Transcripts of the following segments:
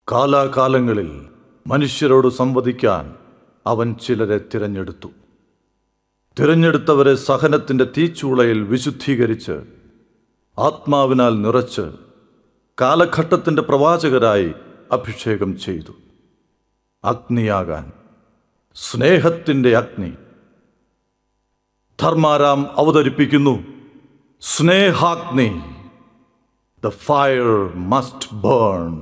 കാലാകാലങ്ങളിൽ മനുഷ്യരോട് സംവദിക്കാൻ അവൻ ചിലരെ തിരഞ്ഞെടുത്തു തിരഞ്ഞെടുത്തവരെ സഹനത്തിന്റെ തീച്ചൂളയിൽ വിശുദ്ധീകരിച്ച് ആത്മാവിനാൽ നിറച്ച് കാലഘട്ടത്തിന്റെ പ്രവാചകരായി അഭിഷേകം ചെയ്തു അഗ്നിയാകാൻ സ്നേഹത്തിന്റെ അഗ്നി ധർമാരാം അവതരിപ്പിക്കുന്നു Snehagni the fire must burn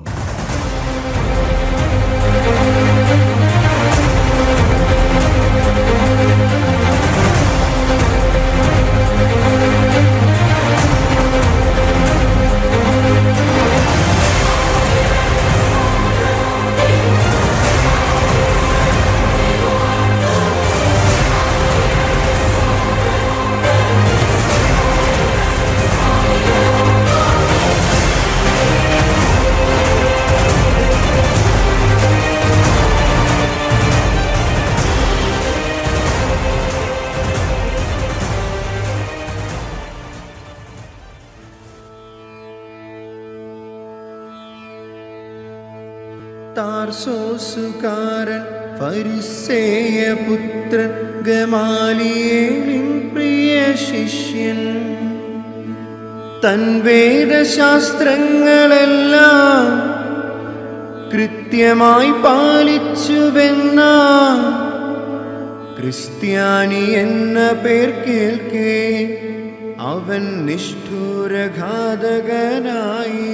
താർസോസുകാരൻ ഫരിസേയപുത്രൻ ഗമാലിയേലിൻ പ്രിയ ശിഷ്യൻ തൻ വേദശാസ്ത്രങ്ങളെല്ലാം കൃത്യമായി പാലിച്ചുവെന്ന ക്രിസ്ത്യാനി എന്ന പേർ കേൾക്കേ അവൻ നിഷ്ഠൂരഘാതകനായി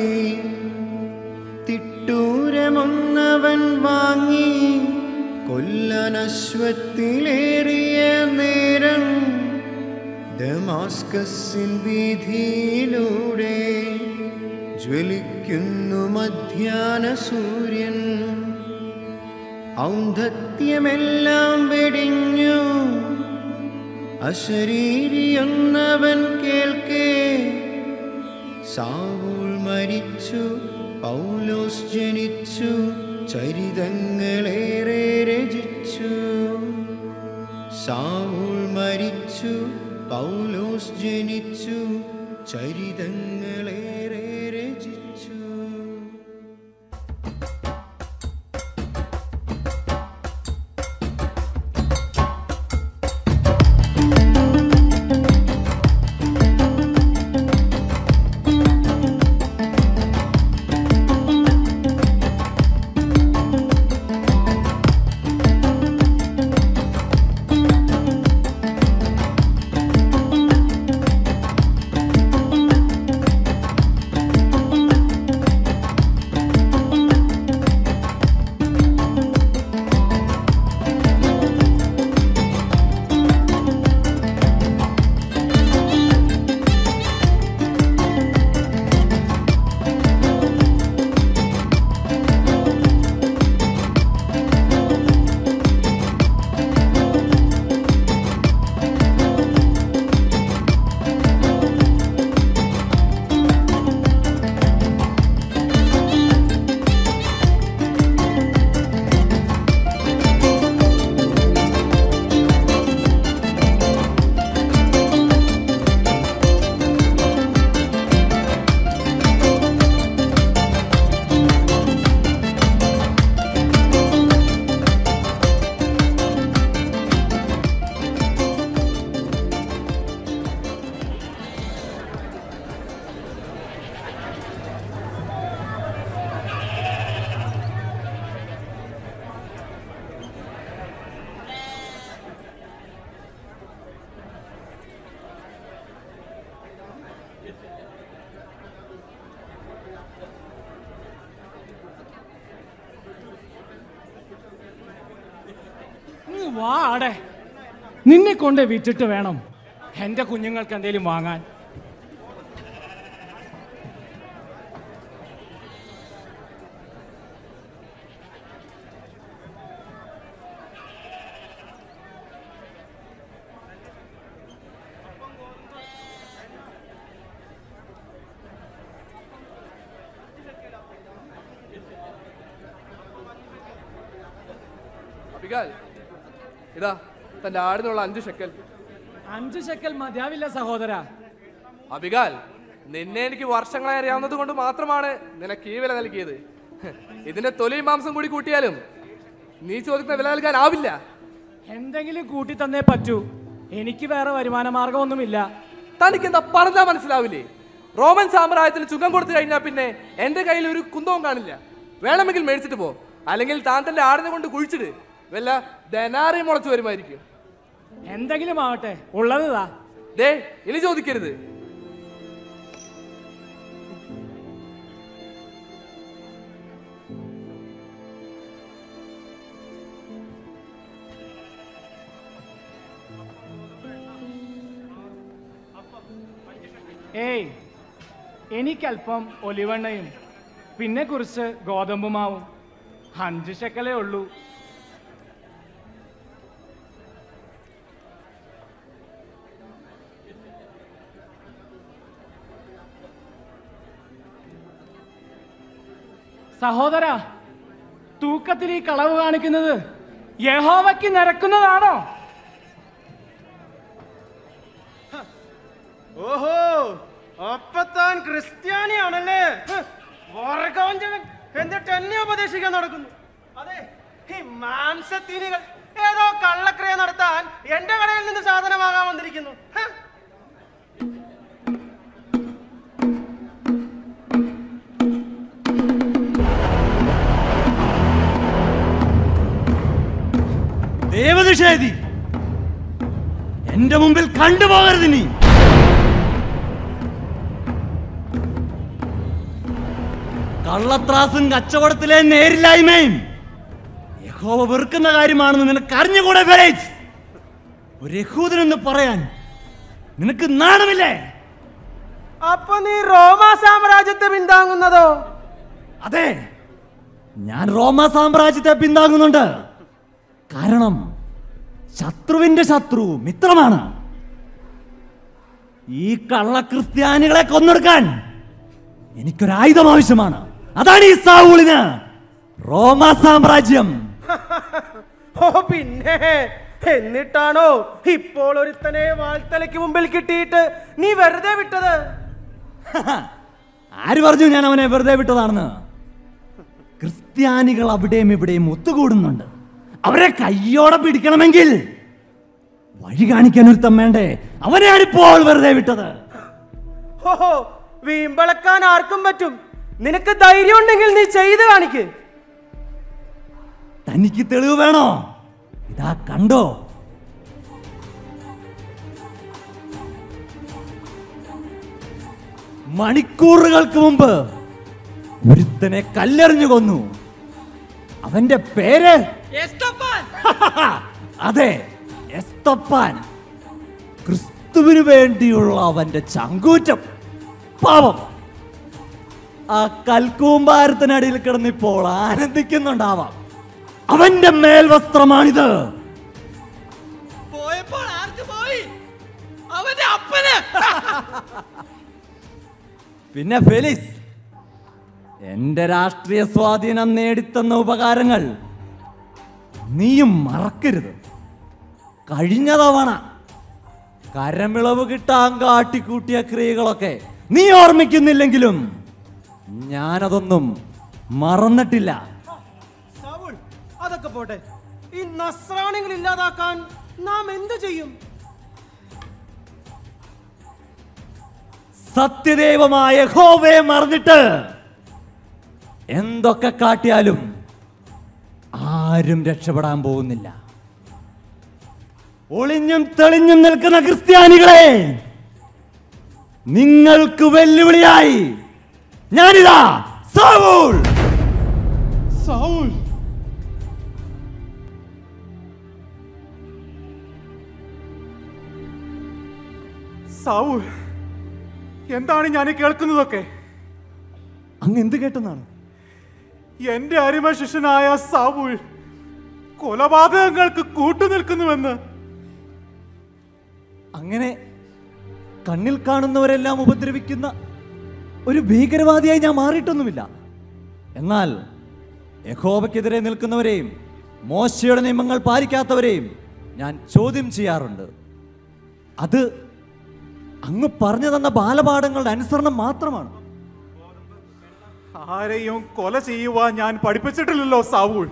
തിട്ടൂരമൊന്നവൻ വാങ്ങി കൊല്ലനശ്വത്തിലേറിയ നേരം ഡമാസ്കസിൻ വീതിയിലൂടെ ജ്വലിക്കുന്നു മധ്യാന സൂര്യൻ ഔന്ധത്യമെല്ലാം വെടിഞ്ഞു അശരീരിയൊന്നവൻ കേൾക്കേ സാവൂൾ മരിച്ചു പൗലോസ് ജനിച്ചു ചരിതങ്ങളേറെ രചിച്ചു സാവൂൾ മരിച്ചു പൗലോസ് ജനിച്ചു ചരിതങ്ങളേറെ രചിച്ചു ഇങ്ങ് വാ ആടെ നിന്നെ കൊണ്ട് വിറ്റിട്ട് വേണം എന്റെ കുഞ്ഞുങ്ങൾക്ക് എന്തെങ്കിലും വാങ്ങാൻ അബികാൽ ഇതാ തന്റെ ആടിനുള്ള അഞ്ച് ഷെക്കൽ അഞ്ചു ശക്കൽ മതിയാവില്ല സഹോദര അബികാൽ നിന്നെ എനിക്ക് വർഷങ്ങളായി അറിയാവുന്നത് കൊണ്ട് മാത്രമാണ് നിനക്ക് ഈ വില നൽകിയത് ഇതിന്റെ തൊലി മാംസം കൂടി കൂട്ടിയാലും നീ ചോദിക്കുന്ന വില നൽകാനാവില്ല എന്തെങ്കിലും കൂട്ടി തന്നേ പറ്റൂ എനിക്ക് വേറെ വരുമാന മാർഗമൊന്നുമില്ല തനിക്ക് എന്താ പറഞ്ഞാ മനസ്സിലാവില്ലേ റോമൻ സാമ്രാജ്യത്തിന് ചുങ്കം കൊടുത്തു കഴിഞ്ഞാൽ പിന്നെ എന്റെ കയ്യിൽ ഒരു കുന്തവും കാണില്ല വേണമെങ്കിൽ മേടിച്ചിട്ട് പോ അല്ലെങ്കിൽ താൻ തന്റെ ആടിനെ കൊണ്ട് കുഴിച്ചിട് വല്ല ധനാറി മുളച്ചു വരുമായിരിക്കും എന്തെങ്കിലും ആവട്ടെ ഉള്ളത് താ ദേ ഇനി ചോദിക്കരുത് ഏയ് എനിക്കല്പം ഒലിവെണ്ണയും പിന്നെ കുറച്ച് ഗോതമ്പ് മാവും അഞ്ച് ശക്കലേ ഉള്ളൂ സഹോദര തൂക്കത്തിൽ ഈ കളവ് കാണിക്കുന്നത് യഹോവയ്ക്ക് നിരക്കുന്നതാണോ ഓഹോ അപ്പത്താൻ ക്രിസ്ത്യാനിയാണല്ലേ ഹ്, വർഗവഞ്ചകൻ എന്നിട്ട് എന്നെ ഉപദേശിക്കാൻ നടക്കുന്നു അതെ ഈ മാംസത്തീനികൾ ഏതോ കള്ളക്രിയ നടത്താൻ എന്റെ കടയിൽ നിന്ന് സാധനം വാങ്ങാൻ വന്നിരിക്കുന്നു ഹ്. ദേവനിഷേധി എന്റെ മുമ്പിൽ കണ്ടുപോകരുത് നീ കള്ളത്രാസും കച്ചവടത്തിലെ നേരില്ലായ്മയും യഹോവ വെറുക്കുന്ന കാര്യമാണെന്ന് നിനക്ക് അറിഞ്ഞുകൂടെ ഫെലീക്സ് ഒരു യഹൂദനെന്ന് പറയാൻ നിനക്ക് നാണമില്ലേ അപ്പൊ നീ റോമ സാമ്രാജ്യത്തെ പിന്താങ്ങുന്നതോ അതെ ഞാൻ റോമ സാമ്രാജ്യത്തെ പിന്താങ്ങുന്നുണ്ട് കാരണം ശത്രുവിന്റെ ശത്രു മിത്രമാണ് ഈ കള്ള ക്രിസ്ത്യാനികളെ കൊന്നെടുക്കാൻ എനിക്കൊരായുധം ആവശ്യമാണ് അതാണ് ഈ സാവൂളിന് റോമ സാമ്രാജ്യം ഓ പിന്നെ എന്നിട്ടാണോ ഇപ്പോൾ ഒരുത്തനെ വാൽത്തലയ്ക്ക് മുമ്പിൽ കിട്ടിയിട്ട് നീ വെറുതെ വിട്ടത് ആര് പറഞ്ഞു ഞാൻ അവനെ വെറുതെ വിട്ടതാണെന്ന് ക്രിസ്ത്യാനികൾ അവിടെയും ഇവിടെയും ഒത്തുകൂടുന്നുണ്ട് അവരെ കയ്യോടെ പിടിക്കണമെങ്കിൽ വഴി കാണിക്കാൻ ഒരുത്തം വേണ്ടേ അവനെയാണിപ്പോൾ വെറുതെ വിട്ടത് ഓഹോ വീമ്പളക്കാൻ ആർക്കും പറ്റും നിനക്ക് ധൈര്യം ഉണ്ടെങ്കിൽ നീ ചെയ്ത് കാണിക്ക് തനിക്ക് തെളിവ് വേണോ ഇതാ കണ്ടോ മണിക്കൂറുകൾക്ക് മുമ്പ് ഒരുത്തനെ കല്ലെറിഞ്ഞു കൊന്നു അവന്റെ പേര് അതെ എസ്തപ്പാൻ ക്രിസ്തുവിന് വേണ്ടിയുള്ള അവന്റെ ചങ്കൂറ്റം പാവം ആ കൽക്കൂമ്പാരത്തിനടിയിൽ കിടന്നിപ്പോൾ ആനന്ദിക്കുന്നുണ്ടാവാം അവന്റെ മേൽവസ്ത്രമാണിത് പിന്നെ ഫെലിക്സ് എന്റെ രാഷ്ട്രീയ സ്വാധീനം നേടിത്തന്ന ഉപകാരങ്ങൾ നീയും മറക്കരുത് കഴിഞ്ഞ തവണ കരമിളവ് കിട്ടാൻ കാട്ടിക്കൂട്ടിയ ക്രിയകളൊക്കെ നീ ഓർമ്മിക്കുന്നില്ലെങ്കിലും ഞാനതൊന്നും മറന്നിട്ടില്ല സൗൾ അതൊക്കെ പോട്ടെ ഈ നസ്രാണികൾ ഇല്ലാതാക്കാൻ നാം എന്ത് ചെയ്യും സത്യദൈവമായ ഹോവയെ മറന്നിട്ട് എന്തൊക്കെ കാട്ടിയാലും ആരും രക്ഷപ്പെടാൻ പോകുന്നില്ല ഒളിഞ്ഞും തെളിഞ്ഞും നിൽക്കുന്ന ക്രിസ്ത്യാനികളെ നിങ്ങൾക്ക് വെല്ലുവിളിയായി ഞാനിതാ സൗൾ സൗൾ സൗൾ എന്താണ് ഞാൻ ഈ കേൾക്കുന്നതൊക്കെ അങ്ങ് എന്ത് കേട്ടെന്നാണ് എന്റെ അരിമ ശിഷ്യനായ സൗൾ കൊലപാതകങ്ങൾക്ക് കൂട്ടുനിൽക്കുന്നുവെന്ന് അങ്ങനെ കണ്ണിൽ കാണുന്നവരെല്ലാം ഉപദ്രവിക്കുന്ന ഒരു ഭീകരവാദിയായി ഞാൻ മാറിയിട്ടൊന്നുമില്ല എന്നാൽ യഹോവയ്ക്കെതിരെ നിൽക്കുന്നവരെയും മോശയുടെ നിയമങ്ങൾ പാലിക്കാത്തവരെയും ഞാൻ ചോദ്യം ചെയ്യാറുണ്ട് അത് അങ്ങ് പറഞ്ഞു തന്ന ബാലപാഠങ്ങളുടെ അനുസരണം മാത്രമാണ് ആരെയും കൊല ചെയ്യുവാൻ ഞാൻ പഠിപ്പിച്ചിട്ടില്ലല്ലോ സാവൂൾ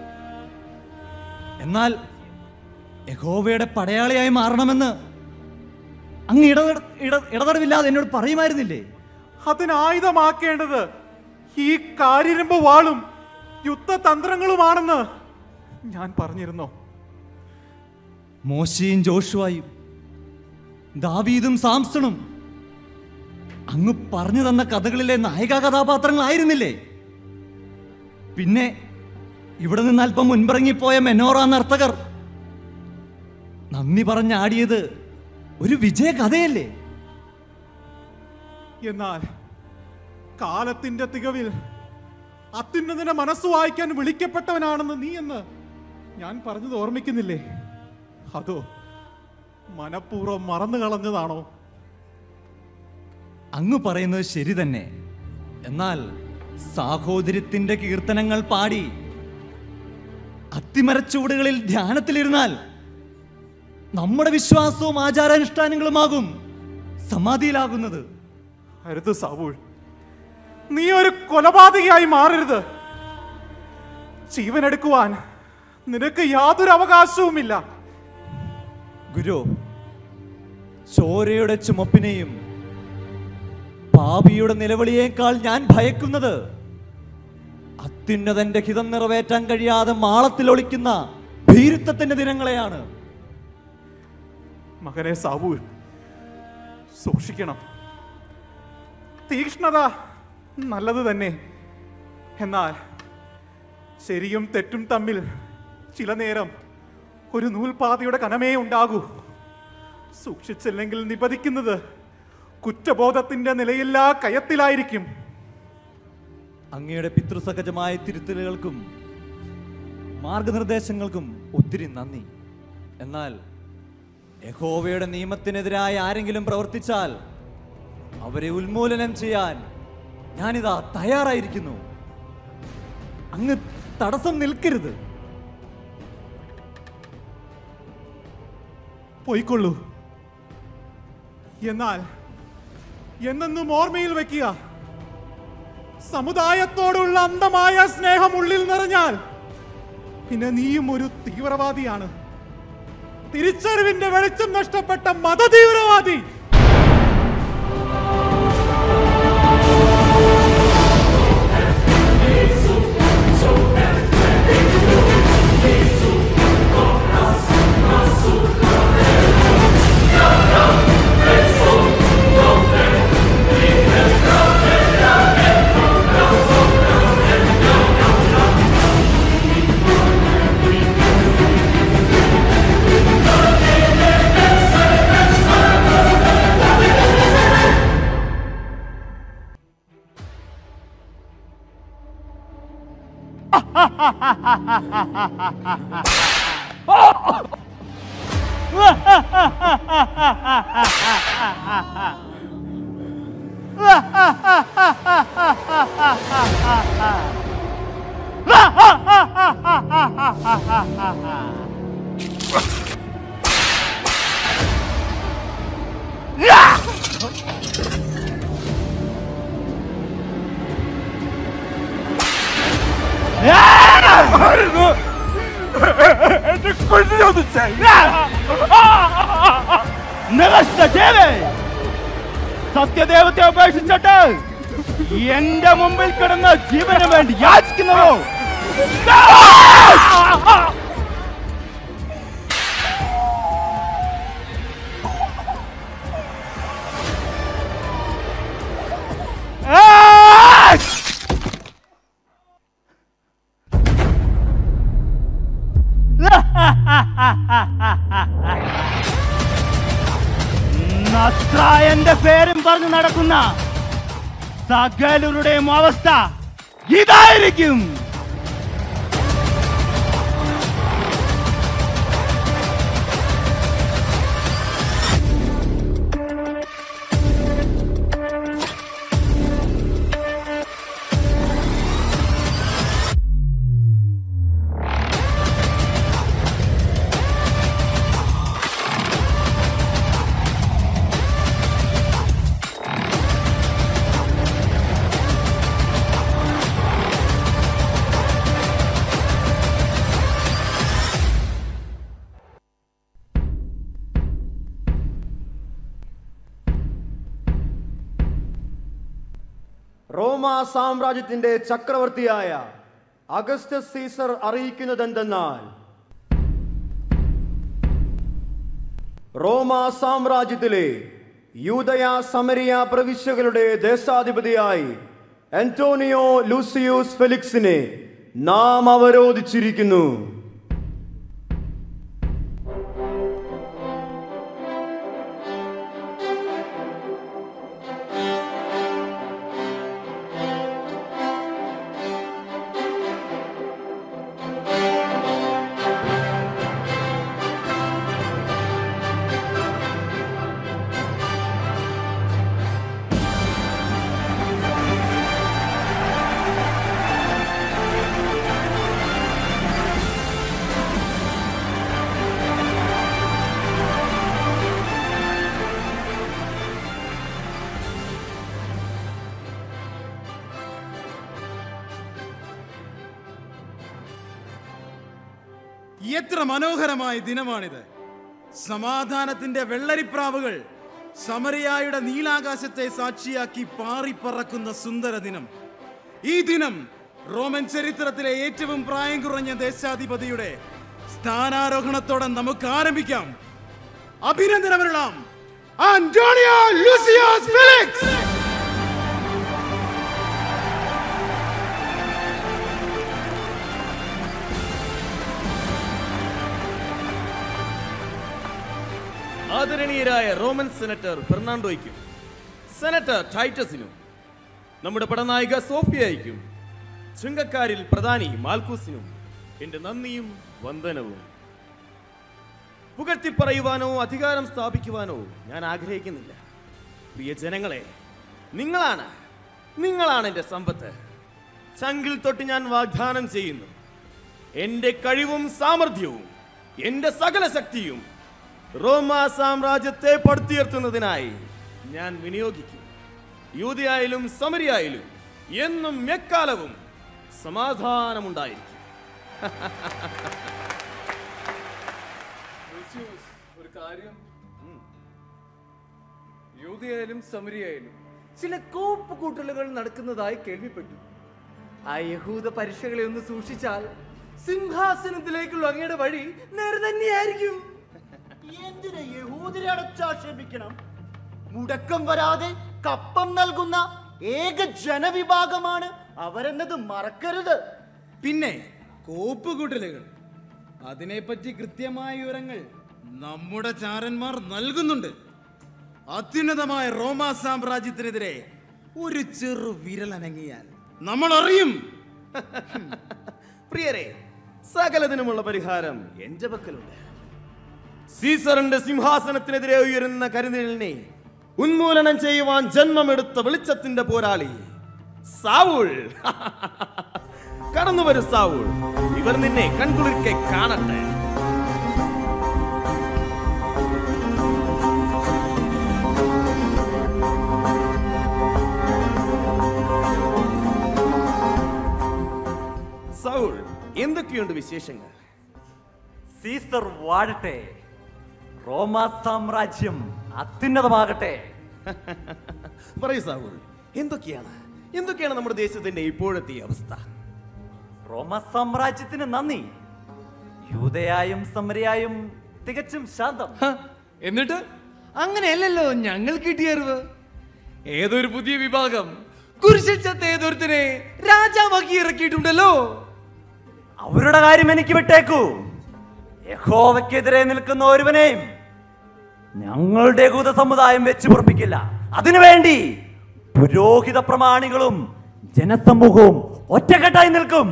എന്നാൽ യഹോവയുടെ പടയാളിയായി മാറണമെന്ന് അങ്ങ് ഇട ഇട ഇടതടവില്ലാതെ എന്നോട് പറയുമായിരുന്നില്ലേ അതിനായുധമാക്കേണ്ടത് ഈ കാരിരുമ്പ് വാളും യുദ്ധതന്ത്രങ്ങളുമാണെന്ന് ഞാൻ പറഞ്ഞിരുന്നോ മോശയും ജോഷുവായും ദാവീദും സാംസണും അങ്ങ് പറഞ്ഞു തന്ന കഥകളിലെ നായിക കഥാപാത്രങ്ങളായിരുന്നില്ലേ പിന്നെ ഇവിടെ നിന്ന് അല്പം മുൻപിറങ്ങിപ്പോയ മെനോറ നർത്തകർ നന്ദി പറഞ്ഞാടിയത് ഒരു വിജയ കഥയല്ലേ എന്നാൽ കാലത്തിന്റെ തികവിൽ അത്യുന്നതിന്റെ മനസ്സ് വായിക്കാൻ വിളിക്കപ്പെട്ടവനാണെന്ന് നീ എന്ന് ഞാൻ പറഞ്ഞത് ഓർമ്മിക്കുന്നില്ലേ അതോ മനഃപൂർവ്വം മറന്നു കളഞ്ഞതാണോ അങ്ങ് പറയുന്നത് ശരി തന്നെ എന്നാൽ സാഹോദര്യത്തിന്റെ കീർത്തനങ്ങൾ പാടി അത്തിമരച്ചുവടുകളിൽ ധ്യാനത്തിലിരുന്നാൽ നമ്മുടെ വിശ്വാസവും ആചാരാനുഷ്ഠാനങ്ങളുമാകും സമാധിയിലാകുന്നത് അരുത് സാവൂൾ നീ ഒരു കൊലപാതകയായി മാറരുത് ജീവനെടുക്കുവാൻ നിനക്ക് യാതൊരു അവകാശവുമില്ല ഗുരു ചോരയുടെ ചുമപ്പിനെയും പാപിയുടെ നിലവിളിയേക്കാൾ ഞാൻ ഭയക്കുന്നത് അത്യുന്നതന്റെ ഹിതം നിറവേറ്റാൻ കഴിയാതെ മാളത്തിൽ ഒളിക്കുന്ന ഭീരുത്വത്തിന്റെ ദിനങ്ങളെയാണ് മകനെ സാവൂൾ സൂക്ഷിക്കണം തീക്ഷ്ണത നല്ലത് തന്നെ എന്നാൽ ശരിയും തെറ്റും തമ്മിൽ ചില നേരം ഒരു നൂൽപാതയുടെ കനമേ ഉണ്ടാകൂ സൂക്ഷിച്ചില്ലെങ്കിൽ നിപതിക്കുന്നത് കുറ്റബോധത്തിന്റെ നിലയില്ലാ കയത്തിലായിരിക്കും അങ്ങയുടെ പിതൃസഹജമായ തിരുത്തലുകൾക്കും മാർഗനിർദ്ദേശങ്ങൾക്കും ഒത്തിരി നന്ദി എന്നാൽ യഹോവയുടെ നിയമത്തിനെതിരായി ആരെങ്കിലും പ്രവർത്തിച്ചാൽ അവരെ ഉന്മൂലനം ചെയ്യാൻ ഞാനിതാ തയ്യാറായിരിക്കുന്നു അങ്ങ് തടസ്സം നിൽക്കരുത് പോയിക്കൊള്ളൂ എന്നാൽ എന്നെന്നും ഓർമ്മയിൽ വെക്കുക സമുദായത്തോടുള്ള അന്ധമായ സ്നേഹം ഉള്ളിൽ നിറഞ്ഞാൽ പിന്നെ നീയും ഒരു തീവ്രവാദിയാണ് തിരിച്ചറിവിന്റെ വെളിച്ചം നഷ്ടപ്പെട്ട മതതീവ്രവാദി സത്യദേവത്തെ ഉപേക്ഷിച്ചിട്ട് എന്റെ മുമ്പിൽ കിടന്ന് ജീവന് വേണ്ടി യാചിക്കുന്നതോ നസ്രായന്റെ പേരും പറഞ്ഞു നടക്കുന്ന സകലരുടെയും അവസ്ഥ ഇതായിരിക്കും റോമ സാമ്രാജ്യത്തിന്റെ ചക്രവർത്തിയായ അഗസ്റ്റസ് സീസർ അറിയിക്കുന്നതെന്തെന്നാൽ റോമ സാമ്രാജ്യത്തിലെ യൂതയ സമരിയ പ്രവിശ്യകളുടെ ദേശാധിപതിയായി ആന്റോണിയോ ലൂസിയൂസ് ഫെലിക്സിനെ നാം അവരോധിച്ചിരിക്കുന്നു എത്ര മനോഹരമായ ദിനമാണിത് സമാധാനത്തിന്റെ വെള്ളരിപ്രാവുകൾ സമരയായുടെ നീലാകാശത്തെ സാക്ഷിയാക്കി പാറിപ്പറക്കുന്ന സുന്ദര ദിനം ഈ ദിനം റോമൻ ചരിത്രത്തിലെ ഏറ്റവും പ്രായം കുറഞ്ഞ ദേശാധിപതിയുടെ സ്ഥാനാരോഹണത്തോടെ നമുക്ക് ആരംഭിക്കാം അഭിനന്ദനമരുളാം ആന്റോണിയോ ലൂസിയോസ് ഫെലിക്സ് ആദരണീയരായ റോമൻ സെനറ്റർ ഫെർണാണ്ടോയ്ക്കും സെനറ്റർ ടൈറ്റസിനും നമ്മുടെ പടനായിക സോഫിയയ്ക്കും ചുങ്കക്കാരിൽ പ്രധാനി മാൽക്കൂസിനും എന്റെ നന്ദിയും വന്ദനവും പുകഴ്ത്തി പറയുവാനോ അധികാരം സ്ഥാപിക്കുവാനോ ഞാൻ ആഗ്രഹിക്കുന്നില്ല പ്രിയ ജനങ്ങളെ നിങ്ങളാണ് നിങ്ങളാണ് എൻ്റെ സമ്പത്ത് ചങ്കിൽ തൊട്ട് ഞാൻ വാഗ്ദാനം ചെയ്യുന്നു എൻ്റെ കഴിവും സാമർഥ്യവും എൻ്റെ സകല ശക്തിയും റോമ സാമ്രാജ്യത്തെ പടുത്തുയർത്തുന്നതിനായി ഞാൻ വിനിയോഗിക്കും യൂതയായാലും സമരിയായാലും എന്നും എക്കാലവും സമാധാനമുണ്ടായിരിക്കും ഒരു കാര്യം യൂതയായാലും സമരിയായാലും ചില കോപ്പ് കൂട്ടലുകൾ നടക്കുന്നതായി കേൾവിപ്പെട്ടു ആ യഹൂദ പരീക്ഷകളെ ഒന്ന് സൂക്ഷിച്ചാൽ സിംഹാസനത്തിലേക്കുള്ള അങ്ങയുടെ വഴി നേരെ തന്നെയായിരിക്കും എന്തിന് യഹൂദരെ അടച്ചാക്ഷേപിക്കണം മുടക്കം വരാതെ കപ്പം നൽകുന്ന ഏക ജനവിഭാഗമാണ് അവരെന്നത് മറക്കരുത് പിന്നെ കോപ്പുകൂട്ടലുകൾ അതിനെപ്പറ്റി കൃത്യമായ വിവരങ്ങൾ നമ്മുടെ ചാരന്മാർ നൽകുന്നുണ്ട് അത്യുന്നതമായ റോമ സാമ്രാജ്യത്തിനെതിരെ ഒരു ചെറു വിരലനങ്ങിയാൽ നമ്മൾ അറിയും പ്രിയരെ സകലതിനുമുള്ള പരിഹാരം എന്റെ പക്കലുണ്ട് സീസറിന്റെ സിംഹാസനത്തിനെതിരെ ഉയരുന്ന കരുനിഴലിനെ ഉന്മൂലനം ചെയ്യുവാൻ ജന്മമെടുത്ത വെളിച്ചത്തിന്റെ പോരാളി സാവൂൾ കടന്നു വരൂ സാവൂൾ ഇവർ നിന്നെ കൺകുളിർക്കെ കാണട്ടെ സൗൾ എന്തൊക്കെയുണ്ട് വിശേഷങ്ങൾ സീസർ വാഴട്ടെ റോമ സാമ്രാജ്യം അത്യുന്നതമാകട്ടെ പറയൂ സാവൂൾ എന്തൊക്കെയാണ് എന്തൊക്കെയാണ് നമ്മുടെ ദേശത്തിന്റെ ഇപ്പോഴത്തെ അവസ്ഥ റോമ സാമ്രാജ്യത്തിന് നന്ദി യൂതയായും സമരയായും തികച്ചും ശാന്തം എന്നിട്ട് അങ്ങനെയല്ലല്ലോ ഞങ്ങൾ കിട്ടിയ അറിവ് ഏതൊരു പുതിയ വിഭാഗം കുരിശിൽ ചത്ത ഏതൊരുത്തിനെ രാജാവാക്കി ഇറക്കിയിട്ടുണ്ടല്ലോ അവരുടെ കാര്യം എനിക്ക് വിട്ടേക്കൂ യഹോവയ്ക്കെതിരെ നിൽക്കുന്ന ഒരുവനെയും ഞങ്ങളുടെ യഹൂദ സമുദായം വെച്ച് പൊറപ്പിക്കില്ല അതിനുവേണ്ടി പുരോഹിത പ്രമാണികളും ജനസമൂഹവും ഒറ്റക്കെട്ടായി നിൽക്കും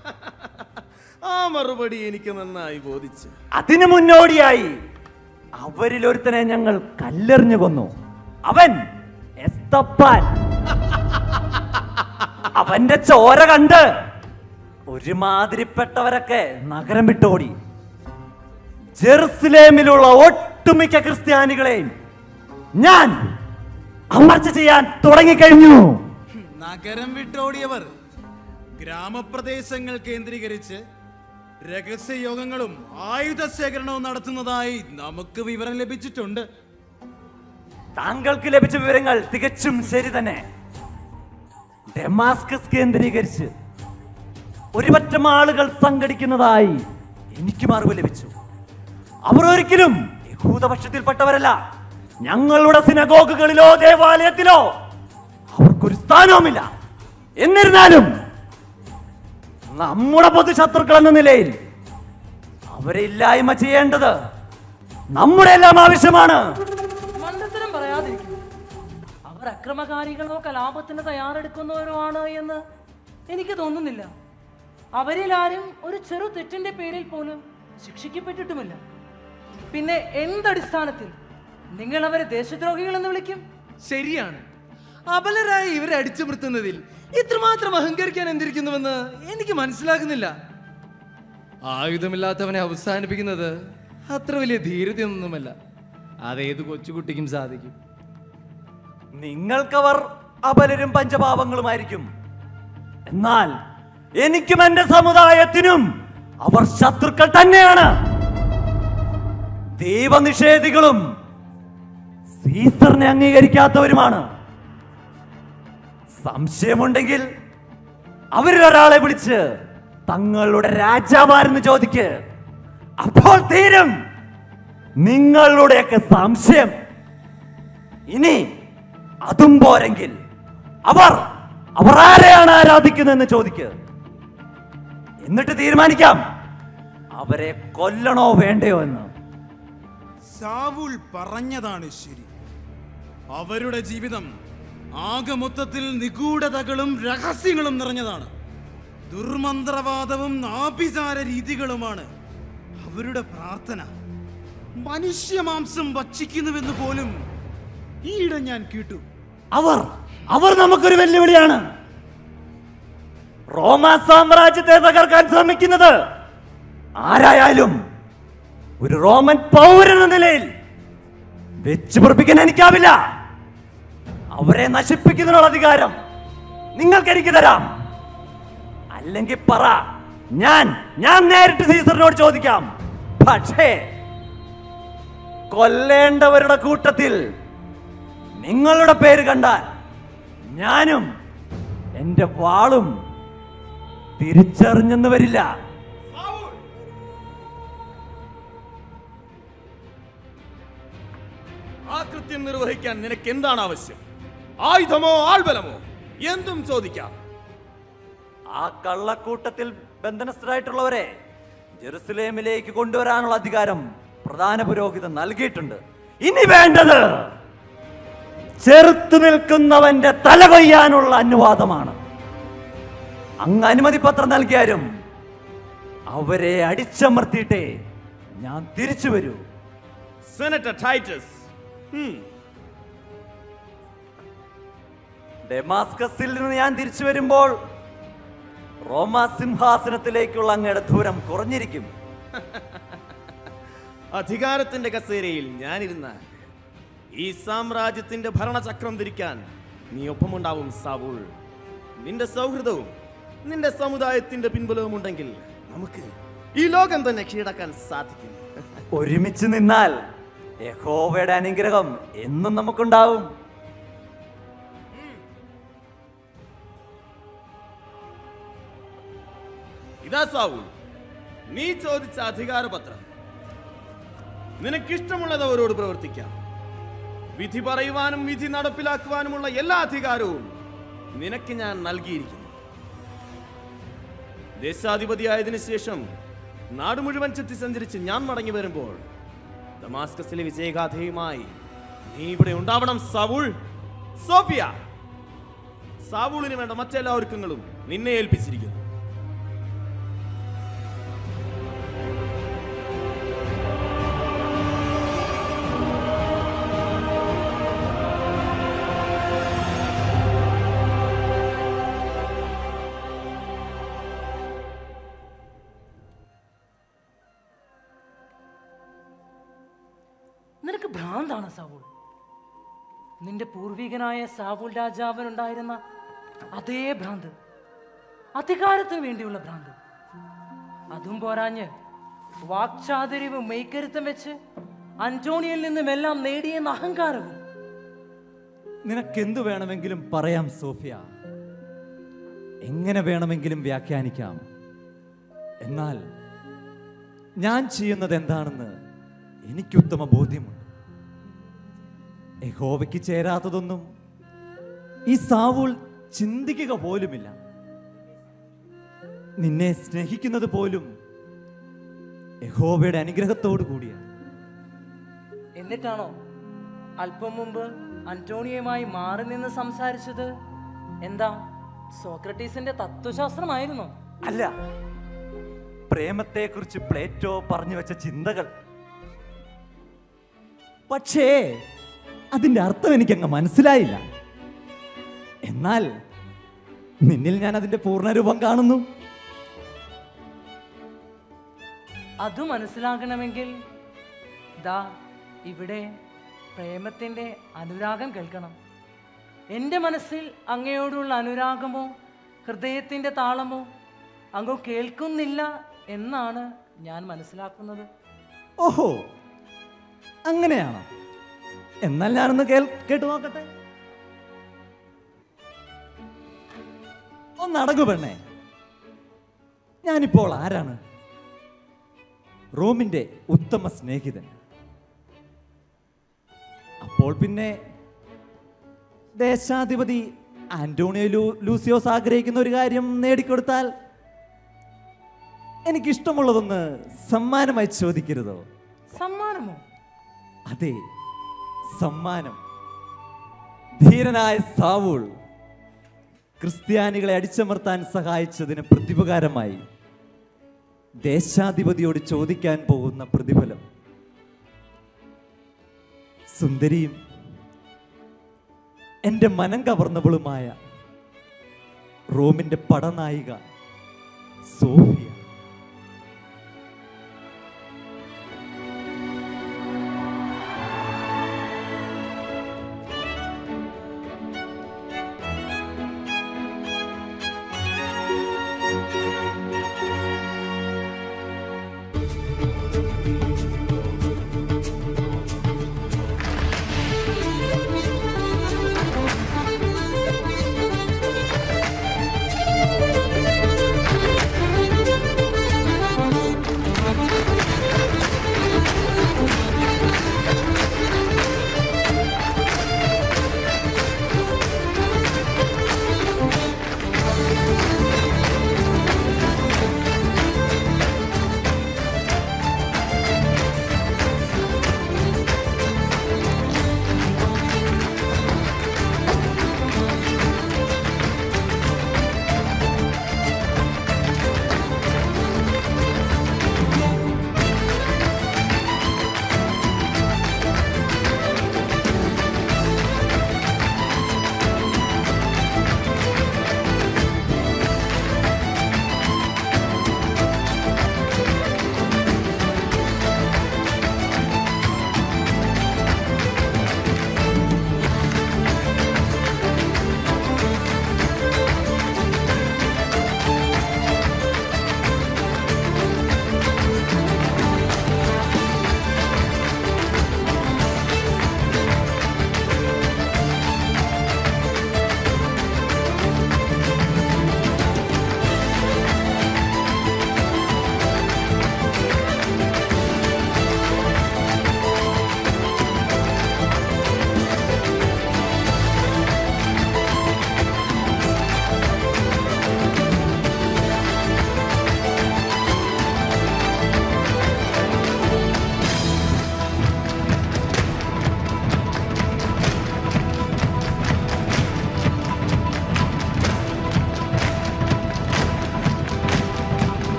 ആ മറുപടി എനിക്ക് നന്നായി ബോധിച്ചു അതിനു മുന്നോടിയായി അവരിൽ ഒരുത്തനെ ഞങ്ങൾ കല്ലെറിഞ്ഞു കൊന്നു അവൻ എസ്തപ്പാൻ അവന്റെ ചോര കണ്ട് ഒരുമാതിരിപ്പെട്ടവരൊക്കെ നഗരം വിട്ടോടി ജെറുസലേമിലുള്ള ഒട്ടുമിക്ക ക്രിസ്ത്യാനികളെയും ഞാൻ അമർച്ച ചെയ്യാൻ തുടങ്ങിക്കഴിഞ്ഞു നഗരം വിട്ടോടിയവർ ഗ്രാമപ്രദേശങ്ങൾ കേന്ദ്രീകരിച്ച് രഹസ്യയോഗങ്ങളും ആയുധ ശേഖരണവും നടത്തുന്നതായി നമുക്ക് വിവരം ലഭിച്ചിട്ടുണ്ട് താങ്കൾക്ക് ലഭിച്ച വിവരങ്ങൾ തികച്ചും ശരി തന്നെ ഡെമാസ്കസ് കേന്ദ്രീകരിച്ച് ഒരുപറ്റം ആളുകൾ സംഘടിക്കുന്നതായി എനിക്കും അറിവ് ലഭിച്ചു അവർ ഒരിക്കലും യഹൂദപക്ഷത്തിൽപ്പെട്ടവരല്ല ഞങ്ങളുടെ സിനഗോഗുകളിലോ ദേവാലയത്തിലോ അവർക്കൊരു സ്ഥാനവുമില്ല എന്നിരുന്നാലും നമ്മുടെ പൊതുശത്രുക്കൾ എന്ന നിലയിൽ അവരെ ഇല്ലായ്മ ചെയ്യേണ്ടത് നമ്മുടെ എല്ലാം ആവശ്യമാണ് മണ്ടത്തരം പറയാതിരിക്കും അവർ അക്രമകാരികളോ കലാപത്തിന് തയ്യാറെടുക്കുന്നവരോ ആണ് എന്ന് എനിക്ക് തോന്നുന്നില്ല അവരിൽ ആരും ഒരു ചെറു തെറ്റിന്റെ പേരിൽ പോലും ശിക്ഷിക്കപ്പെട്ടിട്ടുമില്ല പിന്നെ എന്തടിസ്ഥാനത്തിൽ നിങ്ങൾ അവരെ ദേശദ്രോഹികൾ എന്ന് വിളിക്കും ശരിയാണ് അബലരായി ഇവരെ അടിച്ചമർത്തുന്നതിൽ ഇത്രമാത്രം അഹങ്കരിക്കാൻ എന്തിരിക്കുന്നുവെന്ന് എനിക്ക് മനസ്സിലാകുന്നില്ല ആയുധമില്ലാത്തവനെ അവസാനിപ്പിക്കുന്നത് അത്ര വലിയ ധീരതയൊന്നുമല്ല അതേത് കൊച്ചുകുട്ടിക്കും സാധിക്കും നിങ്ങൾക്കവർ അപലരും പഞ്ചപാവങ്ങളുമായിരിക്കും എന്നാൽ എനിക്കും എന്റെ സമുദായത്തിനും അവർ ശത്രുക്കൾ തന്നെയാണ് ദൈവനിഷേധികളും സീസറിനെ അംഗീകരിക്കാത്തവരുമാണ് സംശയമുണ്ടെങ്കിൽ അവരിൽ ഒരാളെ വിളിച്ച് തങ്ങളുടെ രാജാവാരെന്ന് ചോദിക്ക് അപ്പോൾ തീരും നിങ്ങളുടെയൊക്കെ സംശയം ഇനി അതും പോരെങ്കിൽ അവർ അവർ ആരെയാണ് ആരാധിക്കുന്നതെന്ന് ചോദിക്ക് എന്നിട്ട് തീരുമാനിക്കാം അവരെ കൊല്ലണോ വേണ്ടയോ എന്ന് സാവൂൾ പറഞ്ഞതാണ് ശരി അവരുടെ ജീവിതം ആകെ മൊത്തത്തിൽ നിഗൂഢതകളും രഹസ്യങ്ങളും നിറഞ്ഞതാണ് ദുർമന്ത്രവാദവും ആഭിചാര രീതികളുമാണ് അവരുടെ പ്രാർത്ഥന മനുഷ്യമാംസം ഭക്ഷിക്കുന്നുവെന്ന് പോലും ഈയിടെ ഞാൻ കേട്ടു അവർ അവർ നമുക്കൊരു വെല്ലുവിളിയാണ് റോമ സാമ്രാജ്യത്തെ തകർക്കാൻ ശ്രമിക്കുന്നത് ആരായാലും ഒരു റോമൻ പൗരൻ എന്ന നിലയിൽ വെച്ചു പൊറപ്പിക്കാൻ എനിക്കാവില്ല അവരെ നശിപ്പിക്കുന്നതിനുള്ള അധികാരം നിങ്ങൾക്ക് എനിക്ക് തരാം അല്ലെങ്കിൽ പറ ഞാൻ ഞാൻ നേരിട്ട് സീസറിനോട് ചോദിക്കാം പക്ഷേ കൊല്ലേണ്ടവരുടെ കൂട്ടത്തിൽ നിങ്ങളുടെ പേര് കണ്ടാൽ ഞാനും എന്റെ വാളും തിരിച്ചറിഞ്ഞെന്ന് വരില്ല ആ കൃത്യം നിർവഹിക്കാൻ നിനക്ക് എന്താണ് ആവശ്യം ആയുധമോ ആൾബലമോ എന്തും ചോദിക്കാം ആ കള്ളക്കൂട്ടത്തിൽ ബന്ധനസ്ഥരായിട്ടുള്ളവരെ ജെറുസലേമിലേക്ക് കൊണ്ടുവരാനുള്ള അധികാരം പ്രധാന പുരോഹിതൻ നൽകിയിട്ടുണ്ട് ഇനി വേണ്ടത് ചെറുത്തു നിൽക്കുന്നവന്റെ തല കൊയ്യാനുള്ള അനുവാദമാണ് അങ്ങ് അനുമതി പത്രം നൽകിയാലും അവരെ അടിച്ചമർത്തിയിട്ടേ ഞാൻ തിരിച്ചു വരൂ സെനറ്റർ ടൈറ്റസ് ഉം, ഡെമാസ്കസിൽ നിന്ന് ഞാൻ തിരിച്ചു വരുമ്പോൾ റോമാ സിംഹാസനത്തിലേക്കുള്ള അങ്ങയുടെ ദൂരം കുറഞ്ഞിരിക്കും അധികാരത്തിന്റെ കസേരയിൽ ഞാനിരുന്നാൽ ഈ സാമ്രാജ്യത്തിന്റെ ഭരണചക്രം തിരിക്കാൻ നീ ഒപ്പമുണ്ടാവും സാവൂൾ നിന്റെ സൗഹൃദവും നിന്റെ സമുദായത്തിന്റെ പിൻബലവും ഉണ്ടെങ്കിൽ നമുക്ക് ഈ ലോകം തന്നെ കീഴടക്കാൻ സാധിക്കും ഒരുമിച്ച് നിന്നാൽ യഹോവയുടെ അനുഗ്രഹം എന്നും നമുക്കുണ്ടാവും ഇതാ സാവൂൾ നീ ചോദിച്ച അധികാരപത്രം നിനക്കിഷ്ടമുള്ളത് അവരോട് പ്രവർത്തിക്കാം വിധി പറയുവാനും വിധി നടപ്പിലാക്കുവാനുമുള്ള എല്ലാ അധികാരവും നിനക്ക് ഞാൻ നൽകിയിരിക്കുന്നു ദേശാധിപതിയായതിനു ശേഷം നാട് മുഴുവൻ ചുറ്റി സഞ്ചരിച്ച് ഞാൻ മടങ്ങി വരുമ്പോൾ ദമാസ്കസിലെ വിജയഗാഥയുമായി നീ ഇവിടെ ഉണ്ടാവണം സാവൂൾ സോഫിയ സാവൂളിന് വേണ്ട മറ്റെല്ലാ ഒരുക്കങ്ങളും നിന്നെ ഏൽപ്പിച്ചിരിക്കുന്നു നിനക്ക് ഭ്രാന്താണ് സാവൂൾ നിന്റെ പൂർവികനായ സാവൂൾ രാജാവിനുണ്ടായിരുന്ന അതേ ഭ്രാന്ത് അധികാരത്തിന് വേണ്ടിയുള്ള ഭ്രാന്ത് അതും പോരാഞ്ഞ് വാക്ചാതുര്യവും മെയ്ക്കരുത്തം വെച്ച് അന്റോണിയിൽ നിന്നും എല്ലാം നേടിയെന്ന അഹങ്കാരവും നിനക്കെന്തു വേണമെങ്കിലും പറയാം സോഫിയ എങ്ങനെ വേണമെങ്കിലും വ്യാഖ്യാനിക്കാം എന്നാൽ ഞാൻ ചെയ്യുന്നത് എന്താണെന്ന് എനിക്ക് ഉത്തമ ബോധ്യമുണ്ട് യഹോവയ്ക്ക് ചേരാത്തതൊന്നും ഈ സാവൂൾ ചിന്തിക്കുക പോലുമില്ല നിന്നെ സ്നേഹിക്കുന്നത് പോലും യഹോവയുടെ അനുഗ്രഹത്തോടു കൂടിയാണ് എന്നിട്ടാണോ അല്പം മുമ്പ് അന്റോണിയുമായി മാറി നിന്ന് സംസാരിച്ചത് എന്താ സോക്രട്ടീസിന്റെ തത്വശാസ്ത്രമായിരുന്നു അല്ല പ്രേമത്തെക്കുറിച്ച് പ്ലേറ്റോ പറഞ്ഞു വെച്ച ചിന്തകൾ പക്ഷേ അതിന്റെ അർത്ഥം എനിക്കങ്ങ് മനസ്സിലായില്ല എന്നാൽ നിന്നിൽ ഞാൻ അതിന്റെ പൂർണ്ണരൂപം കാണുന്നു അത് മനസ്സിലാകണമെങ്കിൽ ദാ ഇവിടെ പ്രേമത്തിന്റെ അനുരാഗം കേൾക്കണം എൻ്റെ മനസ്സിൽ അങ്ങയോടുള്ള അനുരാഗമോ ഹൃദയത്തിൻ്റെ താളമോ അങ്ങ് കേൾക്കുന്നില്ല എന്നാണ് ഞാൻ മനസ്സിലാക്കുന്നത് ഓഹോ അങ്ങനെയാണോ എന്നാൽ ഞാനൊന്ന് കേൾ കേട്ടു നോക്കട്ടെ ഒന്നടങ്ങു പെണ്ണേ ഞാനിപ്പോൾ ആരാണ് റോമിന്റെ ഉത്തമ സ്നേഹിതൻ അപ്പോൾ പിന്നെ ദേശാധിപതി ആന്റോണിയോ ലൂ ലൂസിയോസ് ആഗ്രഹിക്കുന്ന ഒരു കാര്യം നേടിക്കൊടുത്താൽ എനിക്കിഷ്ടമുള്ളതൊന്ന് സമ്മാനമായി ചോദിക്കരുതോ സമ്മാനമോ അതെ സമ്മാനം ധീരനായ സാവൂൾ ക്രിസ്ത്യാനികളെ അടിച്ചമർത്താൻ സഹായിച്ചതിന് പ്രതിപകാരമായി ദേശാധിപതിയോട് ചോദിക്കാൻ പോകുന്ന പ്രതിഫലം സുന്ദരിയും എൻ്റെ മനം കവർന്നവളുമായ റോമിൻ്റെ പടനായിക Sophia Thank you.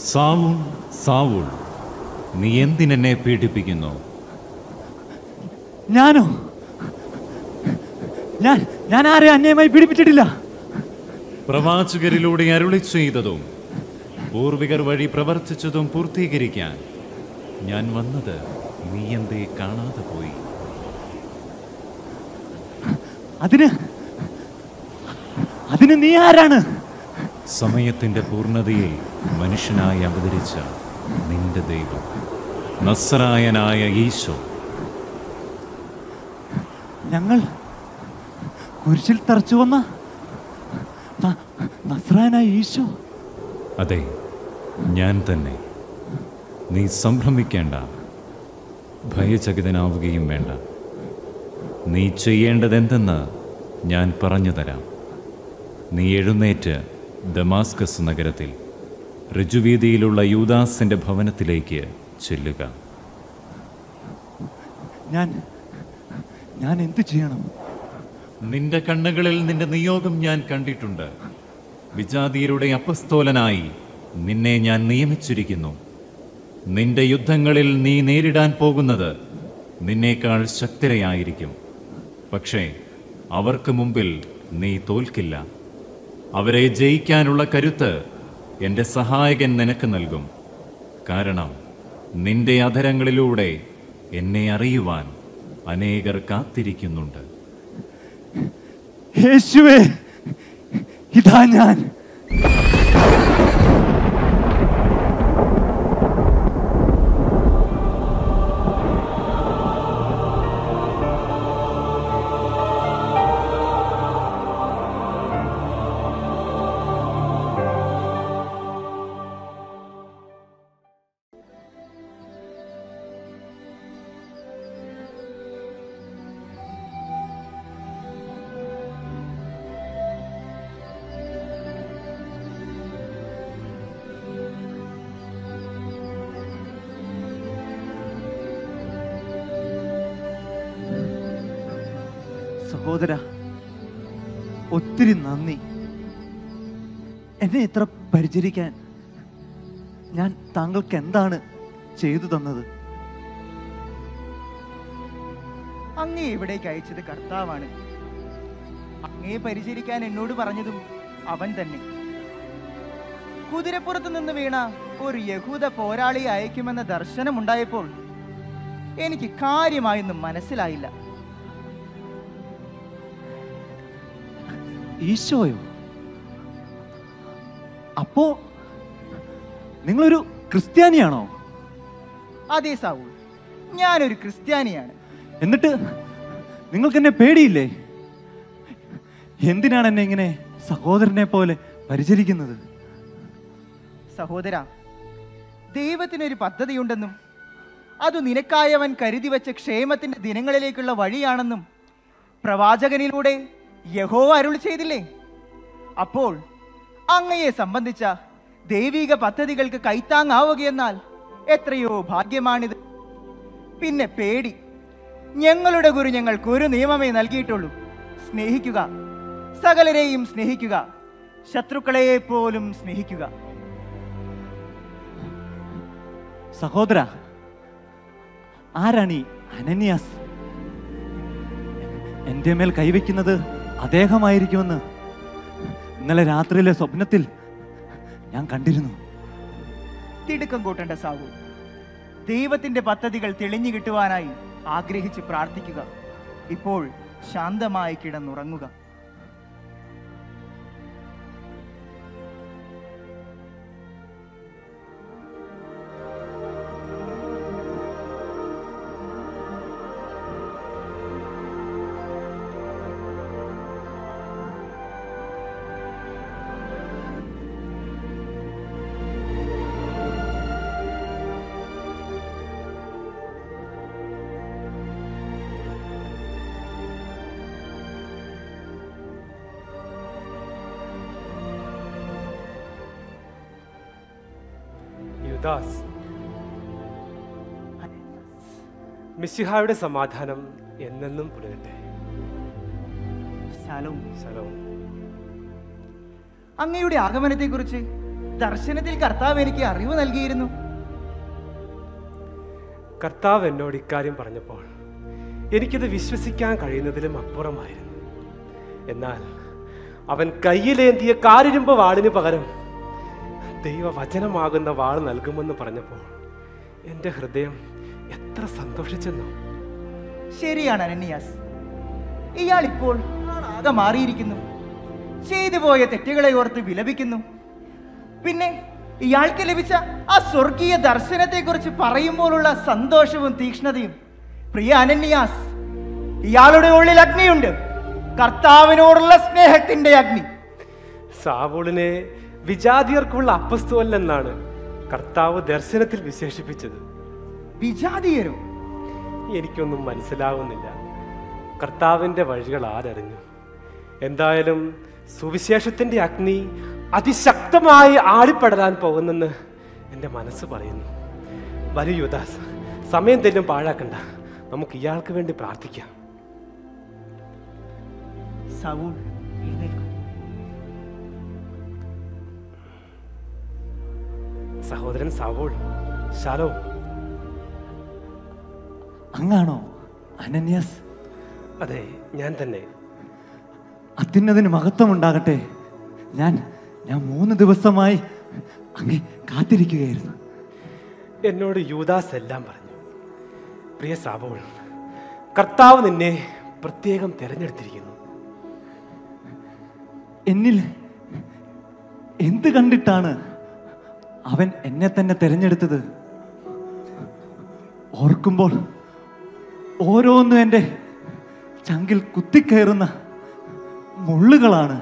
Saul Saul നീ എന്തിനെന്നെ പീഡിപ്പിക്കുന്നു ഞാനോ ഞാൻ ഞാൻ ആരെ അന്യമായി പീഡിപ്പിച്ചിട്ടില്ല പ്രവാചകരിലൂടെ അരുളി ചെയ്തതും പൂർവികർ വഴി പ്രവർത്തിച്ചതും പൂർത്തീകരിക്കാൻ ഞാൻ വന്നത് നീ എന്തേ കാണാതെ പോയി അതിന് അതിന് നീ ആരാണ് സമയത്തിന്റെ പൂർണ്ണതയിൽ മനുഷ്യനായി അവതരിച്ച നിന്റെ ദൈവം നസ്രായനായ ഈശോ ഞങ്ങൾ കുരിശിൽ തറച്ചു വന്ന ന- നസ്രായനായ ഈശോ അതെ ഞാൻ തന്നെ നീ സംഭ്രമിക്കേണ്ട ഭയചകിതനാവുകയും വേണ്ട നീ ചെയ്യേണ്ടതെന്തെന്ന് ഞാൻ പറഞ്ഞു തരാം നീ എഴുന്നേറ്റ് ദമാസ്കസ് നഗരത്തിൽ ഋജുവീതിയിലുള്ള യൂദാസിന്റെ ഭവനത്തിലേക്ക് ചെല്ലുക ഞാൻ ഞാൻ എന്തു ചെയ്യണം നിന്റെ കണ്ണുകളിൽ നിന്റെ നിയോഗം ഞാൻ കണ്ടിട്ടുണ്ട് വിജാതീയരുടെ അപ്പസ്തോലനായി നിന്നെ ഞാൻ നിയമിച്ചിരിക്കുന്നു നിന്റെ യുദ്ധങ്ങളിൽ നീ നേരിടാൻ പോകുന്നത് നിന്നേക്കാൾ ശക്തരയായിരിക്കും പക്ഷേ അവർക്ക് മുമ്പിൽ നീ തോൽക്കില്ല അവരെ ജയിക്കാനുള്ള കരുത്ത് എൻ്റെ സഹായകൻ നിനക്ക് നൽകും കാരണം നിന്റെ അധരങ്ങളിലൂടെ എന്നെ അറിയുവാൻ അനേകർ കാത്തിരിക്കുന്നുണ്ട് യേശുവേ ഇതാ ഞാൻ സഹോദര ഒത്തിരി നന്ദി എന്നെ ഇത്ര പരിചരിക്കാൻ ഞാൻ താങ്കൾക്ക് എന്താണ് ചെയ്തു തന്നത് അങ്ങേ ഇവിടേക്ക് അയച്ചത് കർത്താവാണ് അങ്ങേ പരിചരിക്കാൻ എന്നോട് പറഞ്ഞതും അവൻ തന്നെ കുതിരപ്പുറത്ത് നിന്ന് വീണ ഒരു യഹൂദ പോരാളിയെ അയക്കുമെന്ന ദർശനമുണ്ടായപ്പോൾ എനിക്ക് കാര്യമായൊന്നും മനസ്സിലായില്ല ഈശോയോ അപ്പോ നിങ്ങളൊരു ക്രിസ്ത്യാനിയാണോ അതേ സാവൂൾ ഞാനൊരു ക്രിസ്ത്യാനിയാണ് എന്നിട്ട് നിങ്ങൾക്ക് എന്നെ പേടിയില്ലേ എന്തിനാണ് എന്നെ ഇങ്ങനെ സഹോദരനെ പോലെ പരിചരിക്കുന്നത് സഹോദര ദൈവത്തിനൊരു പദ്ധതിയുണ്ടെന്നും അത് നിനക്കായവൻ കരുതി വെച്ച ക്ഷേമത്തിന്റെ ദിനങ്ങളിലേക്കുള്ള വഴിയാണെന്നും പ്രവാചകനിലൂടെ യഹോ അരുൾ ചെയ്തില്ലേ അപ്പോൾ അങ്ങയെ സംബന്ധിച്ച ദൈവിക പദ്ധതികൾക്ക് കൈത്താങ്ങാവുകയെന്നാൽ എത്രയോ ഭാഗ്യമാണിത് പിന്നെ പേടി ഞങ്ങളുടെ ഗുരു ഞങ്ങൾക്ക് ഒരു നിയമമേ നൽകിയിട്ടുള്ളൂ സ്നേഹിക്കുക സകലരെയും സ്നേഹിക്കുക ശത്രുക്കളെ പോലും സ്നേഹിക്കുക സഹോദര ആരാണ് ഈ അനന്യാസ് എൻ്റെ മേൽ കൈവയ്ക്കുന്നത് അദ്ദേഹമായിരിക്കുമെന്ന് ഇന്നലെ രാത്രിയിലെ സ്വപ്നത്തിൽ ഞാൻ കണ്ടിരുന്നു തിടുക്കം കൂട്ടേണ്ട സാവു ദൈവത്തിന്റെ പദ്ധതികൾ തെളിഞ്ഞു കിട്ടുവാനായി ആഗ്രഹിച്ച് പ്രാർത്ഥിക്കുക ഇപ്പോൾ ശാന്തമായി കിടന്നുറങ്ങുക യുദാസ് മിശിഹായുടെ സമാധാനം എന്നെന്നും പുലരട്ടെ ശാലവും ശലവും അങ്ങയുടെ ആഗമനത്തെക്കുറിച്ച് ദർശനത്തിൽ കർത്താവ് എനിക്ക് അറിവ് നൽകിയിരുന്നു കർത്താവ് എന്നോട് ഇക്കാര്യം പറഞ്ഞപ്പോൾ എനിക്കത് വിശ്വസിക്കാൻ കഴിയുന്നതിലും അപ്പുറമായിരുന്നു എന്നാൽ അവൻ കയ്യിലേന്തിയ കാരിരുമ്പ് വാളിന് പകരം ദൈവവചനമാകുന്ന വാൾ നൽകുമെന്ന് പറഞ്ഞപ്പോൾ എൻ്റെ ഹൃദയം എത്ര സന്തോഷിച്ചെന്നോ ശരിയാണ് അനന്യാസ് ഇയാൾ ഇപ്പോൾ ആകെ മാറിയിരിക്കുന്നു ചെയ്തു പോയ തെറ്റുകളെ ഓർത്ത് വിലപിക്കുന്നു പിന്നെ ഇയാൾക്ക് ലഭിച്ച ആ സ്വർഗീയ ദർശനത്തെക്കുറിച്ച് പറയുമ്പോഴുള്ള സന്തോഷവും തീക്ഷ്ണതയും പ്രിയ അനന്യാസ് ഇയാളുടെ ഉള്ളിൽ അഗ്നിയുണ്ട് കർത്താവിനോടുള്ള സ്നേഹത്തിന്റെ അഗ്നി സാവൂളിനെ വിജാതിയർക്കുള്ള അപ്പസ്തുവൽ എന്നാണ് കർത്താവ് ദർശനത്തിൽ വിശേഷിപ്പിച്ചത് വിജാതീയരും എനിക്കൊന്നും മനസ്സിലാകുന്നില്ല കർത്താവിൻ്റെ വഴികൾ ആരറിഞ്ഞു എന്തായാലും സുവിശേഷത്തിൻ്റെ അഗ്നി അതിശക്തമായി ആളിപ്പടരാൻ പോകുന്നെന്ന് എൻ്റെ മനസ്സ് പറയുന്നു വരൂ യുദാസ് സമയം തെല്ലും പാഴാക്കണ്ട നമുക്ക് ഇയാൾക്ക് വേണ്ടി പ്രാർത്ഥിക്കാം സൗൾ എഴുന്നേൽക്കൂ സഹോദരൻ സാവോൾ ശാലോ അങ്ങാണോ അനന്യാസ് അതെ ഞാൻ തന്നെ അത്യുന്നതിന് മഹത്വമുണ്ടാകട്ടെ ഞാൻ ഞാൻ മൂന്ന് ദിവസമായി അങ്ങേ കാത്തിരിക്കുകയായിരുന്നു എന്നോട് യൂദാസ് എല്ലാം പറഞ്ഞു പ്രിയ സാവോൾ കർത്താവ് നിന്നെ പ്രത്യേകം തിരഞ്ഞെടുത്തിരിക്കുന്നു എന്നിൽ എന്ത് കണ്ടിട്ടാണ് അവൻ എന്നെ തന്നെ തിരഞ്ഞെടുത്തത് ഓർക്കുമ്പോൾ ഓരോന്നും എൻ്റെ ചങ്കിൽ കുത്തിക്കയറുന്ന മുള്ളുകളാണ്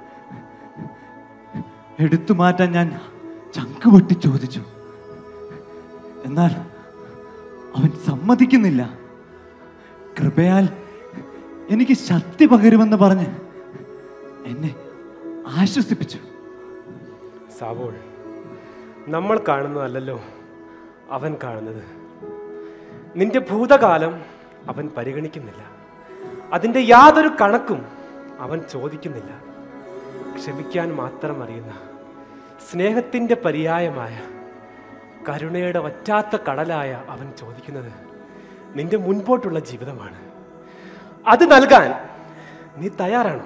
എടുത്തു മാറ്റാൻ ഞാൻ ചങ്ക് പൊട്ടി ചോദിച്ചു എന്നാൽ അവൻ സമ്മതിക്കുന്നില്ല കൃപയാൽ എനിക്ക് ശക്തി പകരുമെന്ന് പറഞ്ഞ് എന്നെ ആശ്വസിപ്പിച്ചു സാവോൾ നമ്മൾ കാണുന്നതല്ലല്ലോ അവൻ കാണുന്നത് നിന്റെ ഭൂതകാലം അവൻ പരിഗണിക്കുന്നില്ല അതിൻ്റെ യാതൊരു കണക്കും അവൻ ചോദിക്കുന്നില്ല ക്ഷമിക്കാൻ മാത്രം അറിയുന്ന സ്നേഹത്തിൻ്റെ പര്യായമായ കരുണയുടെ വറ്റാത്ത കടലായ അവൻ ചോദിക്കുന്നത് നിന്റെ മുൻപോട്ടുള്ള ജീവിതമാണ് അത് നൽകാൻ നീ തയ്യാറാണോ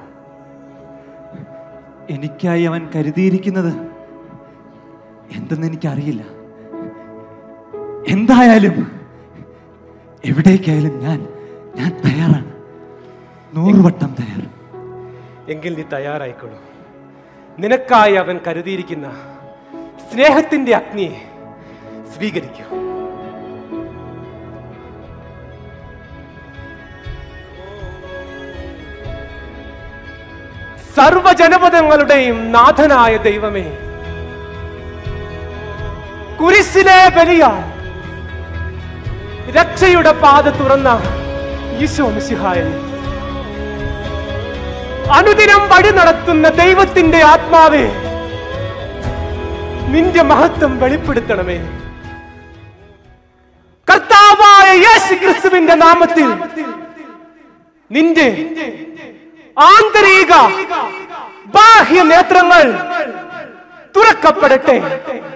എനിക്കായി അവൻ കരുതിയിരിക്കുന്നത് എന്തെന്ന് എനിക്കറിയില്ല എന്തായാലും എവിടേക്കായാലും ഞാൻ ഞാൻ തയ്യാറാണ് നൂറുവട്ടം തയ്യാർ എങ്കിൽ നീ തയ്യാറായിക്കൊള്ളൂ നിനക്കായി അവൻ കരുതിയിരിക്കുന്ന സ്നേഹത്തിന്റെ അഗ്നിയെ സ്വീകരിക്കൂ സർവജനപദങ്ങളുടെയും നാഥനായ ദൈവമേ കുരിശിലെ ബലിയാൽ രക്ഷയുടെ പാത തുറന്ന ഈശോ മിശിഹായൻ അനുദിനം വഴി നടത്തുന്ന ദൈവത്തിന്റെ ആത്മാവേ നിന്റെ മഹത്വം വെളിപ്പെടുത്തണമേ കർത്താവായ യേശു ക്രിസ്തുവിന്റെ നാമത്തിൽ നിന്റെ ആന്തരിക ബാഹ്യ നേത്രങ്ങൾ തുറക്കപ്പെടട്ടെ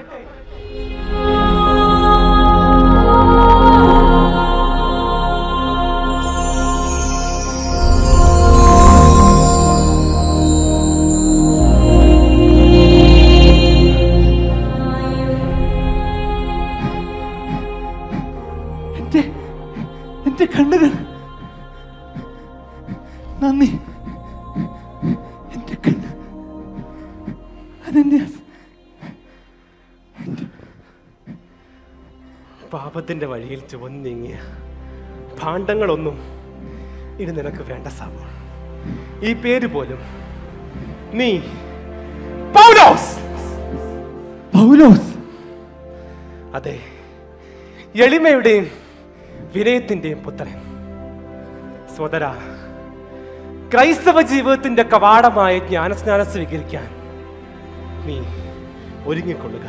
എന്റെ എന്റെ കണ്ണുകൾ നന്ദി എന്റെ കണ്ണ് അനന്യാസ് പാപത്തിന്റെ വഴിയിൽ ചുവന്നു നീങ്ങിയ ഭാണ്ഡങ്ങളൊന്നും ഇനി നിനക്ക് വേണ്ട സാബു ഈ പേര് പോലും നീ പൗലോസ് പൗലോസ് അതെ എളിമയുടെയും വിനയത്തിന്റെയും പുത്രൻ സ്വതര ക്രൈസ്തവ ജീവിതത്തിന്റെ കവാടമായ ജ്ഞാനസ്നാനം സ്വീകരിക്കാൻ നീ ഒരുങ്ങിക്കൊള്ളുക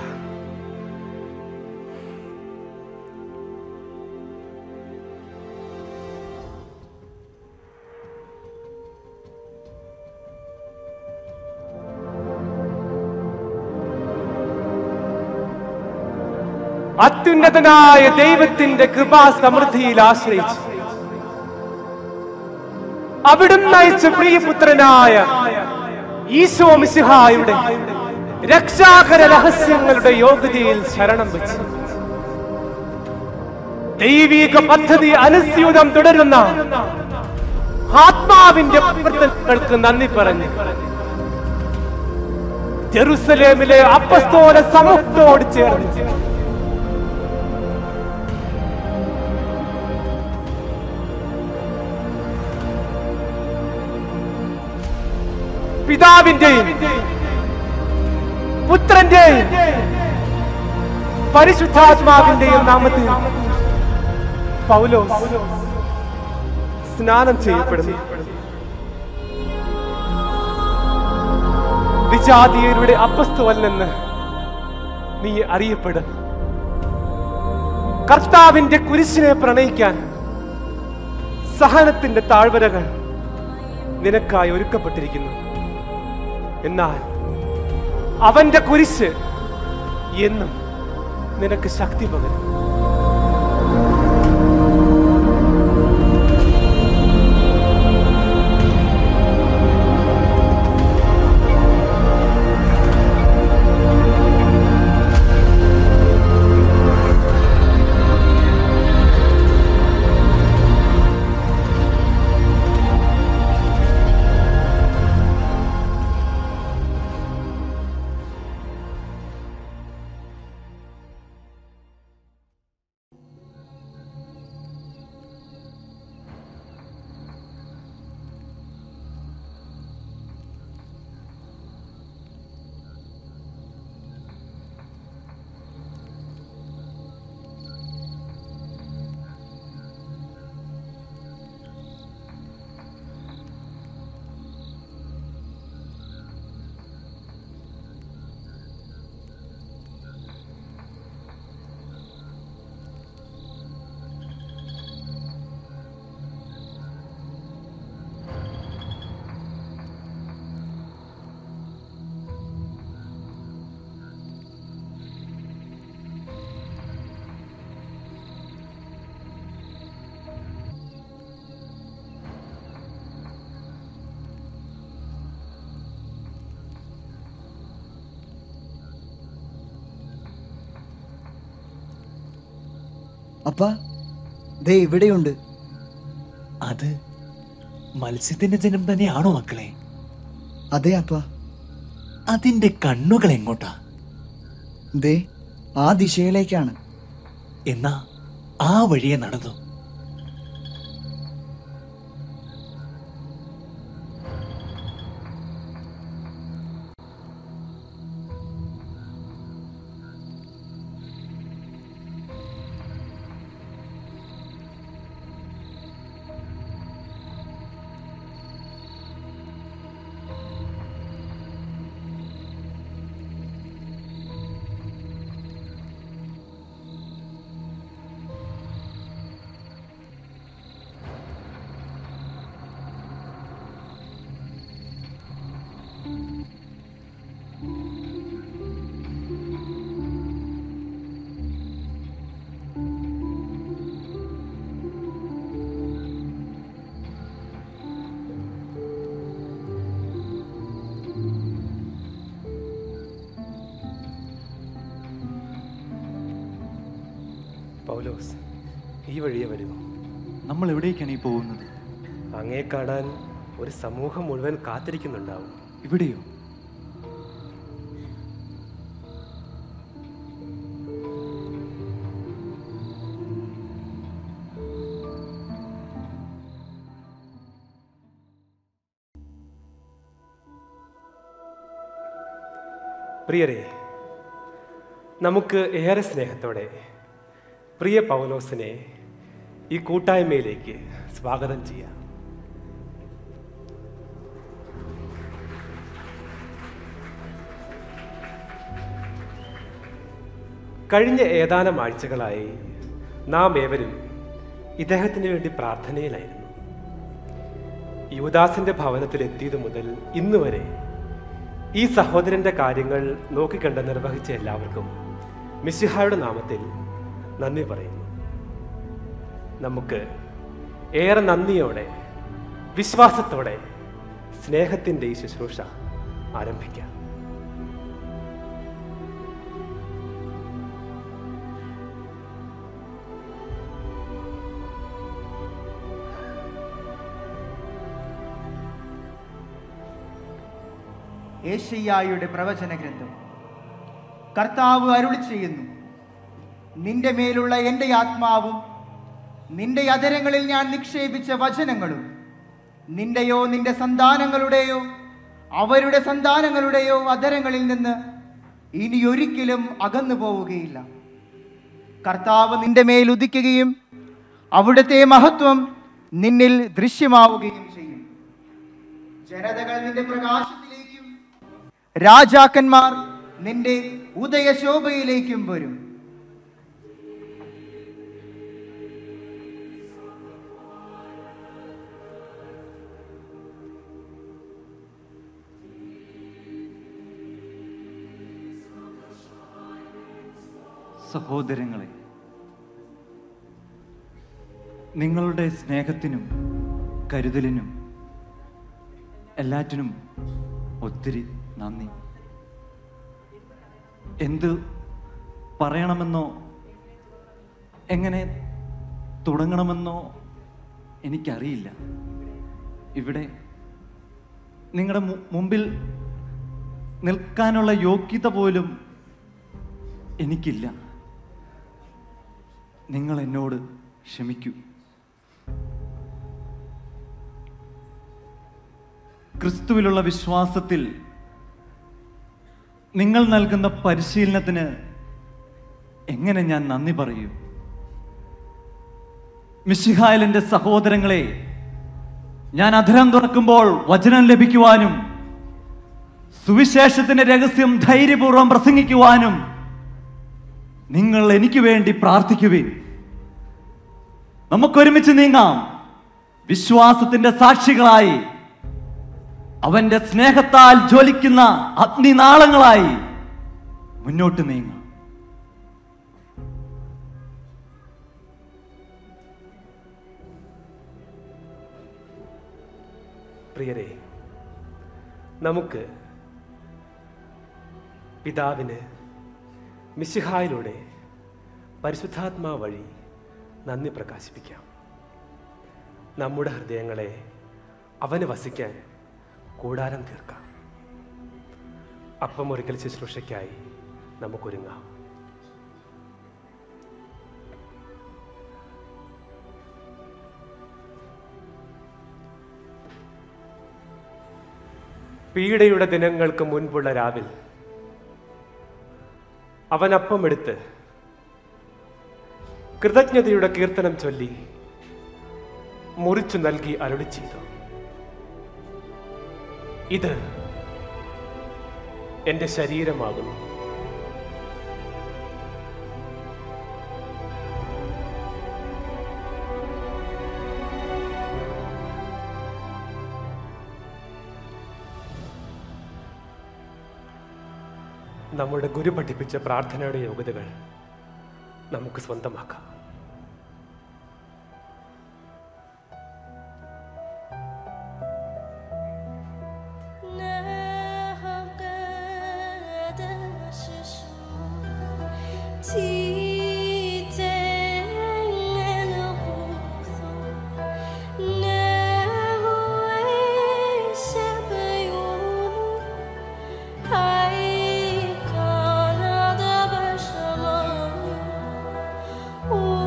അത്യുന്നതനായ ദൈവത്തിന്റെ കൃപാ സമൃദ്ധിയിൽ ആശ്രയിച്ചു അവിടുന്ന് അയച്ച പ്രിയപുത്രനായ ഈശോ മിശിഹായുടെ രക്ഷാകര രഹസ്യങ്ങളുടെ യോഗ്യതയിൽ ശരണം വെച്ചു ദൈവിക പദ്ധതി അനുസ്യൂതം തുടരുന്ന ആത്മാവിന്റെ പ്രവർത്തനങ്ങൾക്ക് നന്ദി പറഞ്ഞു ജെറുസലേമിലെ അപ്പസ്തോല സമൂഹത്തോട് ചേർന്ന് പിതാവിന്റെയും പുത്രന്റെയും പരിശുദ്ധാത്മാവിന്റെയും നാമത്തിൽ പൗലോസ് സ്നാനം ചെയ്യപ്പെടുന്നു വിജാതീയരുടെ അപ്പസ്തുവല്ലെന്ന് നീ അറിയപ്പെടും കർത്താവിന്റെ കുരിശിനെ പ്രണയിക്കാൻ സഹനത്തിന്റെ താഴ്വരകൾ നിനക്കായി ഒരുക്കപ്പെട്ടിരിക്കുന്നു എന്നാൽ അവന്റെ കുരിശ് എന്നും നിനക്ക് ശക്തി പകരും അപ്പ ദേ ഇവിടെയുണ്ട് അത് മത്സ്യത്തിന്റെ ജനം തന്നെയാണോ മക്കളെ അതെ അപ്പ അതിന്റെ കണ്ണുകൾ എങ്ങോട്ടാ ദേ ആ ദിശയിലേക്കാണ് എന്നാ ആ വഴിയെ നടന്നു പൗലോസ് ഈ വഴിയെ വരുമോ നമ്മൾ എവിടേക്കാണ് ഈ പോകുന്നത് അങ്ങേ കാണാൻ ഒരു സമൂഹം മുഴുവൻ കാത്തിരിക്കുന്നുണ്ടാവും ഇവിടെയോ പ്രിയരെ നമുക്ക് ഏറെ സ്നേഹത്തോടെ പ്രിയ പൗലോസിനെ ഈ കൂട്ടായ്മയിലേക്ക് സ്വാഗതം ചെയ്യാം കഴിഞ്ഞ ഏതാനും ആഴ്ചകളായി നാം ഏവരും ഇദ്ദേഹത്തിന് വേണ്ടി പ്രാർത്ഥനയിലായിരുന്നു യുവദാസിന്റെ ഭവനത്തിൽ എത്തിയത് മുതൽ ഇന്ന് വരെ ഈ സഹോദരന്റെ കാര്യങ്ങൾ നോക്കിക്കണ്ട് നിർവഹിച്ച എല്ലാവർക്കും മിശിഹായുടെ നാമത്തിൽ നന്ദി പറയുന്നു നമുക്ക് ഏറെ നന്ദിയോടെ വിശ്വാസത്തോടെ സ്നേഹത്തിൻ്റെ ഈ ശുശ്രൂഷ ആരംഭിക്കാം ഏഷ്യായുടെ പ്രവചന ഗ്രന്ഥം കർത്താവ് അരുളി ചെയ്യുന്നു നിന്റെ മേലുള്ള എൻ്റെ ആത്മാവും നിന്റെ അധരങ്ങളിൽ ഞാൻ നിക്ഷേപിച്ച വചനങ്ങളും നിന്റെയോ നിന്റെ സന്താനങ്ങളുടെയോ അവരുടെ സന്താനങ്ങളുടെയോ അധരങ്ങളിൽ നിന്ന് ഇനി ഒരിക്കലും അകന്നു പോവുകയില്ല കർത്താവ് നിന്റെ മേൽ ഉദിക്കുകയും അവിടുത്തെ മഹത്വം നിന്നിൽ ദൃശ്യമാവുകയും ചെയ്യും ജനതകൾ നിന്റെ പ്രകാശത്തിലേക്കും രാജാക്കന്മാർ നിന്റെ ഉദയശോഭയിലേക്കും വരും സഹോദരങ്ങളെ നിങ്ങളുടെ സ്നേഹത്തിനും കരുതലിനും എല്ലാറ്റിനും ഒത്തിരി നന്ദി എന്ത് പറയണമെന്നോ എങ്ങനെ തുടങ്ങണമെന്നോ എനിക്കറിയില്ല ഇവിടെ നിങ്ങളുടെ മു- മുമ്പിൽ നിൽക്കാനുള്ള യോഗ്യത പോലും എനിക്കില്ല നിങ്ങൾ എന്നോട് ക്ഷമിക്കൂ ക്രിസ്തുവിലുള്ള വിശ്വാസത്തിൽ നിങ്ങൾ നൽകുന്ന പരിശീലനത്തിന് എങ്ങനെ ഞാൻ നന്ദി പറയൂ മിശിഹായലിന്റെ സഹോദരങ്ങളെ ഞാൻ അധരം തുറക്കുമ്പോൾ വചനം ലഭിക്കുവാനും സുവിശേഷത്തിന്റെ രഹസ്യം ധൈര്യപൂർവ്വം പ്രസംഗിക്കുവാനും നിങ്ങൾ എനിക്ക് വേണ്ടി പ്രാർത്ഥിക്കുവിൻ നമുക്കൊരുമിച്ച് നീങ്ങാം വിശ്വാസത്തിന്റെ സാക്ഷികളായി അവന്റെ സ്നേഹത്താൽ ജ്വലിക്കുന്ന അഗ്നിനാളങ്ങളായി മുന്നോട്ട് നീങ്ങാം പ്രിയരെ നമുക്ക് പിതാവിന് മിശിഹായിലൂടെ പരിശുദ്ധാത്മാ വഴി നന്ദി പ്രകാശിപ്പിക്കാം നമ്മുടെ ഹൃദയങ്ങളെ അവന് വസിക്കാൻ കൂടാരം തീർക്കാം അപ്പം ഒരിക്കൽ ശുശ്രൂഷയ്ക്കായി നമുക്കൊരുങ്ങാം പീഡയുടെ ദിനങ്ങൾക്ക് മുൻപുള്ള രാവിൽ അവൻ അപ്പമെടുത്ത് കൃതജ്ഞതയുടെ കീർത്തനം ചൊല്ലി മുറിച്ചു നൽകി അരുളി ചെയ്തു ഇത് എന്റെ ശരീരമാകുന്നു നമ്മുടെ ഗുരു പഠിപ്പിച്ച പ്രാർത്ഥനയുടെ യോഗ്യതകൾ നമുക്ക് സ്വന്തമാക്കാം Oh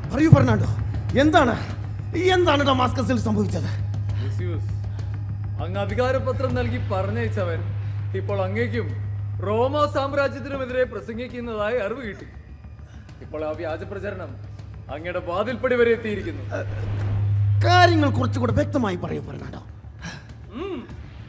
പറയൂ ഫെർണാണ്ടോ എന്താണ് എന്താണ് ഡമാസ്കസിൽ സംഭവിച്ചത് ലുസിയൂസ്, അങ്ങ് അധികാരപത്രം നൽകി പറഞ്ഞയച്ചവൻ ഇപ്പോൾ അങ്ങേക്കും റോമ സാമ്രാജ്യത്തിനുമെതിരെ പ്രസംഗിക്കുന്നതായി അറിവ് കിട്ടി ഇപ്പോൾ ആ വ്യാജ പ്രചരണം അങ്ങയുടെ വാതിൽപ്പടി വരെ എത്തിയിരിക്കുന്നു കാര്യങ്ങൾ കുറച്ചുകൂടെ വ്യക്തമായി പറയൂ ഫെർണാണ്ടോ ഉം.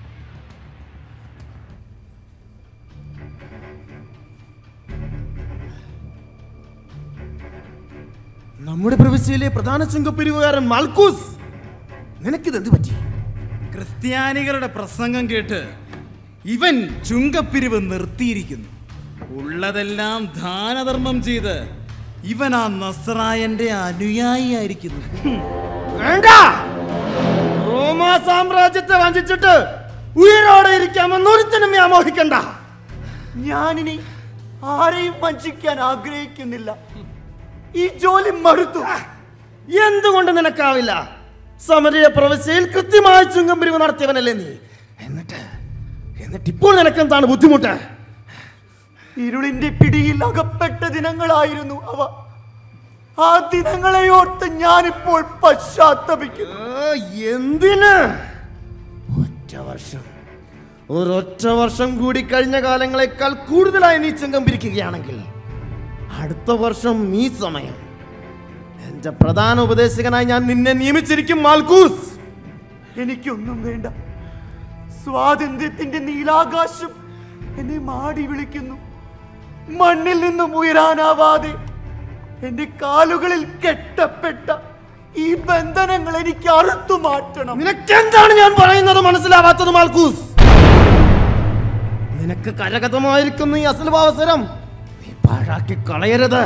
നമ്മുടെ പ്രവിശ്യയിലെ പ്രധാന ചുങ്കപ്പിരിവുകാരൻ മാൽക്കൂസ് നിനക്കിത് എന്ത് പറ്റി ക്രിസ്ത്യാനികളുടെ പ്രസംഗം കേട്ട് ഇവൻ ചുങ്കപ്പിരിവ് നിർത്തിയിരിക്കുന്നു ഉള്ളതെല്ലാം ദാനധർമ്മം ചെയ്ത് ഇവൻ ആ നസ്രായന്റെ അനുയായിയായിരിക്കുന്നു വേണ്ട റോമാ സാമ്രാജ്യത്തെ വഞ്ചിച്ചിട്ട് ഉയരോടെ ഇരിക്കാമെന്ന് ഒരുത്തനും വ്യാമോഹിക്കണ്ട ഞാനിനി ആരെയും വഞ്ചിക്കാൻ ആഗ്രഹിക്കുന്നില്ല ഈ ജോലി മടുത്തു എന്തുകൊണ്ട് നിനക്കാവില്ല സമരിയ പ്രവിശ്യയിൽ കൃത്യമായ ചുങ്കം പിരിവ് നടത്തിയവനല്ലേ നീ എന്നിട്ട് എന്നിട്ട് ഇപ്പോൾ നിനക്കെന്താണ് ബുദ്ധിമുട്ട് ഇരുളിന്റെ പിടിയിൽ അകപ്പെട്ട ദിനങ്ങളായിരുന്നു അവ ആ ദിനങ്ങളെ ഓർത്ത് ഞാനിപ്പോൾ പശ്ചാത്തപിക്കുന്നു എന്തിന് ഒറ്റ വർഷം ഒരൊറ്റ വർഷം കൂടി കഴിഞ്ഞ കാലങ്ങളെക്കാൾ കൂടുതലായി നീ ചുങ്കം പിരിക്കുകയാണെങ്കിൽ അടുത്ത വർഷം ഈ സമയം എന്റെ പ്രധാന ഉപദേശകനായി ഞാൻ നിന്നെ നിയമിച്ചിരിക്കും മാൽക്കൂസ് എനിക്കൊന്നും വേണ്ട സ്വാതന്ത്ര്യത്തിന്റെ നീലാകാശം എന്നെ മാടി വിളിക്കുന്നു മണ്ണിൽ നിന്നും ഉയരാനാവാതെ എന്റെ കാലുകളിൽ കെട്ടപ്പെട്ട ഈ ബന്ധനങ്ങൾ എനിക്ക് അറുത്തു മാറ്റണം നിനക്കെന്താണ് ഞാൻ പറയുന്നത് മനസ്സിലാവാത്തത് മാൽക്കൂസ് നിനക്ക് കരഗതമായിരിക്കുന്ന ഈ അസുലഭാവസരം നീ പാഴാക്കി കളയരുത്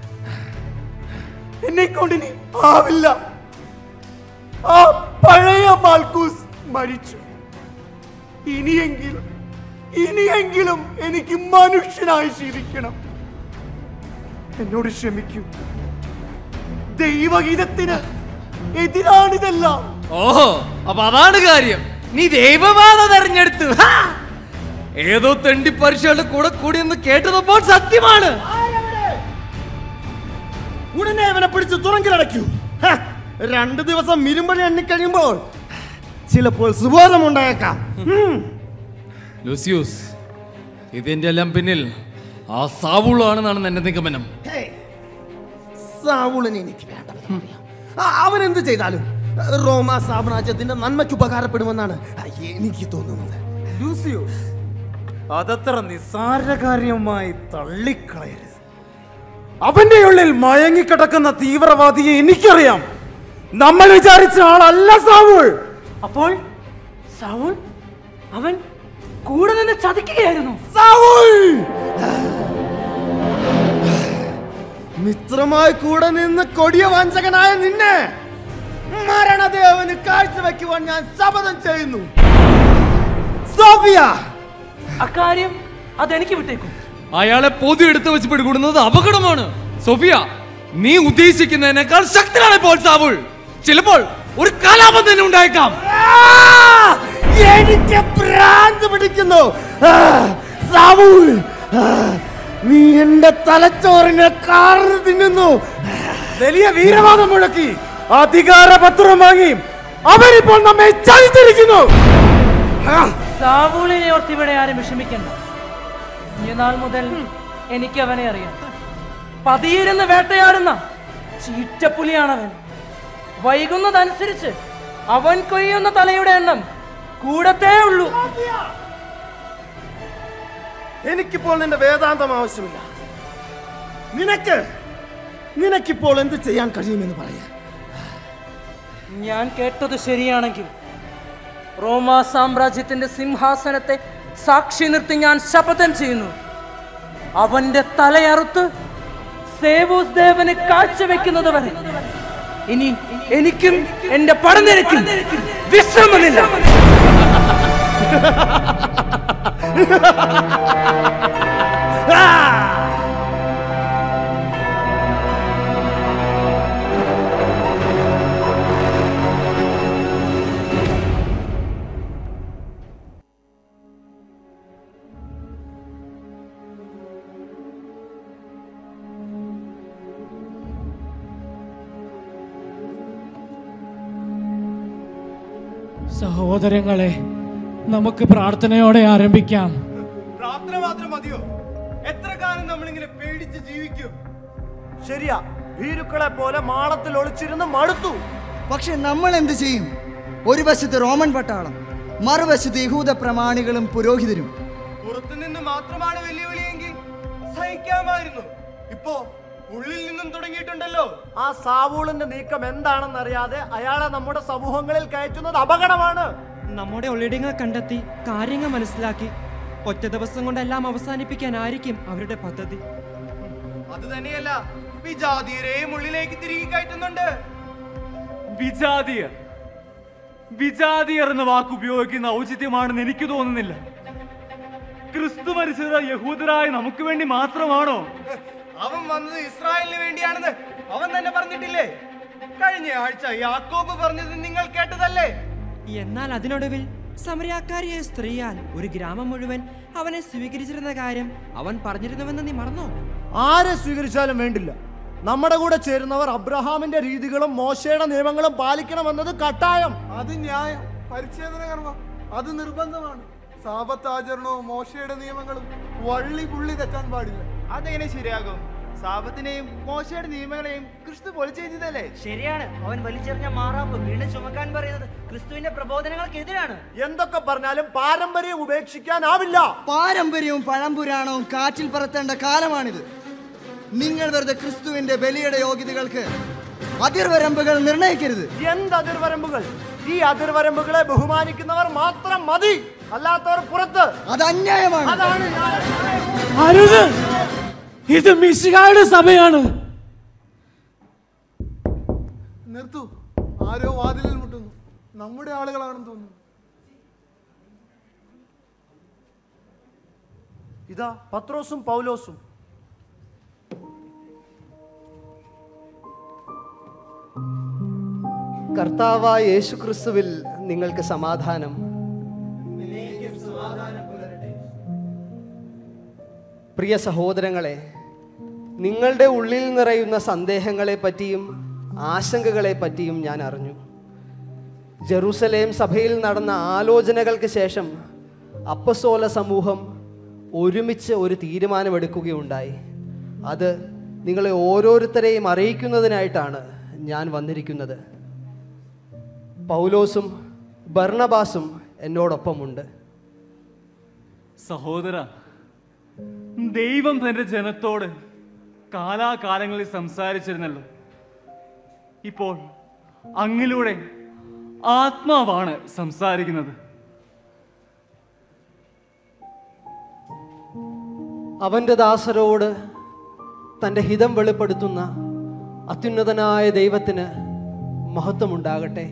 എന്നെ കൊണ്ട് ഇനി ആവില്ല ആ പഴയ മാൽക്കൂസ് മരിച്ചു ഇനിയെങ്കിലും ഇനിയെങ്കിലും എനിക്ക് മനുഷ്യനായി ജീവിക്കണം എന്നോട് ക്ഷമിക്കൂ ദൈവഗീതത്തിന് എതിരാണിതെല്ലാം ഓഹോ അപ്പൊ അതാണ് കാര്യം നീ ദൈവബാധ തെരഞ്ഞെടുത്തു ഹാ! ഏതോ തെണ്ടി പരീക്ഷകളുടെ കൂടെ കൂടിയെന്ന് കേട്ടതപ്പോൾ സത്യമാണ് ഉടനെ അവനെ പിടിച്ച് തുറങ്കിലടയ്ക്കൂ ഹ! രണ്ട് ദിവസം ഇരുമ്പഴി എണ്ണിക്കഴിയുമ്പോൾ ചിലപ്പോൾ സുബോധമുണ്ടായേക്കാം ഉം. ലൂസിയൂസ് ഇതിന്റെ എല്ലാം പിന്നിൽ ആ സാവുളാണെന്നാണ് എന്റെ നിഗമനം ഹേയ്, സാവൂളിനെ എനിക്ക് വേണ്ടവരെന്ന് അറിയാം. ആ, അവൻ എന്ത് ചെയ്താലും റോമ സാമ്രാജ്യത്തിന്റെ നന്മയ്ക്ക് ഉപകാരപ്പെടുമെന്നാണ് എനിക്ക് തോന്നുന്നത് ലൂസിയോസ് അതത്ര നിസ്സാരകാര്യമായി തള്ളിക്കളയരുത് അവന്റെ ഉള്ളിൽ മയങ്ങിക്കിടക്കുന്ന തീവ്രവാദിയെ എനിക്കറിയാം നമ്മൾ വിചാരിച്ച ആളല്ല സാവൂൾ അപ്പോൾ സൗൾ അവൻ കൂടെ നിന്ന് ചതിക്കുകയായിരുന്നു മിത്രമായി കൂടെ നിന്ന് കൊടിയ വഞ്ചകനായ നിന്നെ മരണദേവന് കാഴ്ചവെക്കുവാൻ ഞാൻ ശപഥം ചെയ്യുന്നു സോഫിയ അക്കാര്യം അതെനിക്ക് വിട്ടേക്കും അയാളെ പൊതു എടുത്തു വെച്ച് പിടികൂടുന്നത് അപകടമാണ് സോഫിയ നീ ഉദ്ദേശിക്കുന്നതിനേക്കാൾ ശക്തനാണ് ഇപ്പോൾ സാവുൾ ചിലപ്പോൾ ഒരു കലാപം തന്നെ ഉണ്ടായേക്കാം എനിക്ക് ഭ്രാന്ത് പിടിക്കുന്നു ആ, സാവൂൾ ആ, നീ എന്റെ തലച്ചോറിനെ കാർന്ന് തിന്നുന്നു വലിയ വീരവാദം മുഴക്കി അധികാരപത്രം വാങ്ങി അവരിപ്പോൾ നമ്മെ ചതിച്ചിരിക്കുന്നു സാവൂളിനെ ഓർത്ത് ഇവിടെ ആരും വിഷമിക്കണ്ട ഇനി നാൾ മുതൽ എനിക്ക് അവനെ അറിയാം പതിയിരുന്ന് വേട്ടയാടുന്ന ചീറ്റപ്പുലിയാണവൻ വൈകുന്നതനുസരിച്ച് അവൻ കൊയ്യുന്ന തലയുടെ എണ്ണം കൂടത്തേ ഉള്ളൂ എനിക്കിപ്പോൾ നിന്റെ വേദാന്തം ആവശ്യമില്ല നിനക്ക് നിനക്കിപ്പോൾ എന്ത് ചെയ്യാൻ കഴിയുമെന്ന് പറയാം ഞാൻ കേട്ടത് ശരിയാണെങ്കിൽ റോമാ സാമ്രാജ്യത്തിന്റെ സിംഹാസനത്തെ സാക്ഷി നിർത്തി ഞാൻ ശപഥം ചെയ്യുന്നു അവന്റെ തലയറുത്ത് സേവൂസ് ദേവന് കാഴ്ചവെക്കുന്നത് വരെ ഇനി എനിക്കും എന്റെ പടനിരക്കും വിശ്രമമില്ല സഹോദരങ്ങളെ നമുക്ക് പ്രാർത്ഥനയോടെ ആരംഭിക്കാം പ്രാർത്ഥന മാത്രം മതിയോ എത്ര കാലം നമ്മളിങ്ങനെ പേടിച്ച് ജീവിക്കും ശരിയാ ഭീരുക്കളെ പോലെ മാളത്തിൽ ഒളിച്ചിരുന്ന് മടുത്തു പക്ഷെ നമ്മൾ എന്ത് ചെയ്യും ഒരു വശത്ത് റോമൻ പട്ടാളം മറുവശത്ത് യഹൂദ പ്രമാണികളും പുരോഹിതരും പുറത്തുനിന്ന് മാത്രമാണ് വെല്ലുവിളിയെങ്കിൽ സഹിക്കാമായിരുന്നു ഇപ്പോ ഉള്ളിൽ നിന്നും തുടങ്ങിയിട്ടുണ്ടല്ലോ ആ സാവൂളിന്റെ നീക്കം എന്താണെന്നറിയാതെ അയാളെ നമ്മുടെ സമൂഹങ്ങളിൽ കയറ്റുന്നത് അപകടമാണ് നമ്മുടെ ഒളിടിങ്ങൾ കണ്ടെത്തി കാര്യങ്ങൾ മനസ്സിലാക്കി ഒറ്റ ദിവസം കൊണ്ടെല്ലാം അവസാനിപ്പിക്കാനായിരിക്കും അവരുടെ പദ്ധതി അത് തന്നെയല്ല വിജാതീയരെയും ഉള്ളിലേക്ക് തിരികെ കയറ്റുന്നുണ്ട് വിജാതിയർ വിജാതിയർ എന്ന വാക്ക് ഉപയോഗിക്കുന്ന ഔചിത്യമാണെന്ന് എനിക്ക് തോന്നുന്നില്ല ക്രിസ്തു മരിച്ചത് യഹൂദരായ നമുക്ക് വേണ്ടി മാത്രമാണോ അവൻ വന്നത് ഇസ്രായേലിന് വേണ്ടിയാണെന്ന് അവൻ തന്നെ പറഞ്ഞിട്ടില്ലേ കഴിഞ്ഞ ആഴ്ച യാക്കോബ് പറഞ്ഞത് നിങ്ങൾ കേട്ടതല്ലേ എന്നാൽ അതിനൊടുവിൽ സമരക്കാരിയായ സ്ത്രീയാൽ ഒരു ഗ്രാമം മുഴുവൻ അവനെ സ്വീകരിച്ചിരുന്ന കാര്യം അവൻ പറഞ്ഞിരുന്നുവെന്ന് നീ മറന്നോ ആരെ സ്വീകരിച്ചാലും വേണ്ടില്ല നമ്മുടെ കൂടെ ചേരുന്നവർ അബ്രഹാമിന്റെ രീതികളും മോശയുടെ നിയമങ്ങളും പാലിക്കണമെന്നത് കട്ടായം അത് ന്യായം പരിച്ഛേദന കർമ്മം അത് നിർബന്ധമാണ് സാപത്താചരണവും മോശയുടെ നിയമങ്ങളും വള്ളി പുള്ളി തെറ്റാൻ പാടില്ല അതെങ്ങനെ ശരിയാകും സാപത്തിനെയും മോശയുടെ നിയമങ്ങളെയും ക്രിസ്തു പൊളിച്ചെഴുതിയതല്ലേ ശരിയാണ് അവൻ വലിച്ചെറിഞ്ഞ മാറാപ്പ് വീണ്ടും ചുമക്കാൻ പറയുന്നത് ക്രിസ്തുവിന്റെ പ്രബോധനങ്ങൾക്കെതിരാണ് എന്തൊക്കെ പറഞ്ഞാലും പാരമ്പര്യം ഉപേക്ഷിക്കാനാവില്ല പാരമ്പര്യവും പഴംപുരാണവും കാറ്റിൽ പറത്തേണ്ട കാലമാണിത് നിങ്ങൾ വെറുതെ ക്രിസ്തുവിന്റെ ബലിയുടെ യോഗ്യതകൾക്ക് അതിർവരമ്പുകൾ നിർണയിക്കരുത് എന്ത് അതിർവരമ്പുകൾ ഈ അതിർവരമ്പുകളെ ബഹുമാനിക്കുന്നവർ മാത്രം മതി അല്ലാത്തവർ പുറത്ത് അത് അന്യായമാണ് അതാണ് അരുത് ഇത് മിശിഹായുടെ സഭയാണ് നിർത്തൂ ആരോ വാതിലിൽ മുട്ടുന്നു നമ്മുടെ ആളുകളാണെന്ന് തോന്നുന്നു ഇതാ പത്രോസും പൗലോസും കർത്താവായ യേശു ക്രിസ്തുവിൽ നിങ്ങൾക്ക് സമാധാനം പ്രിയ സഹോദരങ്ങളെ നിങ്ങളുടെ ഉള്ളിൽ നിറയുന്ന സന്ദേഹങ്ങളെ പറ്റിയും ആശങ്കകളെ പറ്റിയും ഞാൻ അറിഞ്ഞു ജെറൂസലേം സഭയിൽ നടന്ന ആലോചനകൾക്ക് ശേഷം അപ്പസോല സമൂഹം ഒരുമിച്ച് ഒരു തീരുമാനമെടുക്കുകയുണ്ടായി അത് നിങ്ങളെ ഓരോരുത്തരെയും അറിയിക്കുന്നതിനായിട്ടാണ് ഞാൻ വന്നിരിക്കുന്നത് പൗലോസും ബർണബാസും എന്നോടൊപ്പമുണ്ട് സഹോദര ദൈവം തന്റെ ജനത്തോട് കാലാകാലങ്ങളിൽ സംസാരിച്ചിരുന്നല്ലോ ഇപ്പോൾ അങ്ങിലൂടെ ആത്മാവാണ് സംസാരിക്കുന്നത് അവൻ്റെ ദാസരോട് തൻ്റെ ഹിതം വെളിപ്പെടുത്തുന്ന അത്യുന്നതനായ ദൈവത്തിന് മഹത്വമുണ്ടാകട്ടെ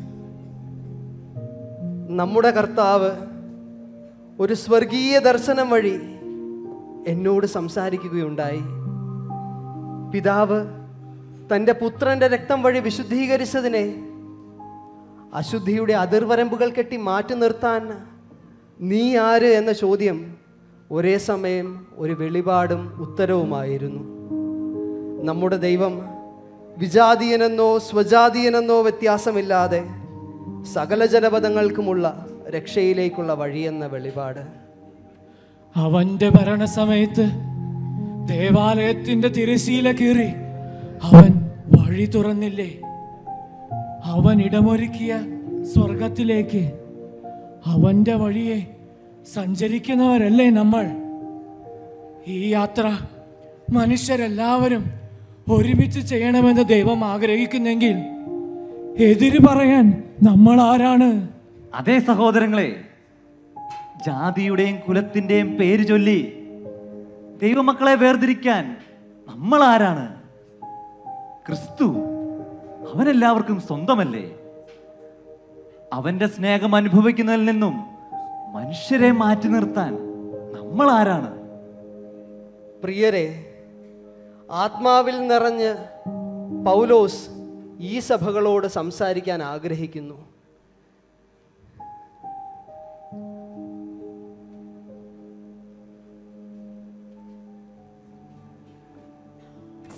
നമ്മുടെ കർത്താവ് ഒരു സ്വർഗീയ ദർശനം വഴി എന്നോട് സംസാരിക്കുകയുണ്ടായി പിതാവ് തൻ്റെ പുത്രൻ്റെ രക്തം വഴി വിശുദ്ധീകരിച്ചതിനെ അശുദ്ധിയുടെ അതിർവരമ്പുകൾ കെട്ടി മാറ്റി നിർത്താൻ നീ ആര് എന്ന ചോദ്യം ഒരേ സമയം ഒരു വെളിപാടും ഉത്തരവുമായിരുന്നു നമ്മുടെ ദൈവം വിജാതീയനെന്നോ സ്വജാതീയനെന്നോ വ്യത്യാസമില്ലാതെ സകല ജനപദങ്ങൾക്കുമുള്ള രക്ഷയിലേക്കുള്ള വഴിയെന്ന വെളിപാട് അവന്റെ ഭരണസമയത്ത് ദേവാലയത്തിന്റെ തിരശീല കീറി അവൻ വഴി തുറന്നില്ലേ അവൻ ഇടമൊരുക്കിയ സ്വർഗത്തിലേക്ക് അവന്റെ വഴിയെ സഞ്ചരിക്കുന്നവരല്ലേ നമ്മൾ ഈ യാത്ര മനുഷ്യരെല്ലാവരും ഒരുമിച്ച് ചെയ്യണമെന്ന് ദൈവം ആഗ്രഹിക്കുന്നെങ്കിൽ എതിര് പറയാൻ നമ്മൾ ആരാണ് അതേ സഹോദരങ്ങളെ ജാതിയുടെയും കുലത്തിന്റെയും പേര് ചൊല്ലി ദൈവമക്കളെ വേർതിരിക്കാൻ നമ്മൾ ആരാണ് ക്രിസ്തു അവനെല്ലാവർക്കും സ്വന്തമല്ലേ അവന്റെ സ്നേഹം അനുഭവിക്കുന്നതിൽ നിന്നും മനുഷ്യരെ മാറ്റി നിർത്താൻ നമ്മൾ ആരാണ് പ്രിയരെ ആത്മാവിൽ നിറഞ്ഞ് പൗലോസ് ഈ സഭകളോട് സംസാരിക്കാൻ ആഗ്രഹിക്കുന്നു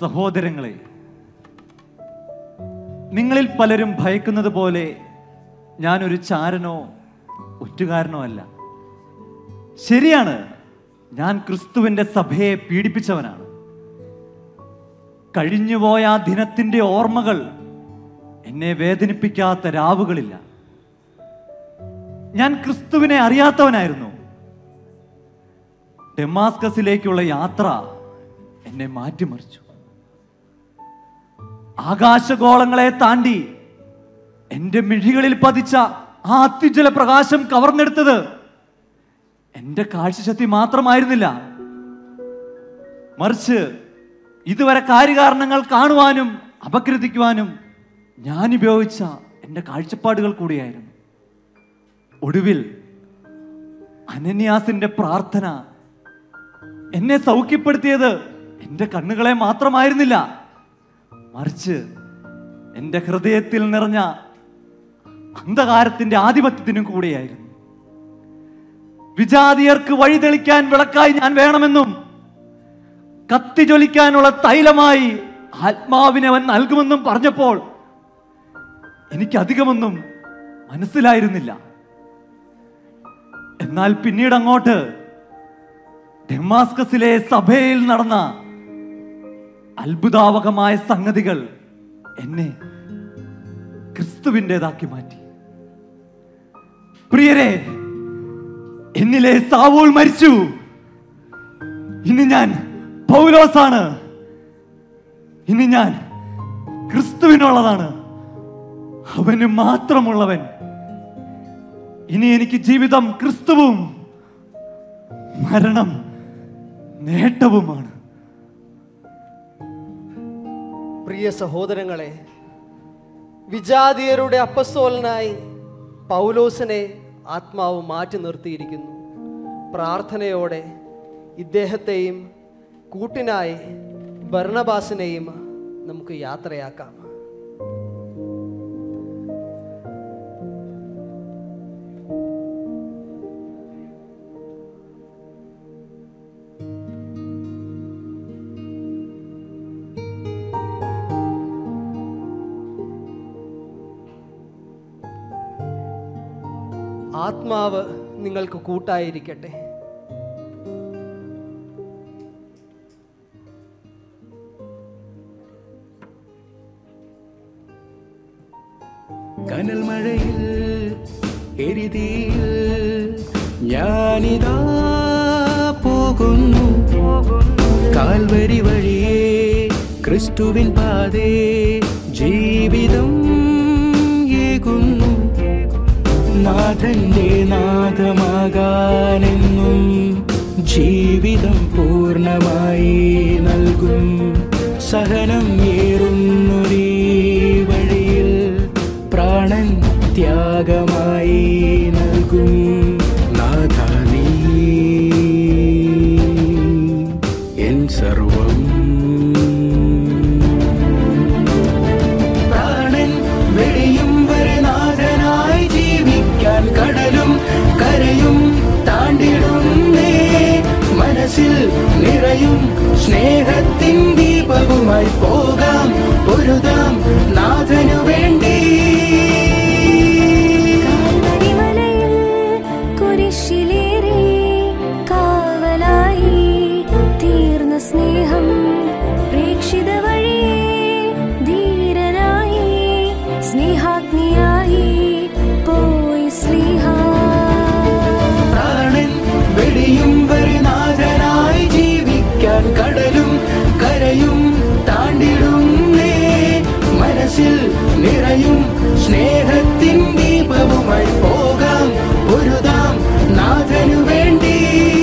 സഹോദരങ്ങളെ നിങ്ങളിൽ പലരും ഭയക്കുന്നത് പോലെ ഞാനൊരു ചാരനോ ഒറ്റുകാരനോ അല്ല ശരിയാണ് ഞാൻ ക്രിസ്തുവിന്റെ സഭയെ പീഡിപ്പിച്ചവനാണ് കഴിഞ്ഞുപോയ ആ ദിനത്തിന്റെ ഓർമ്മകൾ എന്നെ വേദനിപ്പിക്കാത്ത രാവുകളില്ല ഞാൻ ക്രിസ്തുവിനെ അറിയാത്തവനായിരുന്നു ഡെമാസ്കസിലേക്കുള്ള യാത്ര എന്നെ മാറ്റിമറിച്ചു ആകാശഗോളങ്ങളെ താണ്ടി എന്റെ മിഴികളിൽ പതിച്ച ആ അത്യുജ്വല പ്രകാശം കവർന്നെടുത്തത് എന്റെ കാഴ്ചശക്തി മാത്രമായിരുന്നില്ല മറിച്ച് ഇതുവരെ കാര്യകാരണങ്ങൾ കാണുവാനും അപഗ്രഥിക്കുവാനും ഞാൻ ഉപയോഗിച്ച എൻ്റെ കാഴ്ചപ്പാടുകൾ കൂടിയായിരുന്നു ഒടുവിൽ അനന്യാസിന്റെ പ്രാർത്ഥന എന്നെ സൗഖ്യപ്പെടുത്തിയത് എൻ്റെ കണ്ണുകളെ മാത്രമായിരുന്നില്ല മറിച്ച് എൻ്റെ ഹൃദയത്തിൽ നിറഞ്ഞ അന്ധകാരത്തിന്റെ ആധിപത്യത്തിനും കൂടിയായിരുന്നു വിജാതിയർക്ക് വഴി തെളിക്കാൻ വിളക്കായി ഞാൻ വേണമെന്നും കത്തി ജ്വലിക്കാനുള്ള തൈലമായി ആത്മാവിനെ അവൻ നൽകുമെന്നും പറഞ്ഞപ്പോൾ എനിക്ക് അധികമൊന്നും മനസ്സിലായിരുന്നില്ല എന്നാൽ പിന്നീട് അങ്ങോട്ട് ഡെമാസ്കസിലെ സഭയിൽ നടന്ന അത്ഭുതാവകമായ സംഗതികൾ എന്നെ ക്രിസ്തുവിൻ്റെതാക്കി മാറ്റി പ്രിയരെ എന്നിലെ സാവൂൾ മരിച്ചു ഇനി ഞാൻ പൗലോസാണ് ഇനി ഞാൻ ക്രിസ്തുവിനുള്ളതാണ് അവന് മാത്രമുള്ളവൻ ഇനി എനിക്ക് ജീവിതം ക്രിസ്തുവും മരണം നേട്ടവുമാണ് പ്രിയ സഹോദരങ്ങളെ വിജാതീയരുടെ അപ്പസ്തോലനായി പൗലോസിനെ ആത്മാവ് മാറ്റി നിർത്തിയിരിക്കുന്നു പ്രാർത്ഥനയോടെ ഇദ്ദേഹത്തെയും കൂട്ടിനായി ഭരണബാസിനെയും നമുക്ക് യാത്രയാക്കാം ആത്മാവ് നിങ്ങൾക്ക് കൂട്ടായിരിക്കട്ടെ കനൽ മഴയിൽ എരിതിയിൽ ഞാനിതാ പോകുന്നു കാൽവരി വഴിയേ ക്രിസ്തുവിൻ പാതേ ജീവിതം ഏകുന്നു നാഥന്റെ നാഥമാകാനെന്നും ജീവിതം പൂർണ്ണമായി നൽകും സഹനം ഏറുന്നൊരീ വഴിയിൽ പ്രാണൻ ത്യാഗമായി നൽകും നാഥ നീ എൻ സർവം പ്രാണൻ വെടിയും വരെ നാഥനായി ജീവിക്കാൻ കടലും കരയും താണ്ടിടുന്നേ മനസ്സിൽ നിറയും സ്നേഹത്തിൻ ദീപവുമായി പോകാം പൊരുതാം നാഥനു വേണ്ടി കാൽവരിമലയിൽ കുരിശിലേറി കാവലായി തീർന്ന സ്നേഹം പ്രേക്ഷിത വഴിയേ ധീരനായി സ്നേഹാഗ്നിയായി പോയി സ്നേഹ പ്രാണൻ വെടിയും വരെ നാഥനായി ജീവിക്കാൻ കടലും കരയും താണ്ടിടുന്നേ മനസ്സിൽ നിറയും സ്നേഹത്തിൻ ദീപവുമായി പോകാം പൊരുതാം നാഥനു വേണ്ടി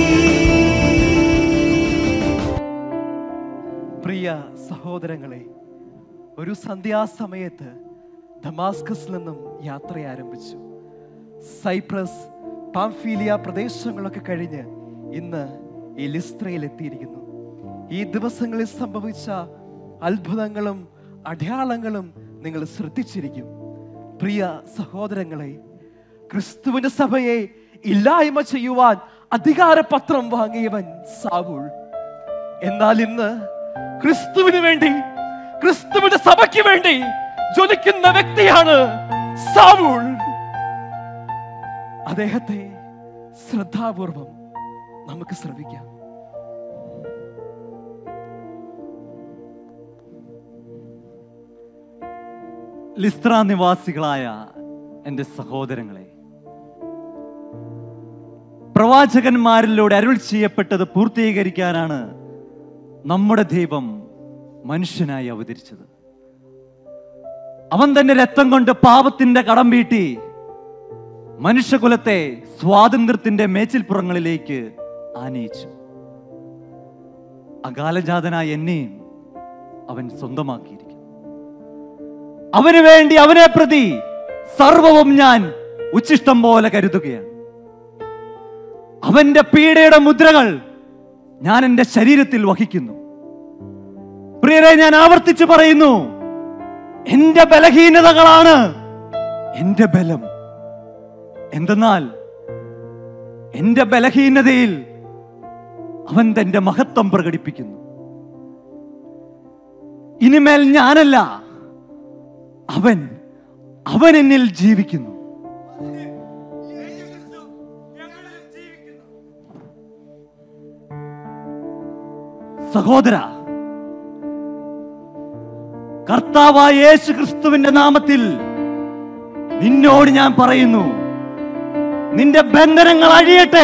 പ്രിയ സഹോദരങ്ങളെ ഒരു സന്ധ്യാസമയത്ത് ഡമാസ്കസിൽ നിന്നും യാത്ര ആരംഭിച്ചു സൈപ്രസ് പാംഫീലിയ പ്രദേശങ്ങളൊക്കെ കഴിഞ്ഞ് ഇന്ന് ഈ ലിസ്ത്രയിൽ എത്തിയിരിക്കുന്നു ഈ ദിവസങ്ങളിൽ സംഭവിച്ച അത്ഭുതങ്ങളും അടയാളങ്ങളും നിങ്ങൾ ശ്രദ്ധിച്ചിരിക്കും പ്രിയ സഹോദരങ്ങളെ ക്രിസ്തുവിന്റെ സഭയെ ഇല്ലായ്മ ചെയ്യുവാൻ അധികാരപത്രം വാങ്ങിയവൻ സാവൂൾ എന്നാൽ ഇന്ന് ക്രിസ്തുവിന് വേണ്ടി ക്രിസ്തുവിന്റെ സഭയ്ക്ക് വേണ്ടി ജ്വലിക്കുന്ന വ്യക്തിയാണ് സാവൂൾ അദ്ദേഹത്തെ ശ്രദ്ധാപൂർവം നമുക്ക് ശ്രവിക്കാം ലിസ്ത്ര നിവാസികളായ എൻ്റെ സഹോദരങ്ങളെ പ്രവാചകന്മാരിലൂടെ അരുൾ ചെയ്യപ്പെട്ടത് പൂർത്തീകരിക്കാനാണ് നമ്മുടെ ദൈവം മനുഷ്യനായി അവതരിച്ചത് അവൻ തന്റെ രക്തം കൊണ്ട് പാപത്തിന്റെ കടം വീട്ടി മനുഷ്യകുലത്തെ സ്വാതന്ത്ര്യത്തിന്റെ മേച്ചിൽപ്പുറങ്ങളിലേക്ക് ആനയിച്ചു അകാലജാതനായ എന്നെയും അവൻ സ്വന്തമാക്കിയിരിക്കുന്നു അവന് വേണ്ടി അവനെ പ്രതി സർവവും ഞാൻ ഉച്ചിഷ്ടം പോലെ കരുതുകയാണ് അവന്റെ പീഡയുടെ മുദ്രകൾ ഞാൻ എൻ്റെ ശരീരത്തിൽ വഹിക്കുന്നു പ്രിയരെ ഞാൻ ആവർത്തിച്ചു പറയുന്നു എന്റെ ബലഹീനതകളാണ് എന്റെ ബലം എന്തെന്നാൽ എന്റെ ബലഹീനതയിൽ അവൻ തന്റെ മഹത്വം പ്രകടിപ്പിക്കുന്നു ഇനിമേൽ ഞാനല്ല അവൻ അവൻ എന്നിൽ ജീവിക്കുന്നു സഹോദര കർത്താവായ യേശു ക്രിസ്തുവിന്റെ നാമത്തിൽ നിന്നോട് ഞാൻ പറയുന്നു നിന്റെ ബന്ധനങ്ങൾ അഴിയട്ടെ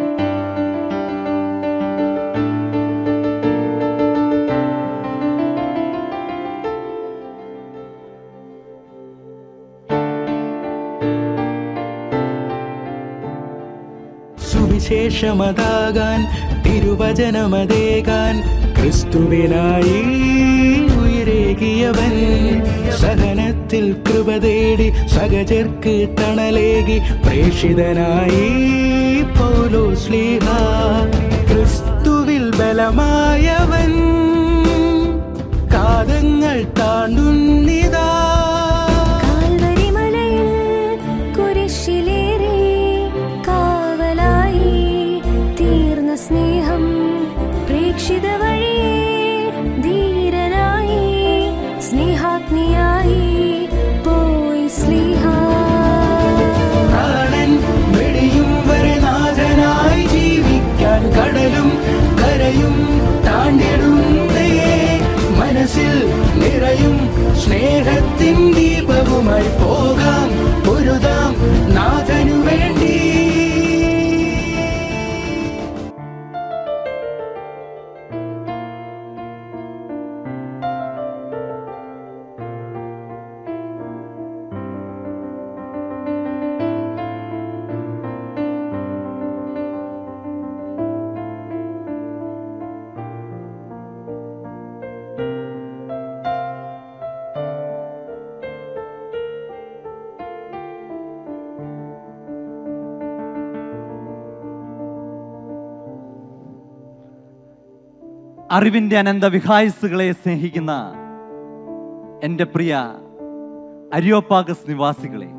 സുവിശേഷമതാകാൻ തിരുവചനമതേകാൻ ക്രിസ്തുവിനായി ഉയരേകിയവൻ സഹനത്തിൽ കൃപ തേടി സഹചർക്ക് തണലേകി പ്രേഷിതനായി പൗലോ സ്ലീഹ ക്രിസ്തുവിൽ ബലമായവൻ കാതങ്ങൾ താണ്ടുന്നിതാ കാൽവരിമലയിൽ കുരിശിലേറി കാവലായി തീർന്ന സ്നേഹം പ്രേക്ഷിത വഴിയെ ധീരനായി സ്നേഹാഗ്നിയായി പോയി സ്ലീഹ പ്രാണൻ വെടിയും വരെ നാഥനായി ജീവിക്കാൻ കടലും കരയും താണ്ടിടുന്നേ മനസ്സിൽ നിറയും സ്നേഹത്തിൻ ദീപവുമായി പോകാം പൊരുതാം നാഥനു വേണ്ടി അറിവിന്റെ അനന്ത വിഹായസുകളെ സ്നേഹിക്കുന്ന എൻ്റെ പ്രിയ അരിയോപ്പാഗസ് നിവാസികളെ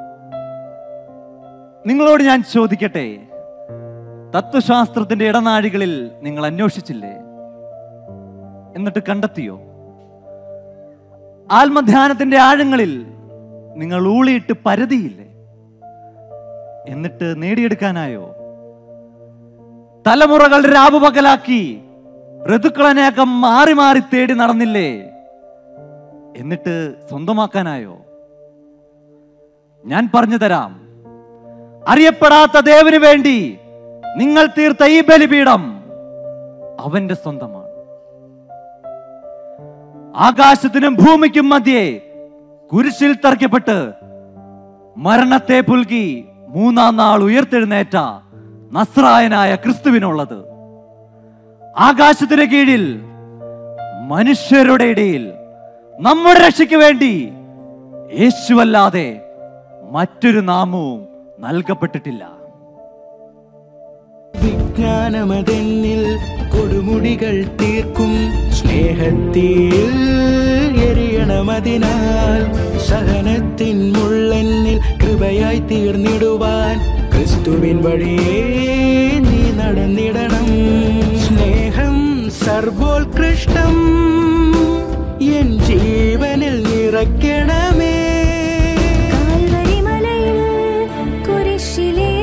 നിങ്ങളോട് ഞാൻ ചോദിക്കട്ടെ തത്വശാസ്ത്രത്തിന്റെ ഇടനാഴികളിൽ നിങ്ങൾ അന്വേഷിച്ചില്ലേ എന്നിട്ട് കണ്ടെത്തിയോ ആത്മധ്യാനത്തിന്റെ ആഴങ്ങളിൽ നിങ്ങൾ ഊളിയിട്ട് പരതിയില്ലേ എന്നിട്ട് നേടിയെടുക്കാനായോ തലമുറകൾ രാവുപകലാക്കി ഋതുക്കളനേക്കം മാറി മാറി തേടി നടന്നില്ലേ എന്നിട്ട് സ്വന്തമാക്കാനായോ ഞാൻ പറഞ്ഞു തരാം അറിയപ്പെടാത്ത ദേവന് വേണ്ടി നിങ്ങൾ തീർത്ത ഈ ബലിപീഠം അവന്റെ സ്വന്തമാണ് ആകാശത്തിനും ഭൂമിക്കും മധ്യേ കുരിശിൽ തറയ്ക്കപ്പെട്ട് മരണത്തെ പുൽകി മൂന്നാം നാൾ ഉയർത്തെഴുന്നേറ്റ നസ്രായനായ ക്രിസ്തുവിനുള്ളത് ആകാശത്തിന് കീഴിൽ മനുഷ്യരുടെ ഇടയിൽ നമ്മുടെ രക്ഷയ്ക്ക് വേണ്ടി യേശുവല്ലാതെ മറ്റൊരു നാമവും നൽകപ്പെട്ടിട്ടില്ല വിജ്ഞാനമതെന്നിൽ കൊടുമുടികൾ തീർക്കും സ്നേഹത്തിൽ എരിയണമതിനാൽ സഹനത്തിൻ മുള്ളെന്നിൽ കൃപയായി തീർന്നിടുവാൻ ക്രിസ്തുവിൻ വഴിയേ നീ നടന്നിടണം സ്നേഹം സർവോത്കൃഷ്ടം എൻ ജീവനിൽ നിറയ്ക്കണമേ കാൽവരിമലയിൽ കുരിശിലേറി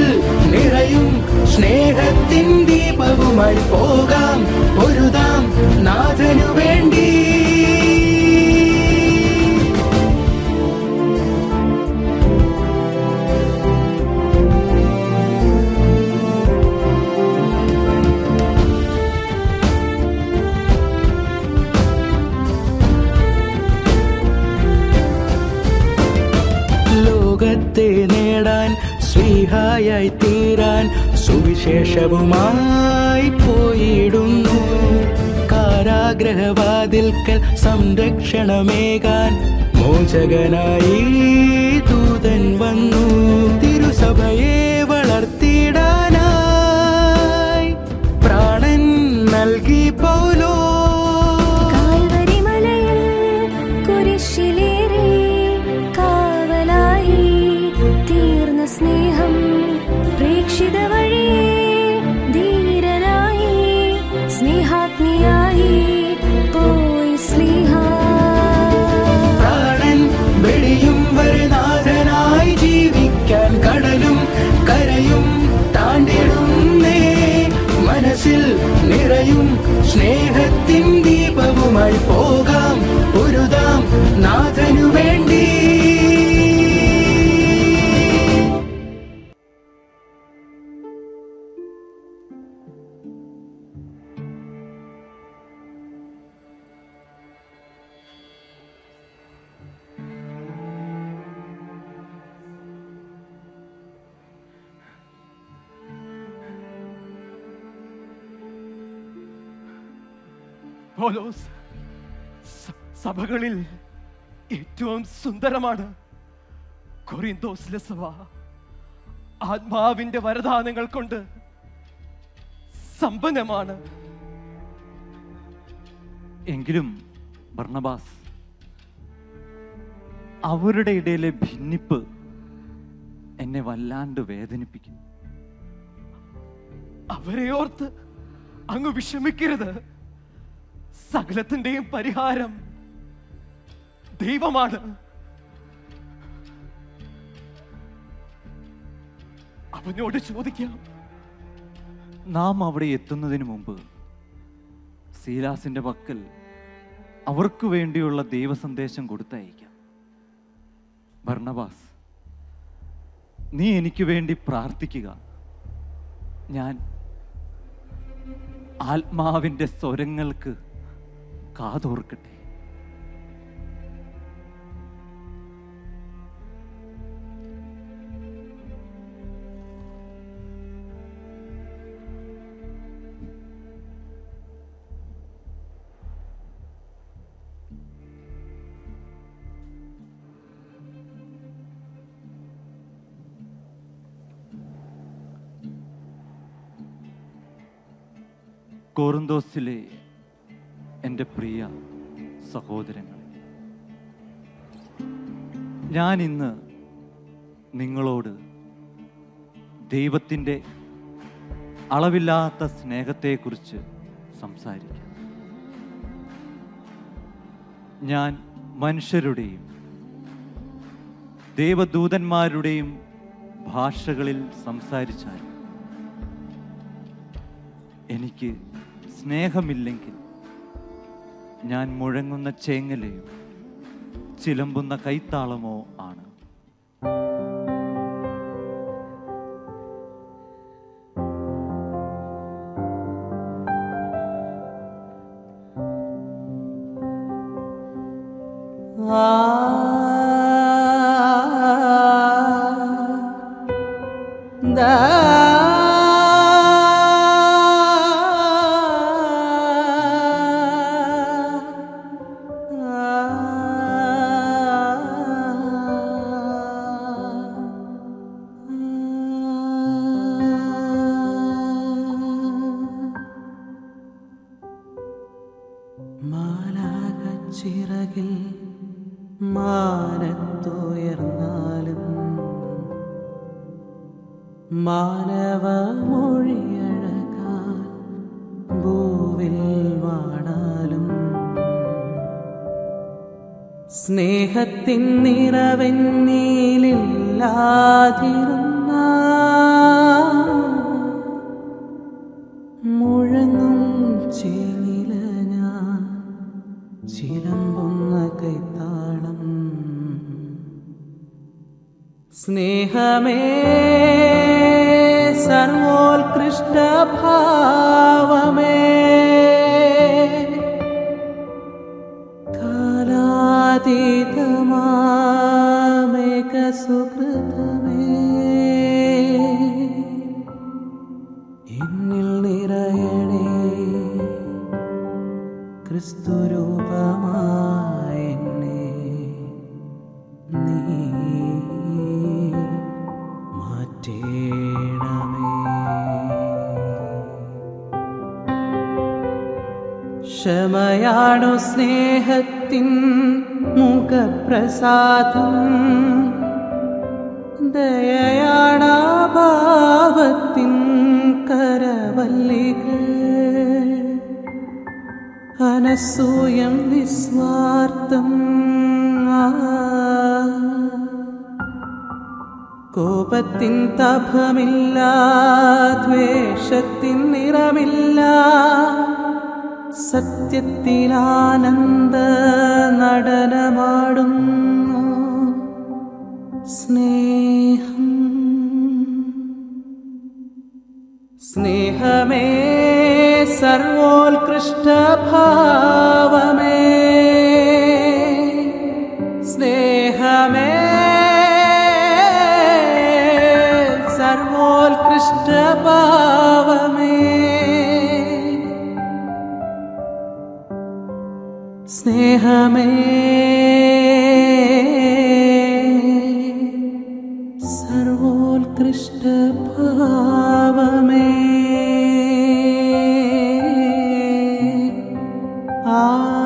നിറയും സ്നേഹത്തിൻ ദീപവുമായി പോകാം പൊരുതാം നാഥനു വേണ്ടി ലോകത്തെ നേടാൻ സ്നേഹായി തീരാൻ സുവിശേഷവുമായി പോയിടുന്നു കാരാഗ്രഹവാതിൽക്കൽ സംരക്ഷണമേകാൻ മോചകനായി ദൂതൻ വന്നു തിരുസഭയെ വളർത്തിടാനായി പ്രാണൻ നൽകി പൗലോ കാൽവരിമലയിൽ കുരിശിലേറി കാവലായി തീർന്ന സ്നേഹം പ്രേക്ഷിത വഴിയെ ധീരനായി സ്നേഹാഗ്നിയായി പോയി സ്നേഹ പ്രാണൻ വെടിയും വരുനാഥനായി ജീവിക്കാൻ കടലും കരയും താണ്ടിടുന്നേ മനസ്സിൽ നിറയും സ്നേഹത്തിൻ ദീപവുമായി പോകാം പൊരുതാം നാഥനു വേണ്ടി പൗലോസ് സ- സഭകളിൽ ഏറ്റവും സുന്ദരമാണ് കൊറിന്തോസിലെ സഭ ആത്മാവിന്റെ വരദാനങ്ങൾ കൊണ്ട് സമ്പന്നമാണ് എങ്കിലും ഭർണബാസ് അവരുടെ ഇടയിലെ ഭിന്നിപ്പ് എന്നെ വല്ലാണ്ട് വേദനിപ്പിക്കുന്നു അവരെ ഓർത്ത് അങ്ങ് വിഷമിക്കരുത് സകലത്തിന്റെയും പരിഹാരം ദൈവമാണ് അവനോട് ചോദിക്കാം നാം അവിടെ എത്തുന്നതിന് മുമ്പ് സീലാസിന്റെ പക്കൽ അവർക്ക് വേണ്ടിയുള്ള ദൈവസന്ദേശം കൊടുത്തയക്കാം ഭർണബാസ് നീ എനിക്ക് വേണ്ടി പ്രാർത്ഥിക്കുക ഞാൻ ആത്മാവിന്റെ സ്വരങ്ങൾക്ക് കാതോർക്കട്ടെ കോറിന്തോസിലെ എൻ്റെ പ്രിയ സഹോദരങ്ങൾ ഞാൻ ഇന്ന് നിങ്ങളോട് ദൈവത്തിൻ്റെ അളവില്ലാത്ത സ്നേഹത്തെക്കുറിച്ച് സംസാരിക്കാം ഞാൻ മനുഷ്യരുടെയും ദേവദൂതന്മാരുടെയും ഭാഷകളിൽ സംസാരിച്ചാൽ എനിക്ക് സ്നേഹമില്ലെങ്കിൽ ഞാൻ മുഴങ്ങുന്ന ചേങ്ങലയോ ചിലമ്പുന്ന കൈത്താളമോ ആണ് ചിറകിൽ മാനത്തുയർന്നാലും മാനവമൊഴിയഴകാൻ ഭൂവിൽ വാണാലും സ്നേഹത്തിൻ നിറവെന്നീലില്ലാതിരുന്ന സ്നേഹമേ സർവോത്കൃഷ്ട ഭാവമേ കാലാതീതമാമേക സുഹൃതമേ എന്നിൽ നിറയണേ ക്രിസ്തുരൂപമായ എന്നെ നീ മാറ്റേണമേ ക്ഷമയാണു സ്നേഹത്തിൻ മുഖപ്രസാദം ദയയാണാഭാവത്തിൻ കരവല്ലികൾ അനസൂയം നിസ്വാർത്ഥം ആ. കോപത്തിൻ തപമില്ല ദ്വേഷത്തിൻ നിറമില്ല സത്യത്തിൽ ആനന്ദ നടനമാടുന്നു സ്നേഹം സ്നേഹമേ സർവോത്കൃഷ്ട ഭാവമേ സ്നേഹമേ സർവോത്കൃഷ്ട ഭാവമേ സ്നേഹമേ സർവോത്കൃഷ്ട ഭാവമേ ആ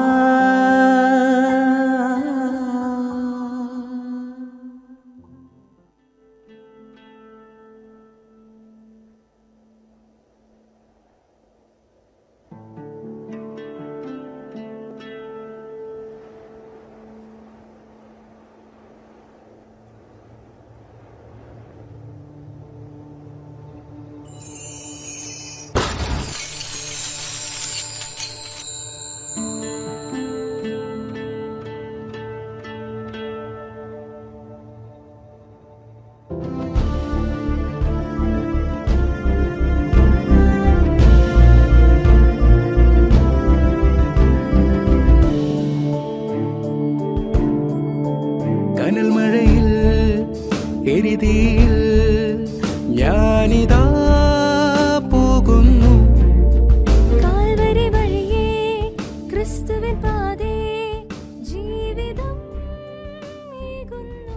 കനൽ മഴയിൽ എരിതിയിൽ ഞാനിതാ പോകുന്നു കാൽവരി വഴിയേ ക്രിസ്തുവിൻ പാതേ ജീവിതം ഏകുന്നു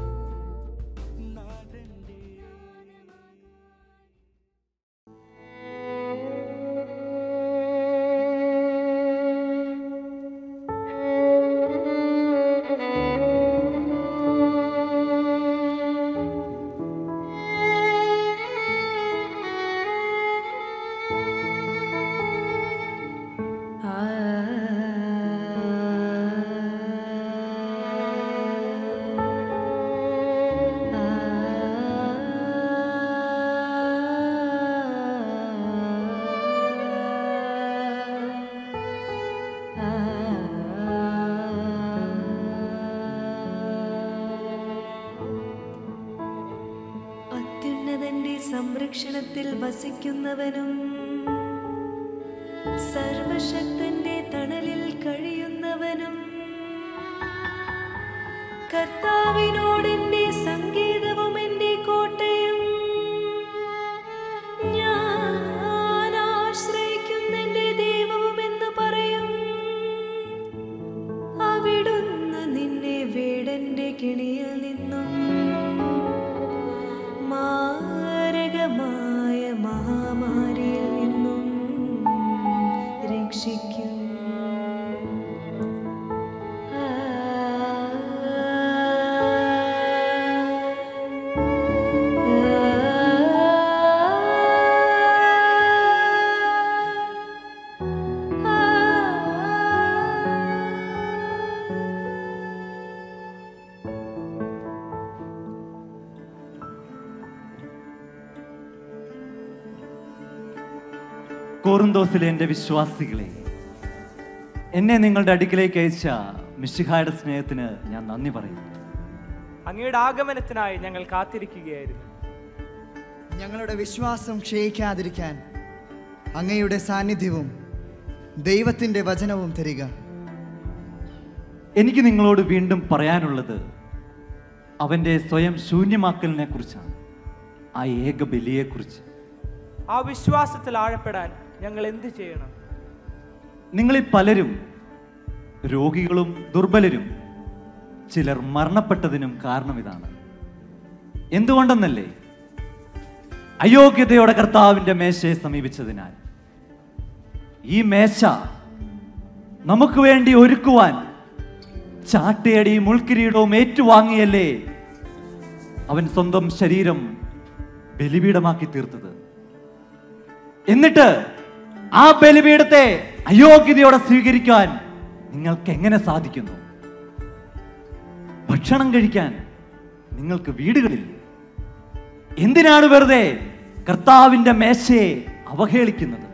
അത്യുന്നതന്റെ സംരക്ഷണത്തിൽ വസിക്കുന്നവനും സർവശക്തന്റെ തണലിൽ കഴിയുന്നവനും കർത്താവിനോട് എന്റെ സംഗീതവും എന്റെ കോട്ടയും ഞാൻ ആശ്രയിക്കുന്ന എന്റെ ദൈവവും എന്ന് പറയും അവിടുന്ന് നിന്നെ വേടന്റെ കിണിയിൽ നിന്നും മാരകമായ മഹാമാരിയിൽ നിന്നും രക്ഷിക്കും ആ, കോറുന്തോസിലെ എൻ്റെ വിശ്വാസികളെ എന്നെ നിങ്ങളുടെ അടുക്കിലേക്ക് അയച്ച മിഷിഹായുടെ സ്നേഹത്തിന് ഞാൻ നന്ദി പറയുന്നു അങ്ങയുടെ ആഗമനത്തിനായി ഞങ്ങൾ കാത്തിരിക്കുകയായിരുന്നു ഞങ്ങളുടെ വിശ്വാസം ക്ഷയിക്കാതിരിക്കാൻ അങ്ങയുടെ സാന്നിധ്യവും ദൈവത്തിൻ്റെ വചനവും തരിക എനിക്ക് നിങ്ങളോട് വീണ്ടും പറയാനുള്ളത് അവൻ്റെ സ്വയം ശൂന്യമാക്കലിനെ കുറിച്ചാണ് ആ ഏക ബലിയെക്കുറിച്ച് ആ വിശ്വാസത്തിൽ ആഴപ്പെടാൻ ഞങ്ങൾ എന്ത് ചെയ്യണം നിങ്ങളിൽ പലരും രോഗികളും ദുർബലരും ചിലർ മരണപ്പെട്ടതിനും കാരണം ഇതാണ് എന്തുകൊണ്ടെന്നല്ലേ അയോഗ്യതയോടെ കർത്താവിന്റെ മേശയെ സമീപിച്ചതിനാൽ ഈ മേശ നമുക്ക് വേണ്ടി ഒരുക്കുവാൻ ചാട്ടയടിയും മുൾക്കിരീടവും ഏറ്റുവാങ്ങിയല്ലേ അവൻ സ്വന്തം ശരീരം ബലിപീഠമാക്കി തീർത്തത് എന്നിട്ട് ആ ബലിപീഠത്തെ അയോഗ്യതയോടെ സ്വീകരിക്കാൻ നിങ്ങൾക്ക് എങ്ങനെ സാധിക്കുന്നു ഭക്ഷണം കഴിക്കാൻ നിങ്ങൾക്ക് വീടുകളിൽ എന്തിനാണ് വെറുതെ കർത്താവിന്റെ മേശയെ അവഹേളിക്കുന്നത്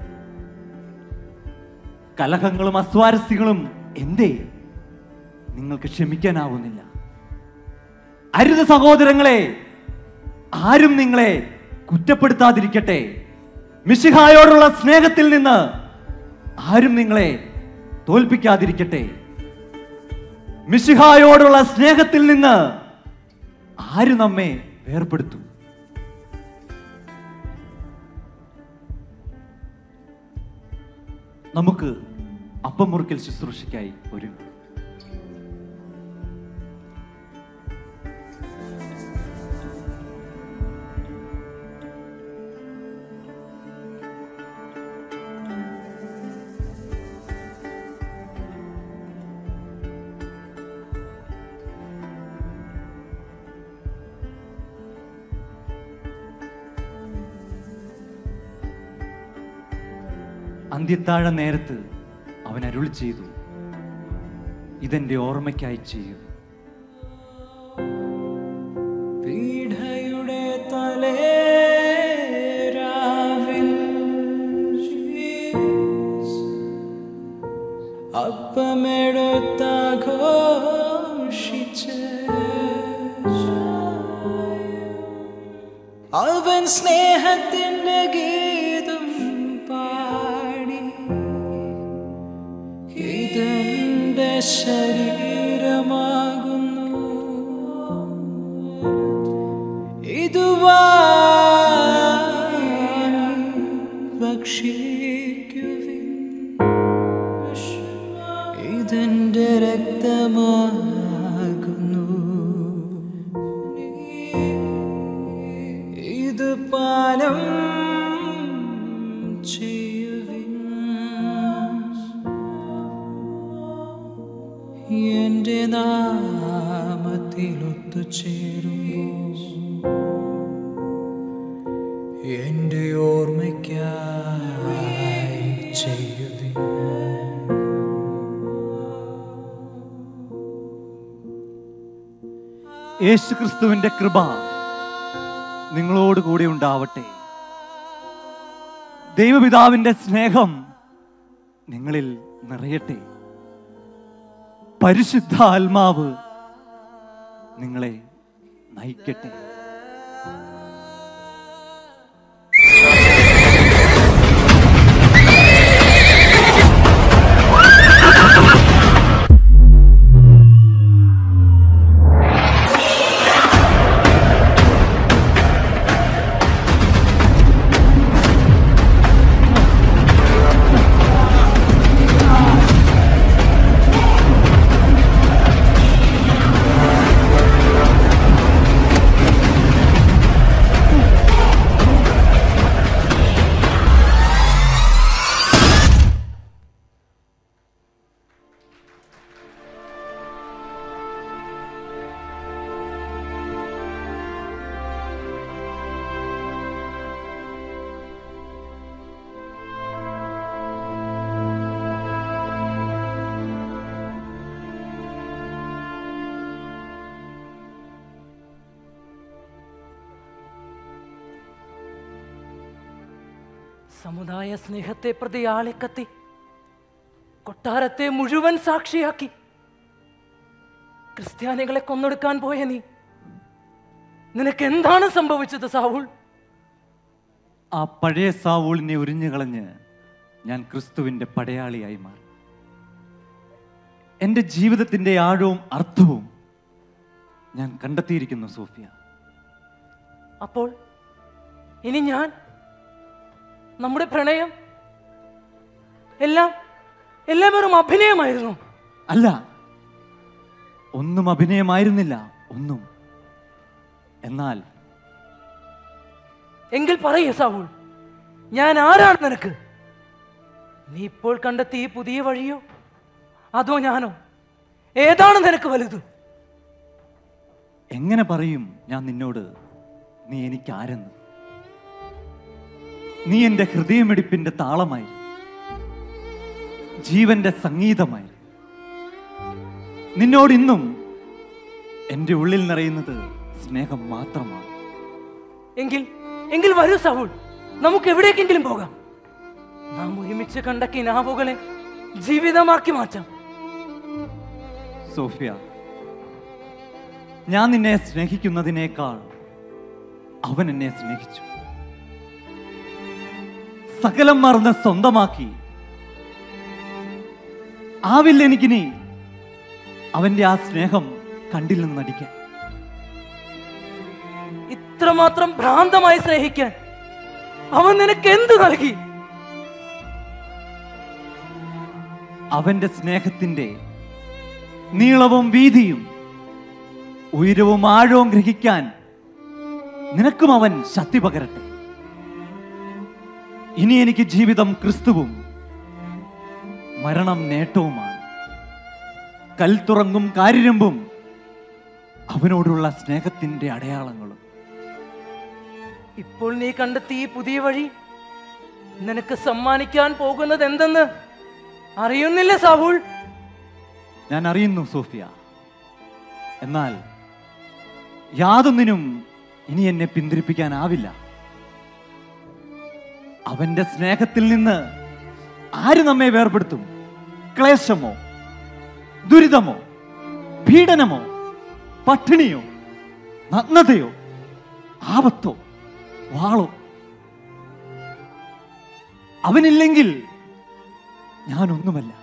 കലഹങ്ങളും അസ്വാരസ്യങ്ങളും എന്തേ നിങ്ങൾക്ക് ക്ഷമിക്കാനാവുന്നില്ല അരുത് സഹോദരങ്ങളെ ആരും നിങ്ങളെ കുറ്റപ്പെടുത്താതിരിക്കട്ടെ മിശിഹായോടുള്ള സ്നേഹത്തിൽ നിന്ന് ആരും നിങ്ങളെ തോൽപ്പിക്കാതിരിക്കട്ടെ മിശിഹായോടുള്ള സ്നേഹത്തിൽ നിന്ന് ആര് നമ്മെ വേർപെടുത്തും നമുക്ക് അപ്പം മുറിക്കൽ ശുശ്രൂഷയ്ക്കായി ഒരുങ്ങാം അന്ത്യത്താഴ നേരത്ത് അവൻ അരുൾ ചെയ്തു ഇതെന്റെ ഓർമ്മയ്ക്കായി ചെയ്യൂ പീഠയുടെ തലേ രാവിൽ അപ്പമെടുത്താഘോഷിച്ച് അവൻ സ്നേഹത്തിന്റെ ഗീതം പാടി ഇതെന്റെ ശരീരമാകുന്നു ഇതുവായി ഭക്ഷിക്കുവിൻ ഇതെന്റെ രക്തമാകുന്നു ഇത് പാനം ചെയ്യുവിൻ എന്റെ നാമത്തിൽ ഒത്തുചേരുമ്പോൾ എന്റെ ഓർമ്മയ്ക്കായി ചെയ്യുവിൻ യേശു ക്രിസ്തുവിന്റെ കൃപ നിങ്ങളോട് കൂടെ ഉണ്ടാവട്ടെ ദൈവപിതാവിന്റെ സ്നേഹം നിങ്ങളിൽ നിറയട്ടെ പരിശുദ്ധ ആത്മാവ് നിങ്ങളെ നയിക്കട്ടെ സമുദായ സ്നേഹത്തെ പ്രതി ആളിക്കത്തി കൊട്ടാരത്തെ മുഴുവൻ സാക്ഷിയാക്കി ക്രിസ്ത്യാനികളെ കൊന്നൊടുക്കാൻ പോയ നീ നിനക്ക് എന്താണ് സംഭവിച്ചത് സാവുൾ ആ പഴയ സാവൂളിനെ ഉരിഞ്ഞു കളഞ്ഞ് ഞാൻ ക്രിസ്തുവിൻ്റെ പടയാളിയായി മാറി എൻ്റെ ജീവിതത്തിൻ്റെ ആഴവും അർത്ഥവും ഞാൻ കണ്ടെത്തിയിരിക്കുന്നു സോഫിയ അപ്പോൾ ഇനി ഞാൻ നമ്മുടെ പ്രണയം എല്ലാം എല്ലാം വെറും അഭിനയമായിരുന്നു അല്ല ഒന്നും അഭിനയമായിരുന്നില്ല ഒന്നും എന്നാൽ എങ്കിൽ പറയേ സാവൂൾ ഞാൻ ആരാണ് നിനക്ക് നീ ഇപ്പോൾ കണ്ടെത്തിയ ഈ പുതിയ വഴിയോ അതോ ഞാനോ ഏതാണ് നിനക്ക് വലുത് എങ്ങനെ പറയും ഞാൻ നിന്നോട് നീ എനിക്ക് ആരെന്ന് നീ എൻ്റെ ഹൃദയമിടിപ്പിന്റെ താളമായി ജീവന്റെ സംഗീതമായി നിന്നോട് ഇന്നും എൻ്റെ ഉള്ളിൽ നിറയുന്നത് സ്നേഹം മാത്രമാണ് എങ്കിൽ എങ്കിൽ വരൂ സാവൂൾ നമുക്ക് എവിടേക്കെങ്കിലും പോകാം നാം ഒരുമിച്ച് കണ്ട കിനാവുകളെ ജീവിതമാക്കി മാറ്റാം സോഫിയ ഞാൻ നിന്നെ സ്നേഹിക്കുന്നതിനേക്കാൾ അവൻ എന്നെ സ്നേഹിച്ചു സകലം മറന്ന് സ്വന്തമാക്കി ആവില്ല എനിക്കിനി അവന്റെ ആ സ്നേഹം കണ്ടില്ലെന്ന് നടിക്കാൻ ഇത്രമാത്രം ഭ്രാന്തമായി സ്നേഹിക്കാൻ അവൻ നിനക്ക് എന്ത് നൽകി അവന്റെ സ്നേഹത്തിന്റെ നീളവും വീതിയും ഉയരവും ആഴവും ഗ്രഹിക്കാൻ നിനക്കും അവൻ ശക്തി പകരട്ടെ ഇനി എനിക്ക് ജീവിതം ക്രിസ്തുവും മരണം നേട്ടവുമാണ് കൽത്തുറങ്ങും കാരിരമ്പും അവനോടുള്ള സ്നേഹത്തിന്റെ അടയാളങ്ങളും ഇപ്പോൾ നീ കണ്ടെത്തിയ ഈ പുതിയ വഴി നിനക്ക് സമ്മാനിക്കാൻ പോകുന്നത് എന്തെന്ന് അറിയുന്നില്ല സാഹുൾ ഞാൻ അറിയുന്നു സോഫിയ എന്നാൽ യാതൊന്നിനും ഇനി എന്നെ പിന്തിരിപ്പിക്കാനാവില്ല അവന്റെ സ്നേഹത്തിൽ നിന്ന് ആര് നമ്മെ വേർപെടുത്തും ക്ലേശമോ ദുരിതമോ പീഡനമോ പട്ടിണിയോ നഗ്നതയോ ആപത്തോ വാളോ അവനില്ലെങ്കിൽ ഞാനൊന്നുമല്ല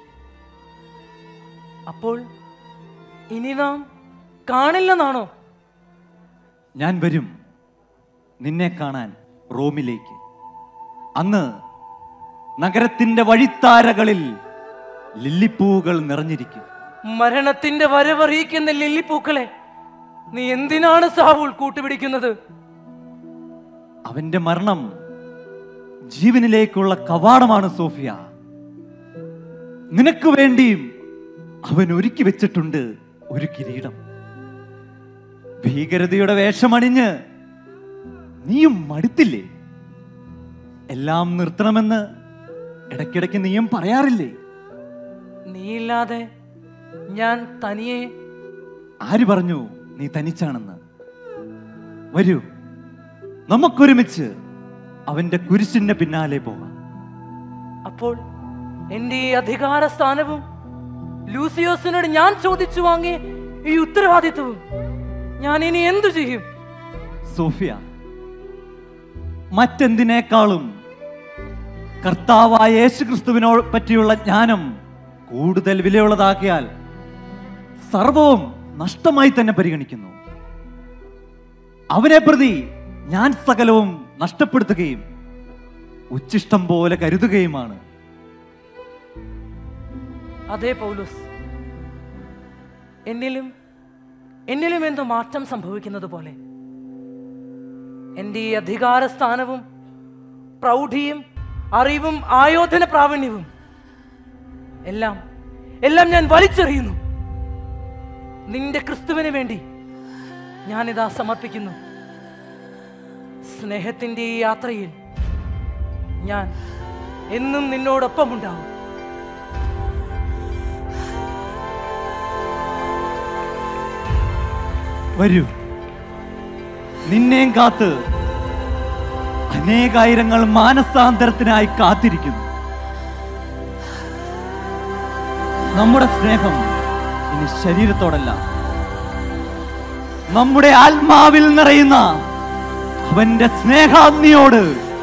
അപ്പോൾ ഇനി നാം കാണില്ലെന്നാണോ ഞാൻ വരും നിന്നെ കാണാൻ റോമിലേക്ക് അന്ന് നഗരത്തിന്റെ വഴിത്താരകളിൽ ലില്ലിപ്പൂവുകൾ നിറഞ്ഞിരിക്കും മരണത്തിന്റെ വരവറിയിക്കുന്ന ലില്ലിപ്പൂക്കളെ നീ എന്തിനാണ് സാഹുൾ കൂട്ടുപിടിക്കുന്നത് അവന്റെ മരണം ജീവനിലേക്കുള്ള കവാടമാണ് സോഫിയ നിനക്ക് വേണ്ടിയും അവൻ ഒരുക്കി വെച്ചിട്ടുണ്ട് ഒരു കിരീടം ഭീകരതയുടെ വേഷമണിഞ്ഞ് നീയും മടുത്തില്ലേ എല്ലാം നിർത്തണമെന്ന് ഇടയ്ക്കിടയ്ക്ക് നീയും പറയാറില്ലേ നീയില്ലാതെ ഞാൻ തനിയെ ആര് പറഞ്ഞു നീ തനിച്ചാണെന്ന് വരൂ നമുക്കൊരുമിച്ച് അവന്റെ കുരിശിന്റെ പിന്നാലെ പോകാം അപ്പോൾ എന്റെ ഈ അധികാര സ്ഥാനവും ലൂസിയോസിനോട് ഞാൻ ചോദിച്ചു വാങ്ങിയ ഈ ഉത്തരവാദിത്വവും ഞാൻ ഇനി എന്തു ചെയ്യും സോഫിയ മറ്റെന്തിനേക്കാളും കർത്താവായ യേശു ക്രിസ്തുവിനോ പറ്റിയുള്ള ജ്ഞാനം കൂടുതൽ വിലയുള്ളതാക്കിയാൽ സർവവും നഷ്ടമായി തന്നെ പരിഗണിക്കുന്നു അവനെ പ്രതി ഞാൻ സകലവും നഷ്ടപ്പെടുത്തുകയും ഉച്ചിഷ്ടം പോലെ കരുതുകയുമാണ് അതെ പൗലോസ് എന്നിലും എന്നിലും എന്തോ മാറ്റം സംഭവിക്കുന്നത് പോലെ എൻ്റെ ഈ അധികാര സ്ഥാനവും പ്രൗഢിയും അറിവും ആയോധന പ്രാവീണ്യവും എല്ലാം എല്ലാം ഞാൻ വലിച്ചെറിയുന്നു നിന്റെ ക്രിസ്തുവിന് വേണ്ടി ഞാനിതാ സമർപ്പിക്കുന്നു സ്നേഹത്തിൻ്റെ ഈ യാത്രയിൽ ഞാൻ എന്നും നിന്നോടൊപ്പമുണ്ടാവും വരൂ നിന്നെയും കാത്ത് അനേകായിരങ്ങൾ മാനസാന്തരത്തിനായി കാത്തിരിക്കുന്നു നമ്മുടെ സ്നേഹം ഇനി ശരീരത്തോടല്ല നമ്മുടെ ആത്മാവിൽ നിറയുന്ന അവന്റെ സ്നേഹാഗ്നിയോട്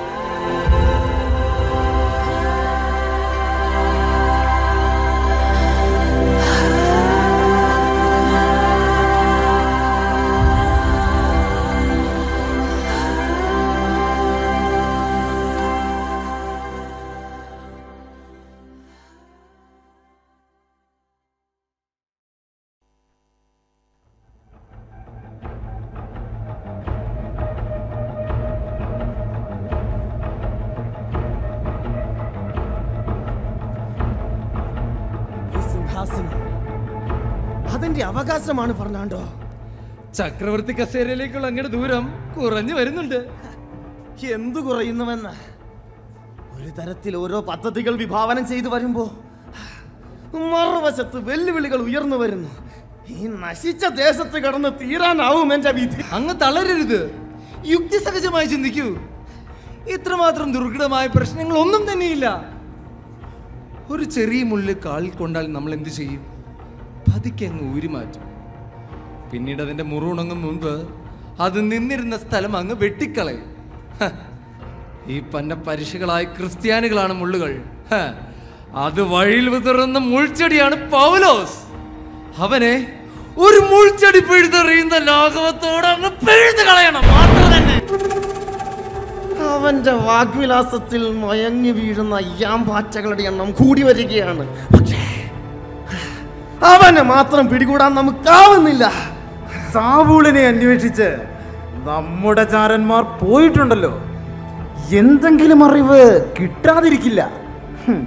അതെന്റെ അവകാശമാണ് ഫെർണാണ്ടോ ചക്രവർത്തി കസേരയിലേക്കുള്ള അങ്ങയുടെ ദൂരം കുറഞ്ഞു വരുന്നുണ്ട് എന്തു കുറയുന്നുവെന്ന് ഒരു തരത്തിൽ ഓരോ പദ്ധതികൾ വിഭാവനം ചെയ്തു വരുമ്പോ മറുവശത്ത് വെല്ലുവിളികൾ ഉയർന്നു വരുന്നു ഈ നശിച്ച ദേശത്ത് കടന്ന് തീരാനാവും എന്റെ വിധി അങ്ങ് തളരരുത് യുക്തിസഹജമായി ചിന്തിക്കൂ ഇത്രമാത്രം ദുർഘടമായ പ്രശ്നങ്ങൾ ഒന്നും തന്നെയില്ല ഒരു ചെറിയ മുള്ള് കാലിൽ കൊണ്ടാൽ നമ്മൾ എന്ത് ചെയ്യും പതുക്കെ അങ്ങ് ഊരിമാറ്റും പിന്നീട് അതിന്റെ മുറുണങ്ങും മുൻപ് അത് നിന്നിരുന്ന സ്ഥലം അങ്ങ് വെട്ടിക്കളയും ഹ, ഈ പന്ന പരിശകളായ ക്രിസ്ത്യാനികളാണ് മുള്ളുകൾ ഹ, അത് വഴിയിൽ വിതറുന്ന മുൾച്ചെടിയാണ് പൗലോസ് അവനെ ഒരു മുൾച്ചെടി പിഴുതെറിയുന്ന ലാഘവത്തോടെ അങ്ങ് പിഴുതു കളയണം മാത്രം തന്നെ അവന്റെ വാഗ്വിലാസത്തിൽ മയങ്ങി വീഴുന്ന യാമ്പാറ്റകളുടെ എണ്ണം കൂടി വരികയാണ് പക്ഷേ അവനെ മാത്രം പിടികൂടാൻ നമുക്കാവുന്നില്ല സാവൂളിനെ അന്വേഷിച്ച് നമ്മുടെ ചാരന്മാർ പോയിട്ടുണ്ടല്ലോ എന്തെങ്കിലും അറിവ് കിട്ടാതിരിക്കില്ല ഹും.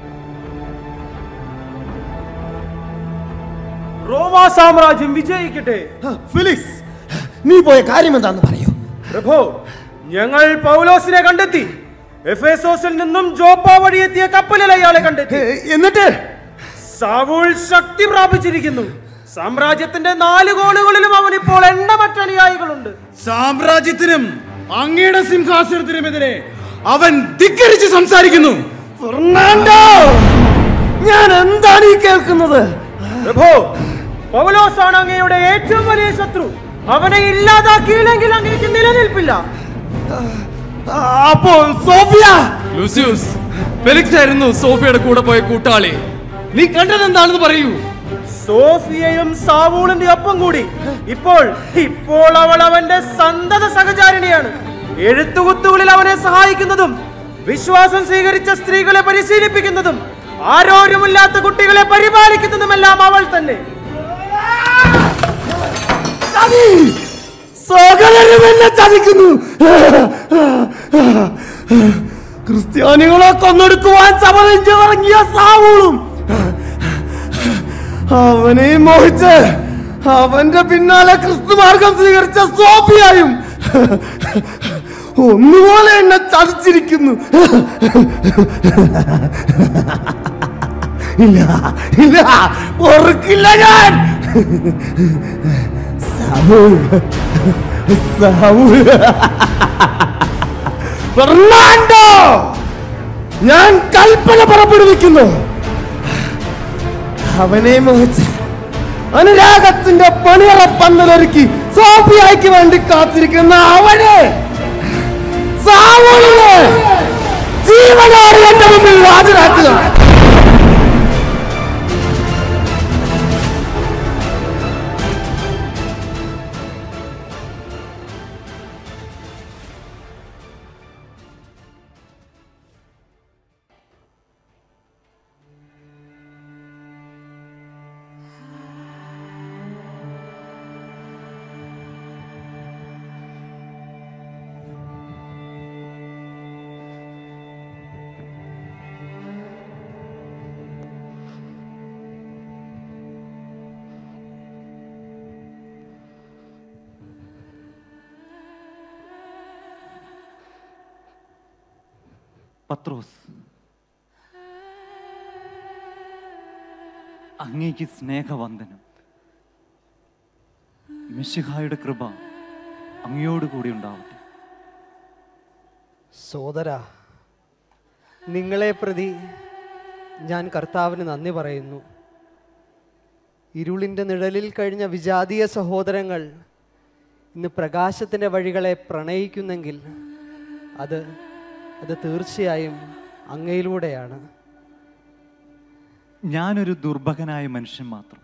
റോമാ സാമ്രാജ്യം വിജയിക്കട്ടെ ഫിലിക്സ് നീ പോയ കാര്യം എന്താന്ന് പറയൂ പ്രഭു ഞങ്ങൾ പൗലോസിനെ കണ്ടെത്തി എഫേസോസിൽ നിന്നും ജോപ്പ വഴി എത്തിയ കപ്പലിൽ അയാളെ കണ്ടെത്തി എന്നിട്ട് സാവൂൾ ശക്തി പ്രാപിച്ചിരിക്കുന്നു സാമ്രാജ്യത്തിന്റെ നാല് കോണുകളിലും അവൻ ഇപ്പോൾ എണ്ണമറ്റ അനുയായികളുണ്ട് സാമ്രാജ്യത്തിനും അങ്ങയുടെ സിംഹാസനത്തിനുമെതിരെ അവൻ ധിക്കരിച്ച് സംസാരിക്കുന്നു ഫെർണാണ്ടോ ഞാൻ എന്താണ് ഈ കേൾക്കുന്നത് പ്രഭു പൗലോസ് ആണ് അങ്ങയുടെ ഏറ്റവും വലിയ ശത്രു അവനെ ഇല്ലാതാക്കിയില്ലെങ്കിൽ അങ്ങേക്ക് നിലനിൽപ്പില്ല അപ്പോൾ സോഫിയ ലൂസിയൂസ് ഫെലിക്സ് ആയിരുന്നു സോഫിയുടെ കൂടെ പോയ കൂട്ടാളി നീ കണ്ടത് എന്താണെന്ന് പറയൂ സോഫിയയും സാവൂളിന്റെ ഒപ്പം കൂടി ഇപ്പോൾ ഇപ്പോൾ അവൾ അവന്റെ സന്തത സഹചാരിണിയാണ് എഴുത്തുകുത്തുകളിൽ അവനെ സഹായിക്കുന്നതും വിശ്വാസം സ്വീകരിച്ച സ്ത്രീകളെ പരിശീലിപ്പിക്കുന്നതും ആരോരുമില്ലാത്ത കുട്ടികളെ പരിപാലിക്കുന്നതുമെല്ലാം അവൾ തന്നെ സകലരും എന്നെ ചതിക്കുന്നു ക്രിസ്ത്യാനികളെ കൊന്നെടുക്കുവാൻ സമരഞ്ച് ഇറങ്ങിയ സാവൂളും അവനെ മോഹിച്ച് അവന്റെ പിന്നാലെ ക്രിസ്തു മാർഗം സ്വീകരിച്ച സോഫിയായും ഒന്നുപോലെ എന്നെ ചതിച്ചിരിക്കുന്നു ഇല്ല ഇല്ല പൊറുക്കില്ല ഞാൻ സാവൂൾ സാവൂൾ ഫെർണാണ്ടോ ഞാൻ കൽപ്പന പുറപ്പെടുവിക്കുന്നു അവനെ മോഹിച്ച് അനുരാഗത്തിന്റെ പണിയറ പന്തലൊരുക്കി സോഫിയായിക്ക് വേണ്ടി കാത്തിരിക്കുന്ന അവനെ സാവൂളിനെ ജീവനോട് എന്റെ മുമ്പിൽ ഹാജരാക്കുക പത്രോസ് അങ്ങേക്ക് സ്നേഹവന്ദനം മിശിഹായുടെ കൃപ അങ്ങയോട് കൂടി ഉണ്ടാവട്ടെ സോദര നിങ്ങളെ പ്രതി ഞാൻ കർത്താവിന് നന്ദി പറയുന്നു ഇരുളിൻ്റെ നിഴലിൽ കഴിഞ്ഞ വിജാതീയ സഹോദരങ്ങൾ ഇന്ന് പ്രകാശത്തിൻ്റെ വഴികളെ പ്രണയിക്കുന്നെങ്കിൽ അത് അത് തീർച്ചയായും അങ്ങയിലൂടെയാണ് ഞാനൊരു ദുർഭകനായ മനുഷ്യൻ മാത്രം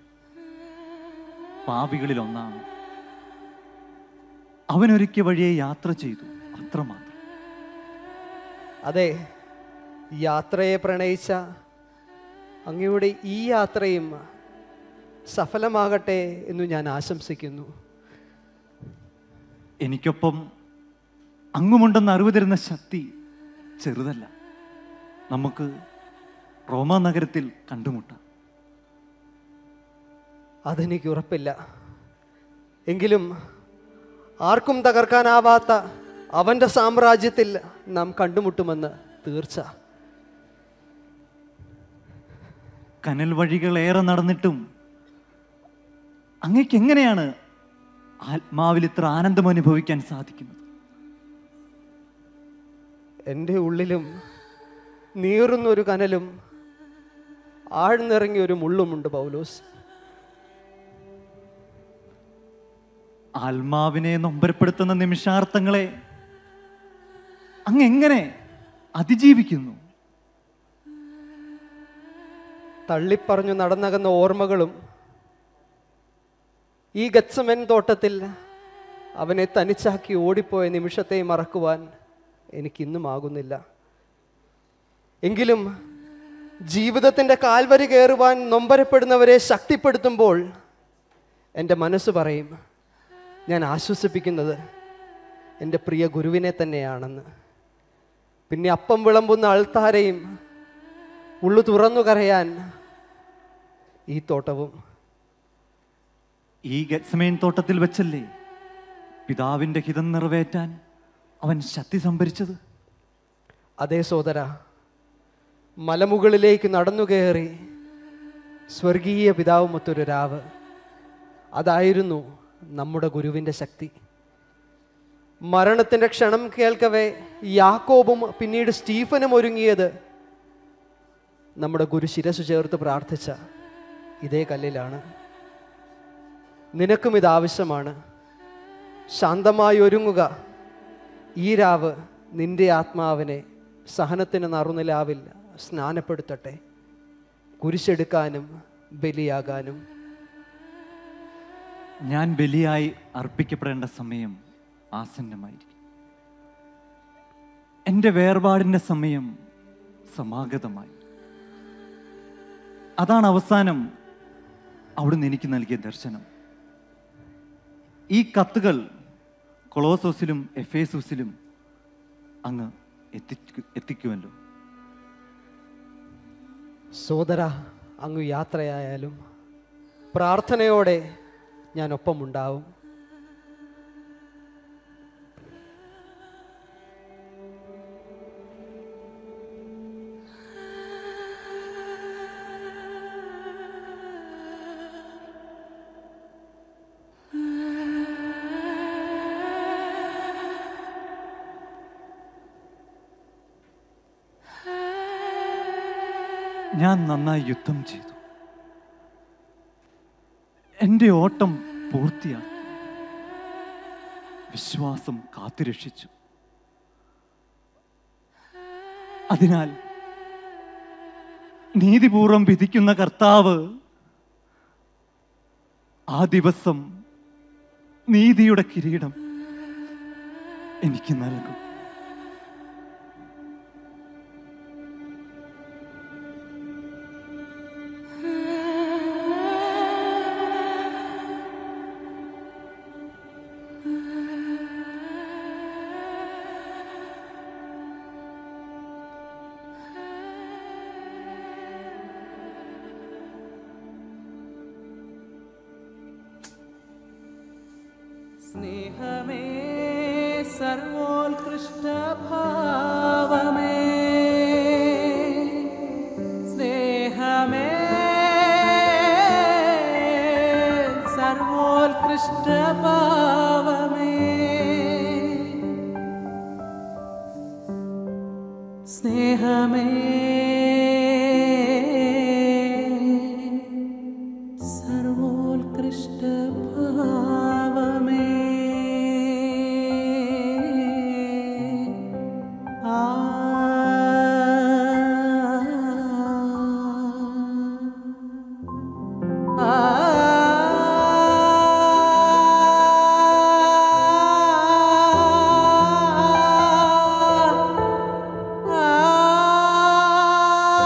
പാപികളിൽ ഒന്നാണ് അവനൊരുക്കിയ വഴിയെ യാത്ര ചെയ്തു അത്രമാത്രം അതെ യാത്രയെ പ്രണയിച്ച അങ്ങയുടെ ഈ യാത്രയും സഫലമാകട്ടെ എന്ന് ഞാൻ ആശംസിക്കുന്നു എനിക്കൊപ്പം അങ്ങുമുണ്ടെന്ന് അറിവ് തരുന്ന ശക്തി ചെറുതല്ല നമുക്ക് റോമാ നഗരത്തിൽ കണ്ടുമുട്ടാം അതെനിക്ക് ഉറപ്പില്ല എങ്കിലും ആർക്കും തകർക്കാനാവാത്ത അവൻ്റെ സാമ്രാജ്യത്തിൽ നാം കണ്ടുമുട്ടുമെന്ന് തീർച്ച കനൽ വഴികൾ ഏറെ നടന്നിട്ടും അങ്ങക്ക് എങ്ങനെയാണ് ആത്മാവിൽ ഇത്ര ആനന്ദം അനുഭവിക്കാൻ സാധിക്കുന്നത് എൻ്റെ ഉള്ളിലും നീറുന്നൊരു കനലും ആഴ്ന്നിറങ്ങിയ ഒരു മുള്ളുമുണ്ട് പൗലോസ് ആത്മാവിനെ നൊമ്പരപ്പെടുത്തുന്ന നിമിഷാർത്ഥങ്ങളെ അങ്ങ് എങ്ങനെ അതിജീവിക്കുന്നു തള്ളിപ്പറഞ്ഞു നടന്നകന്ന ഓർമ്മകളും ഈ ഗത്സമൻ തോട്ടത്തിൽ അവനെ തനിച്ചാക്കി ഓടിപ്പോയ നിമിഷത്തെ മറക്കുവാൻ എനിക്കിന്നും ആകുന്നില്ല എങ്കിലും ജീവിതത്തിൻ്റെ കാൽവരി കയറുവാൻ നൊമ്പരപ്പെടുന്നവരെ ശക്തിപ്പെടുത്തുമ്പോൾ എൻ്റെ മനസ്സ് പറയും ഞാൻ ആശ്വസിപ്പിക്കുന്നത് എൻ്റെ പ്രിയ ഗുരുവിനെ തന്നെയാണെന്ന് പിന്നെ അപ്പം വിളമ്പുന്ന അൾത്താരയും ഉള്ളു തുറന്നു കരയാൻ ഈ തോട്ടവും ഈ ഗത്സമേൻ തോട്ടത്തിൽ വെച്ചല്ലേ പിതാവിന്റെ ഹിതം നിറവേറ്റാൻ അവൻ ശക്തി സംഭരിച്ചത് അതേ സോദര മലമുകളിലേക്ക് നടന്നു കയറി സ്വർഗീയ പിതാവുമൊത്തൊരു രാവ് അതായിരുന്നു നമ്മുടെ ഗുരുവിൻ്റെ ശക്തി മരണത്തിൻ്റെ ക്ഷണം കേൾക്കവേ യാക്കോബും പിന്നീട് സ്റ്റീഫനും ഒരുങ്ങിയത് നമ്മുടെ ഗുരു ശിരസ് ചേർത്ത് പ്രാർത്ഥിച്ച ഇതേ കല്ലിലാണ് നിനക്കും ഇത് ആവശ്യമാണ് ശാന്തമായി ഒരുങ്ങുക ഈ രാവ് നിന്റെ ആത്മാവിനെ സഹനത്തിന് നറുനിലാവിൽ സ്നാനപ്പെടുത്തട്ടെ കുരിശെടുക്കാനും ബലിയാകാനും ഞാൻ ബലിയായി അർപ്പിക്കപ്പെടേണ്ട സമയം ആസന്നമായിരിക്കും എൻ്റെ വേർപാടിൻ്റെ സമയം സമാഗതമായി അതാണ് അവസാനം അവിടുന്ന് എനിക്ക് നൽകിയ ദർശനം ഈ കത്തുകൾ കൊളോസോസിലും എഫേസൂസിലും അങ്ങ് എത്തിക്കു എത്തിക്കുമല്ലോ സോദര അങ്ങ് യാത്രയായാലും പ്രാർത്ഥനയോടെ ഞാൻ ഒപ്പമുണ്ടാവും ഞാൻ നന്നായി യുദ്ധം ചെയ്തു എൻ്റെ ഓട്ടം പൂർത്തിയാക്കി വിശ്വാസം കാത്തുരക്ഷിച്ചു അതിനാൽ നീതിപൂർവം വിധിക്കുന്ന കർത്താവ് ആ ദിവസം നീതിയുടെ കിരീടം എനിക്ക് നൽകും സ്നേഹമേ സർവോത്കൃഷ്ട ഭാവമേ സ്നേഹമേ സർവോത്കൃഷ്ട ഭാവമേ സ്നേഹമേ സർവോത്കൃഷ്ട ഭാവമേ ആ ആ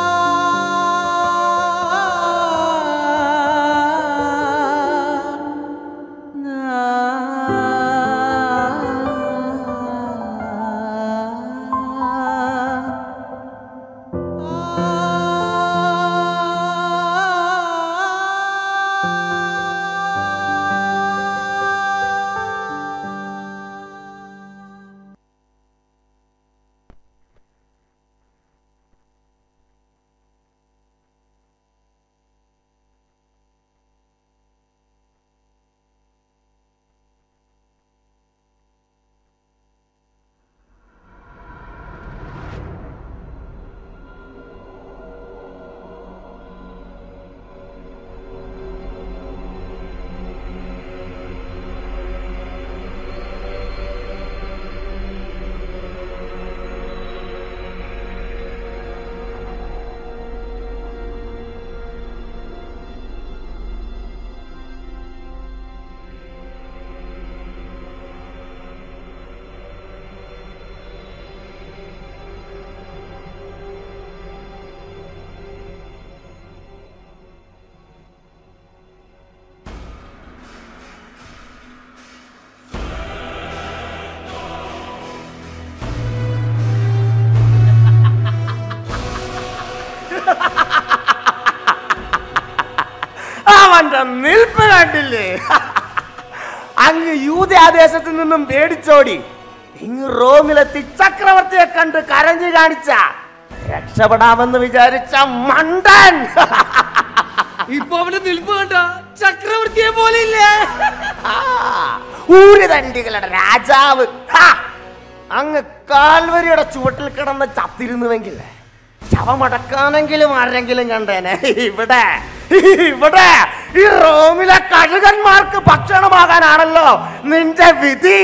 കണ്ടില്ലേ അങ്ങ് യൂതയാദേശത്തു നിന്നും പേടിച്ചോടി ഇങ്ങ് റോമിലെത്തി ചക്രവർത്തിയെ കണ്ട് കരഞ്ഞു കാണിച്ച രക്ഷപ്പെടാമെന്ന് വിചാരിച്ച മണ്ടൻ ഇപ്പൊ അവന്റെ നിൽപ്പ് കണ്ട ചക്രവർത്തിയെ പോലെ ഇല്ലേ ഊരുതണ്ടികളുടെ രാജാവ് ഹാ! അങ്ങ് കാൽവരിയുടെ ചുവട്ടിൽ കിടന്ന് ചത്തിരുന്നുവെങ്കിൽ ശവമടക്കാനെങ്കിലും ആരെങ്കിലും കണ്ടേനെ ഇവിടെ ഇവിടെ ഈ റോമിലെ കഴുകന്മാർക്ക് ഭക്ഷണമാകാനാണല്ലോ നിന്റെ വിധി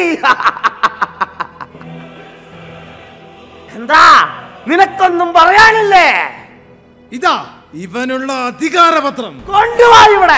എന്താ നിനക്കൊന്നും പറയാനില്ലേ ഇതാ ഇവനുള്ള അധികാരപത്രം കൊണ്ടുവാ ഇവിടെ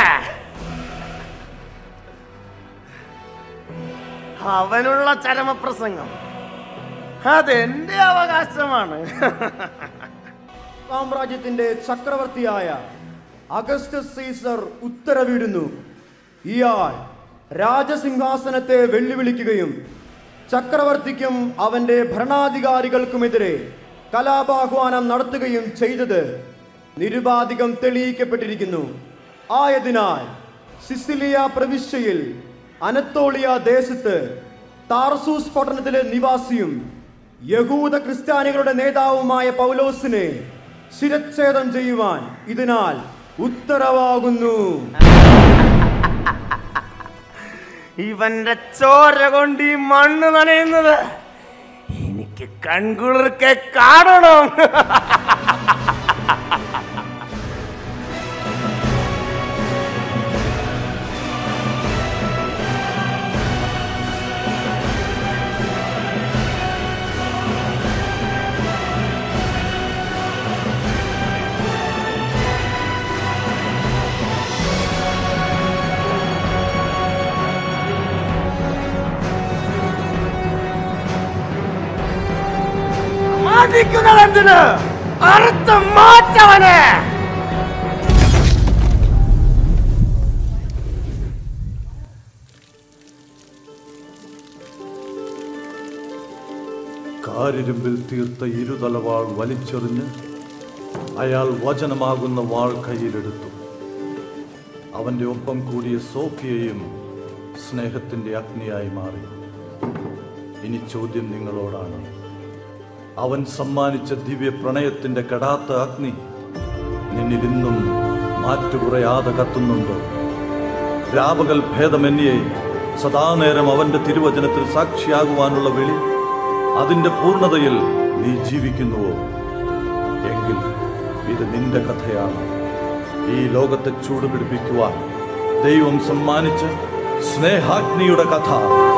അവനുള്ള ചരമപ്രസംഗം അതെന്റെ അവകാശമാണ് സാമ്രാജ്യത്തിന്റെ ചക്രവർത്തിയായ അഗസ്റ്റസ് സീസർ ഉത്തരവിടുന്നു ഇയാൾ രാജസിംഹാസനത്തെ വെല്ലുവിളിക്കുകയും ചക്രവർത്തിക്കും അവന്റെ ഭരണാധികാരികൾക്കുമെതിരെ കലാപാഹ്വാനം നടത്തുകയും ചെയ്തത് നിരുപാധികം തെളിയിക്കപ്പെട്ടിരിക്കുന്നു ആയതിനാൽ സിസിലിയ പ്രവിശ്യയിൽ അനത്തോളിയ ദേശത്ത് താർസൂസ് പട്ടണത്തിലെ നിവാസിയും യഹൂദ ക്രിസ്ത്യാനികളുടെ നേതാവുമായ പൗലോസിനെ ശിരച്ഛേദം ചെയ്യുവാൻ ഇതിനാൽ ഉത്തരവാകുന്നു ഇവന്റെ ചോര കൊണ്ട് ഈ മണ്ണ് നനയുന്നത് എനിക്ക് കൺകുളിർക്കെ കാണണം മാറ്റിക്കുന്നതെന്തിന് അറുത്ത് മാറ്റവനെ കാരിരുമ്പിൽ തീർത്ത ഇരുതലവാൾ വലിച്ചെറിഞ്ഞ് അയാൾ വചനമാകുന്ന വാൾ കയ്യിലെടുത്തു അവന്റെ ഒപ്പം കൂടിയ സോഫിയയും സ്നേഹത്തിന്റെ അഗ്നിയായി മാറി ഇനി ചോദ്യം നിങ്ങളോടാണ് അവൻ സമ്മാനിച്ച ദിവ്യ പ്രണയത്തിന്റെ കെടാത്ത അഗ്നി നിന്നിൽ ഇന്നും മാറ്റുകുറയാതെ കത്തുന്നുണ്ടോ രാപകൽ ഭേദമന്യേ സദാനേരം അവന്റെ തിരുവചനത്തിൽ സാക്ഷിയാകുവാനുള്ള വിളി അതിന്റെ പൂർണ്ണതയിൽ നീ ജീവിക്കുന്നുവോ എങ്കിൽ ഇത് നിന്റെ കഥയാണ് ഈ ലോകത്തെ ചൂടുപിടിപ്പിക്കുവാൻ ദൈവം സമ്മാനിച്ച സ്നേഹാഗ്നിയുടെ കഥ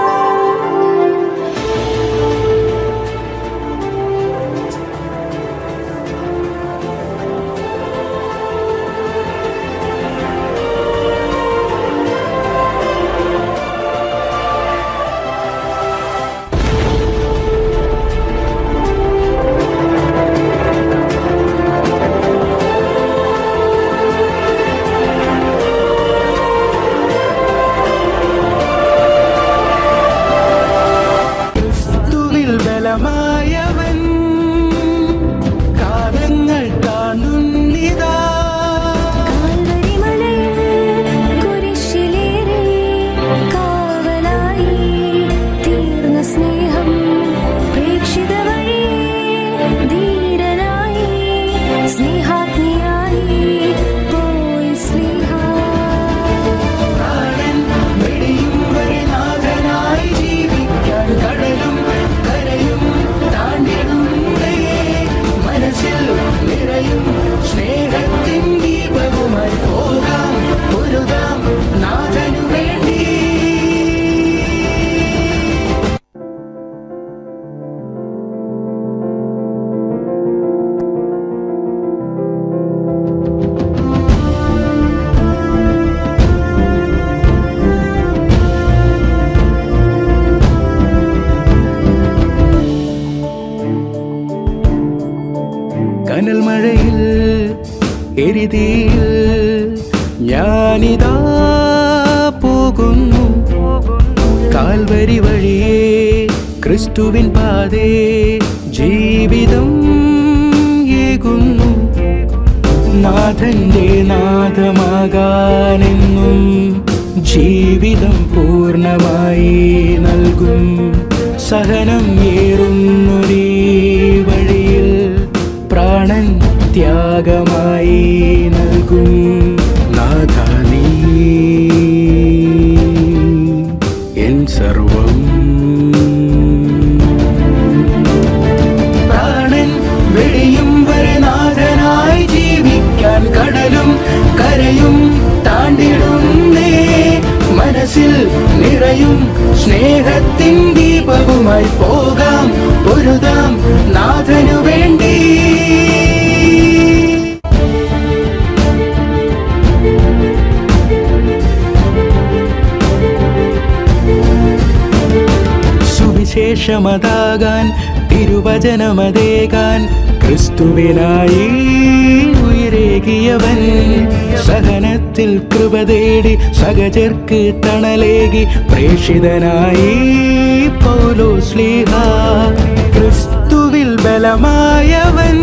ക്രിസ്തുവിൽ ബലമായവൻ കാലങ്ങൾ കാണുന്നിതാ കുരിശിലേറി കാവലായി തീർന്ന സ്നേഹം പ്രേക്ഷിത വഴി ധീരനായി സ്നേഹാഗ്നിയായി പോയി സ്നേഹ വെടിയും വഴിനാഥനായി ജീവിക്കാൻ കടലും കരയും താണ്ടിടുന്നേ മനസ്സിൽ നിറയും സ്നേഹത്തിൻ ദീപവുമായി പോകാം പൊരുതാം നാഥനു വേണ്ടി കനൽ മഴയിൽ എരിതിയിൽ ഞാനിതാ പോകുന്നു കാൽവരി വഴിയേ ക്രിസ്തുവിൻ പാതേ ജീവിതം ഏകുന്നു നാഥന്റെ നാഥമാകാനെന്നും ജീവിതം പൂർണ്ണമായി നൽകും സഹനം ഏറുന്നൊരീ വഴിയിൽ പ്രാണൻ ത്യാഗമായി നൽകും നാഥ നീ എൻ സർവം പ്രാണൻ വെടിയും വരെ നാഥനായി ജീവിക്കാൻ കടലും കരയും താണ്ടിടുന്നേ മനസ്സിൽ നിറയും സ്നേഹത്തിൻ ദീപവുമായി പോകാം പൊരുതാം നാഥനു വേണ്ടി സുവിശേഷമതാകാൻ തിരുവചനമതേകാൻ ക്രിസ്തുവിനായി ഉയരേകിയവൻ സഹനത്തിൽ കൃപ തേടി സഹചർക്ക് തണലേകി പ്രേഷിതനായി പൗലോ സ്ലീഹ ക്രിസ്തുവിൽ ബലമായവൻ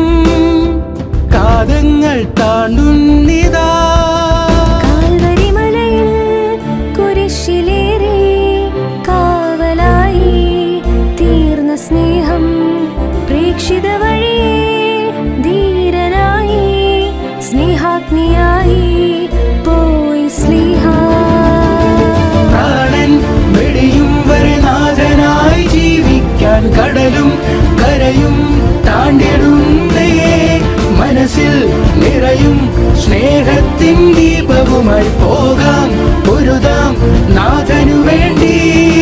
കാതങ്ങൾ താണ്ടുന്നിതാ കാൽവരിമലയിൽ കുരിശിലേറി കാവലായി തീർന്ന സ്നേഹം പ്രേക്ഷിത വഴിയേ ധീരനായി സ്നേഹാഗ്നിയായി പോയി സ്ലീഹ പ്രാണൻ വെടിയും വരെ നാഥനായി ജീവിക്കാൻ കടലും കരയും താണ്ടിടുന്നേ മനസ്സിൽ നിറയും സ്നേഹത്തിൻ ദീപവുമായി പോകാം പൊരുതാം നാഥനു വേണ്ടി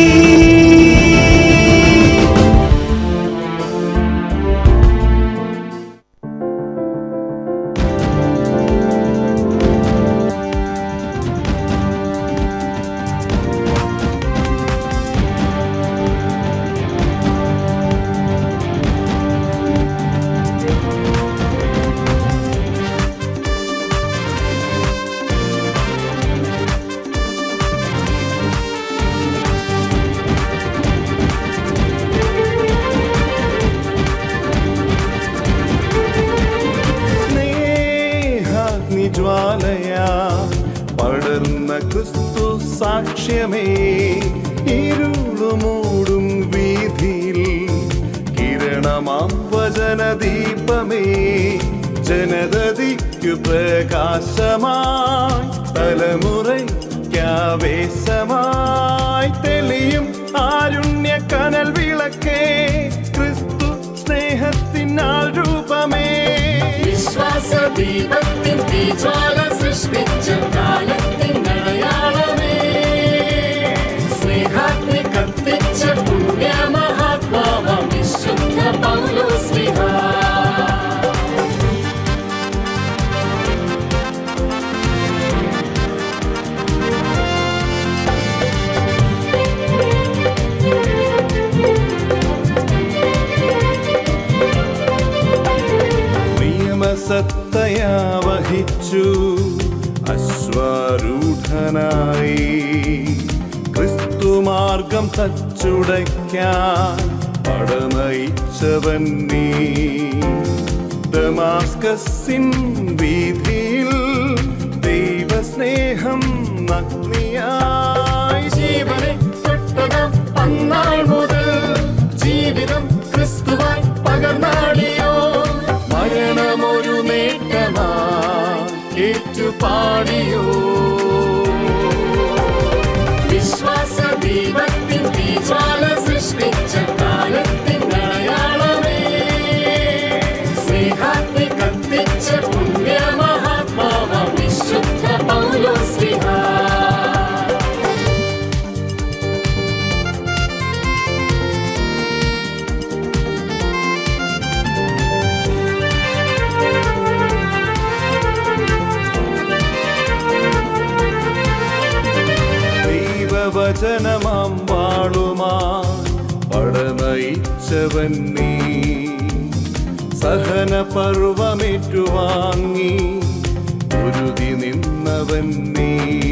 സ്നേഹാഗ്നിജ്വാലയാ പടർന്ന ക്രിസ്തു സാക്ഷ്യമേ ഇരുളുമൂടും വീതിയിൽ കിരണമാം വചനദീപമേ ജനതതിക്കു പ്രകാശമായി തലമുറയ്ക്കാവേശമായി തെളിയും ആരുണ്യ കനൽ വിളക്കേ ക്രിസ്തു സ്നേഹത്തിനാൽ രൂപമേ വിശ്വാസദീപത്തിൻ തീജ്വാല സൃഷ്ടിച്ച കാലത്തിൻ അടയാളമേ സ്നേഹാഗ്നി കത്തിച്ച പുണ്യ മഹാത്മാവ വിശുദ്ധ പൗലോസ്ലിഹ നിയമസത്തയാ വഹിച്ചു അശ്വാരൂഢനായി ക്രിസ്തുമാർഗം തച്ചുടയ്ക്കാൻ പടനയിച്ചവൻ നീ ഡമാസ്കസിൻ വീതിയിൽ ദൈവസ്നേഹം നഗ്നിയായി ജീവനെ തൊട്ടതാം അന്നാൾ മുതൽ ജീവിതം ക്രിസ്തുവായി പകർന്നാടിയോ മരണമൊരു നേട്ടമാ ഏറ്റുപാടിയോ വിശ്വാസദീപത്തിൻ തീജ്വാല സൃഷ്ടിച്ച കാലത്തിൻ അടയാളമേ സ്നേഹാഗ്നി കത്തിച്ച പുണ്യ മഹാത്മാവ വിശുദ്ധ പൗലോസ്ലിഹ ദൈവവചനമാം വാളുമാ പടനയിച്ചവൻ നീ സഹന പർവമേറ്റുവാങ്ങി ഉരുതി നിന്നവൻ നീ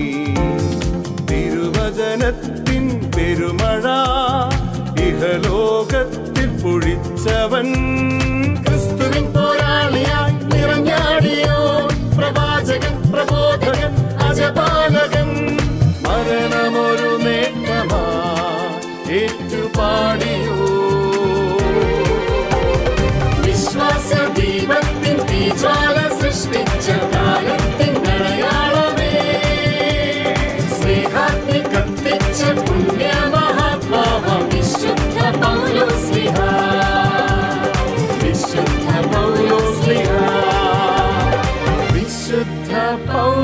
തിരുവചനത്തിൻ പെരുമഴ ഇഹലോകത്തിൽ പൊഴിച്ചവൻ ക്രിസ്തുവിൻ പോരാളിയായി നിറഞ്ഞാടിയോ പ്രവാചകൻ പ്രബോധകൻ അജപാലകൻ പൗലോസ്ലിഹ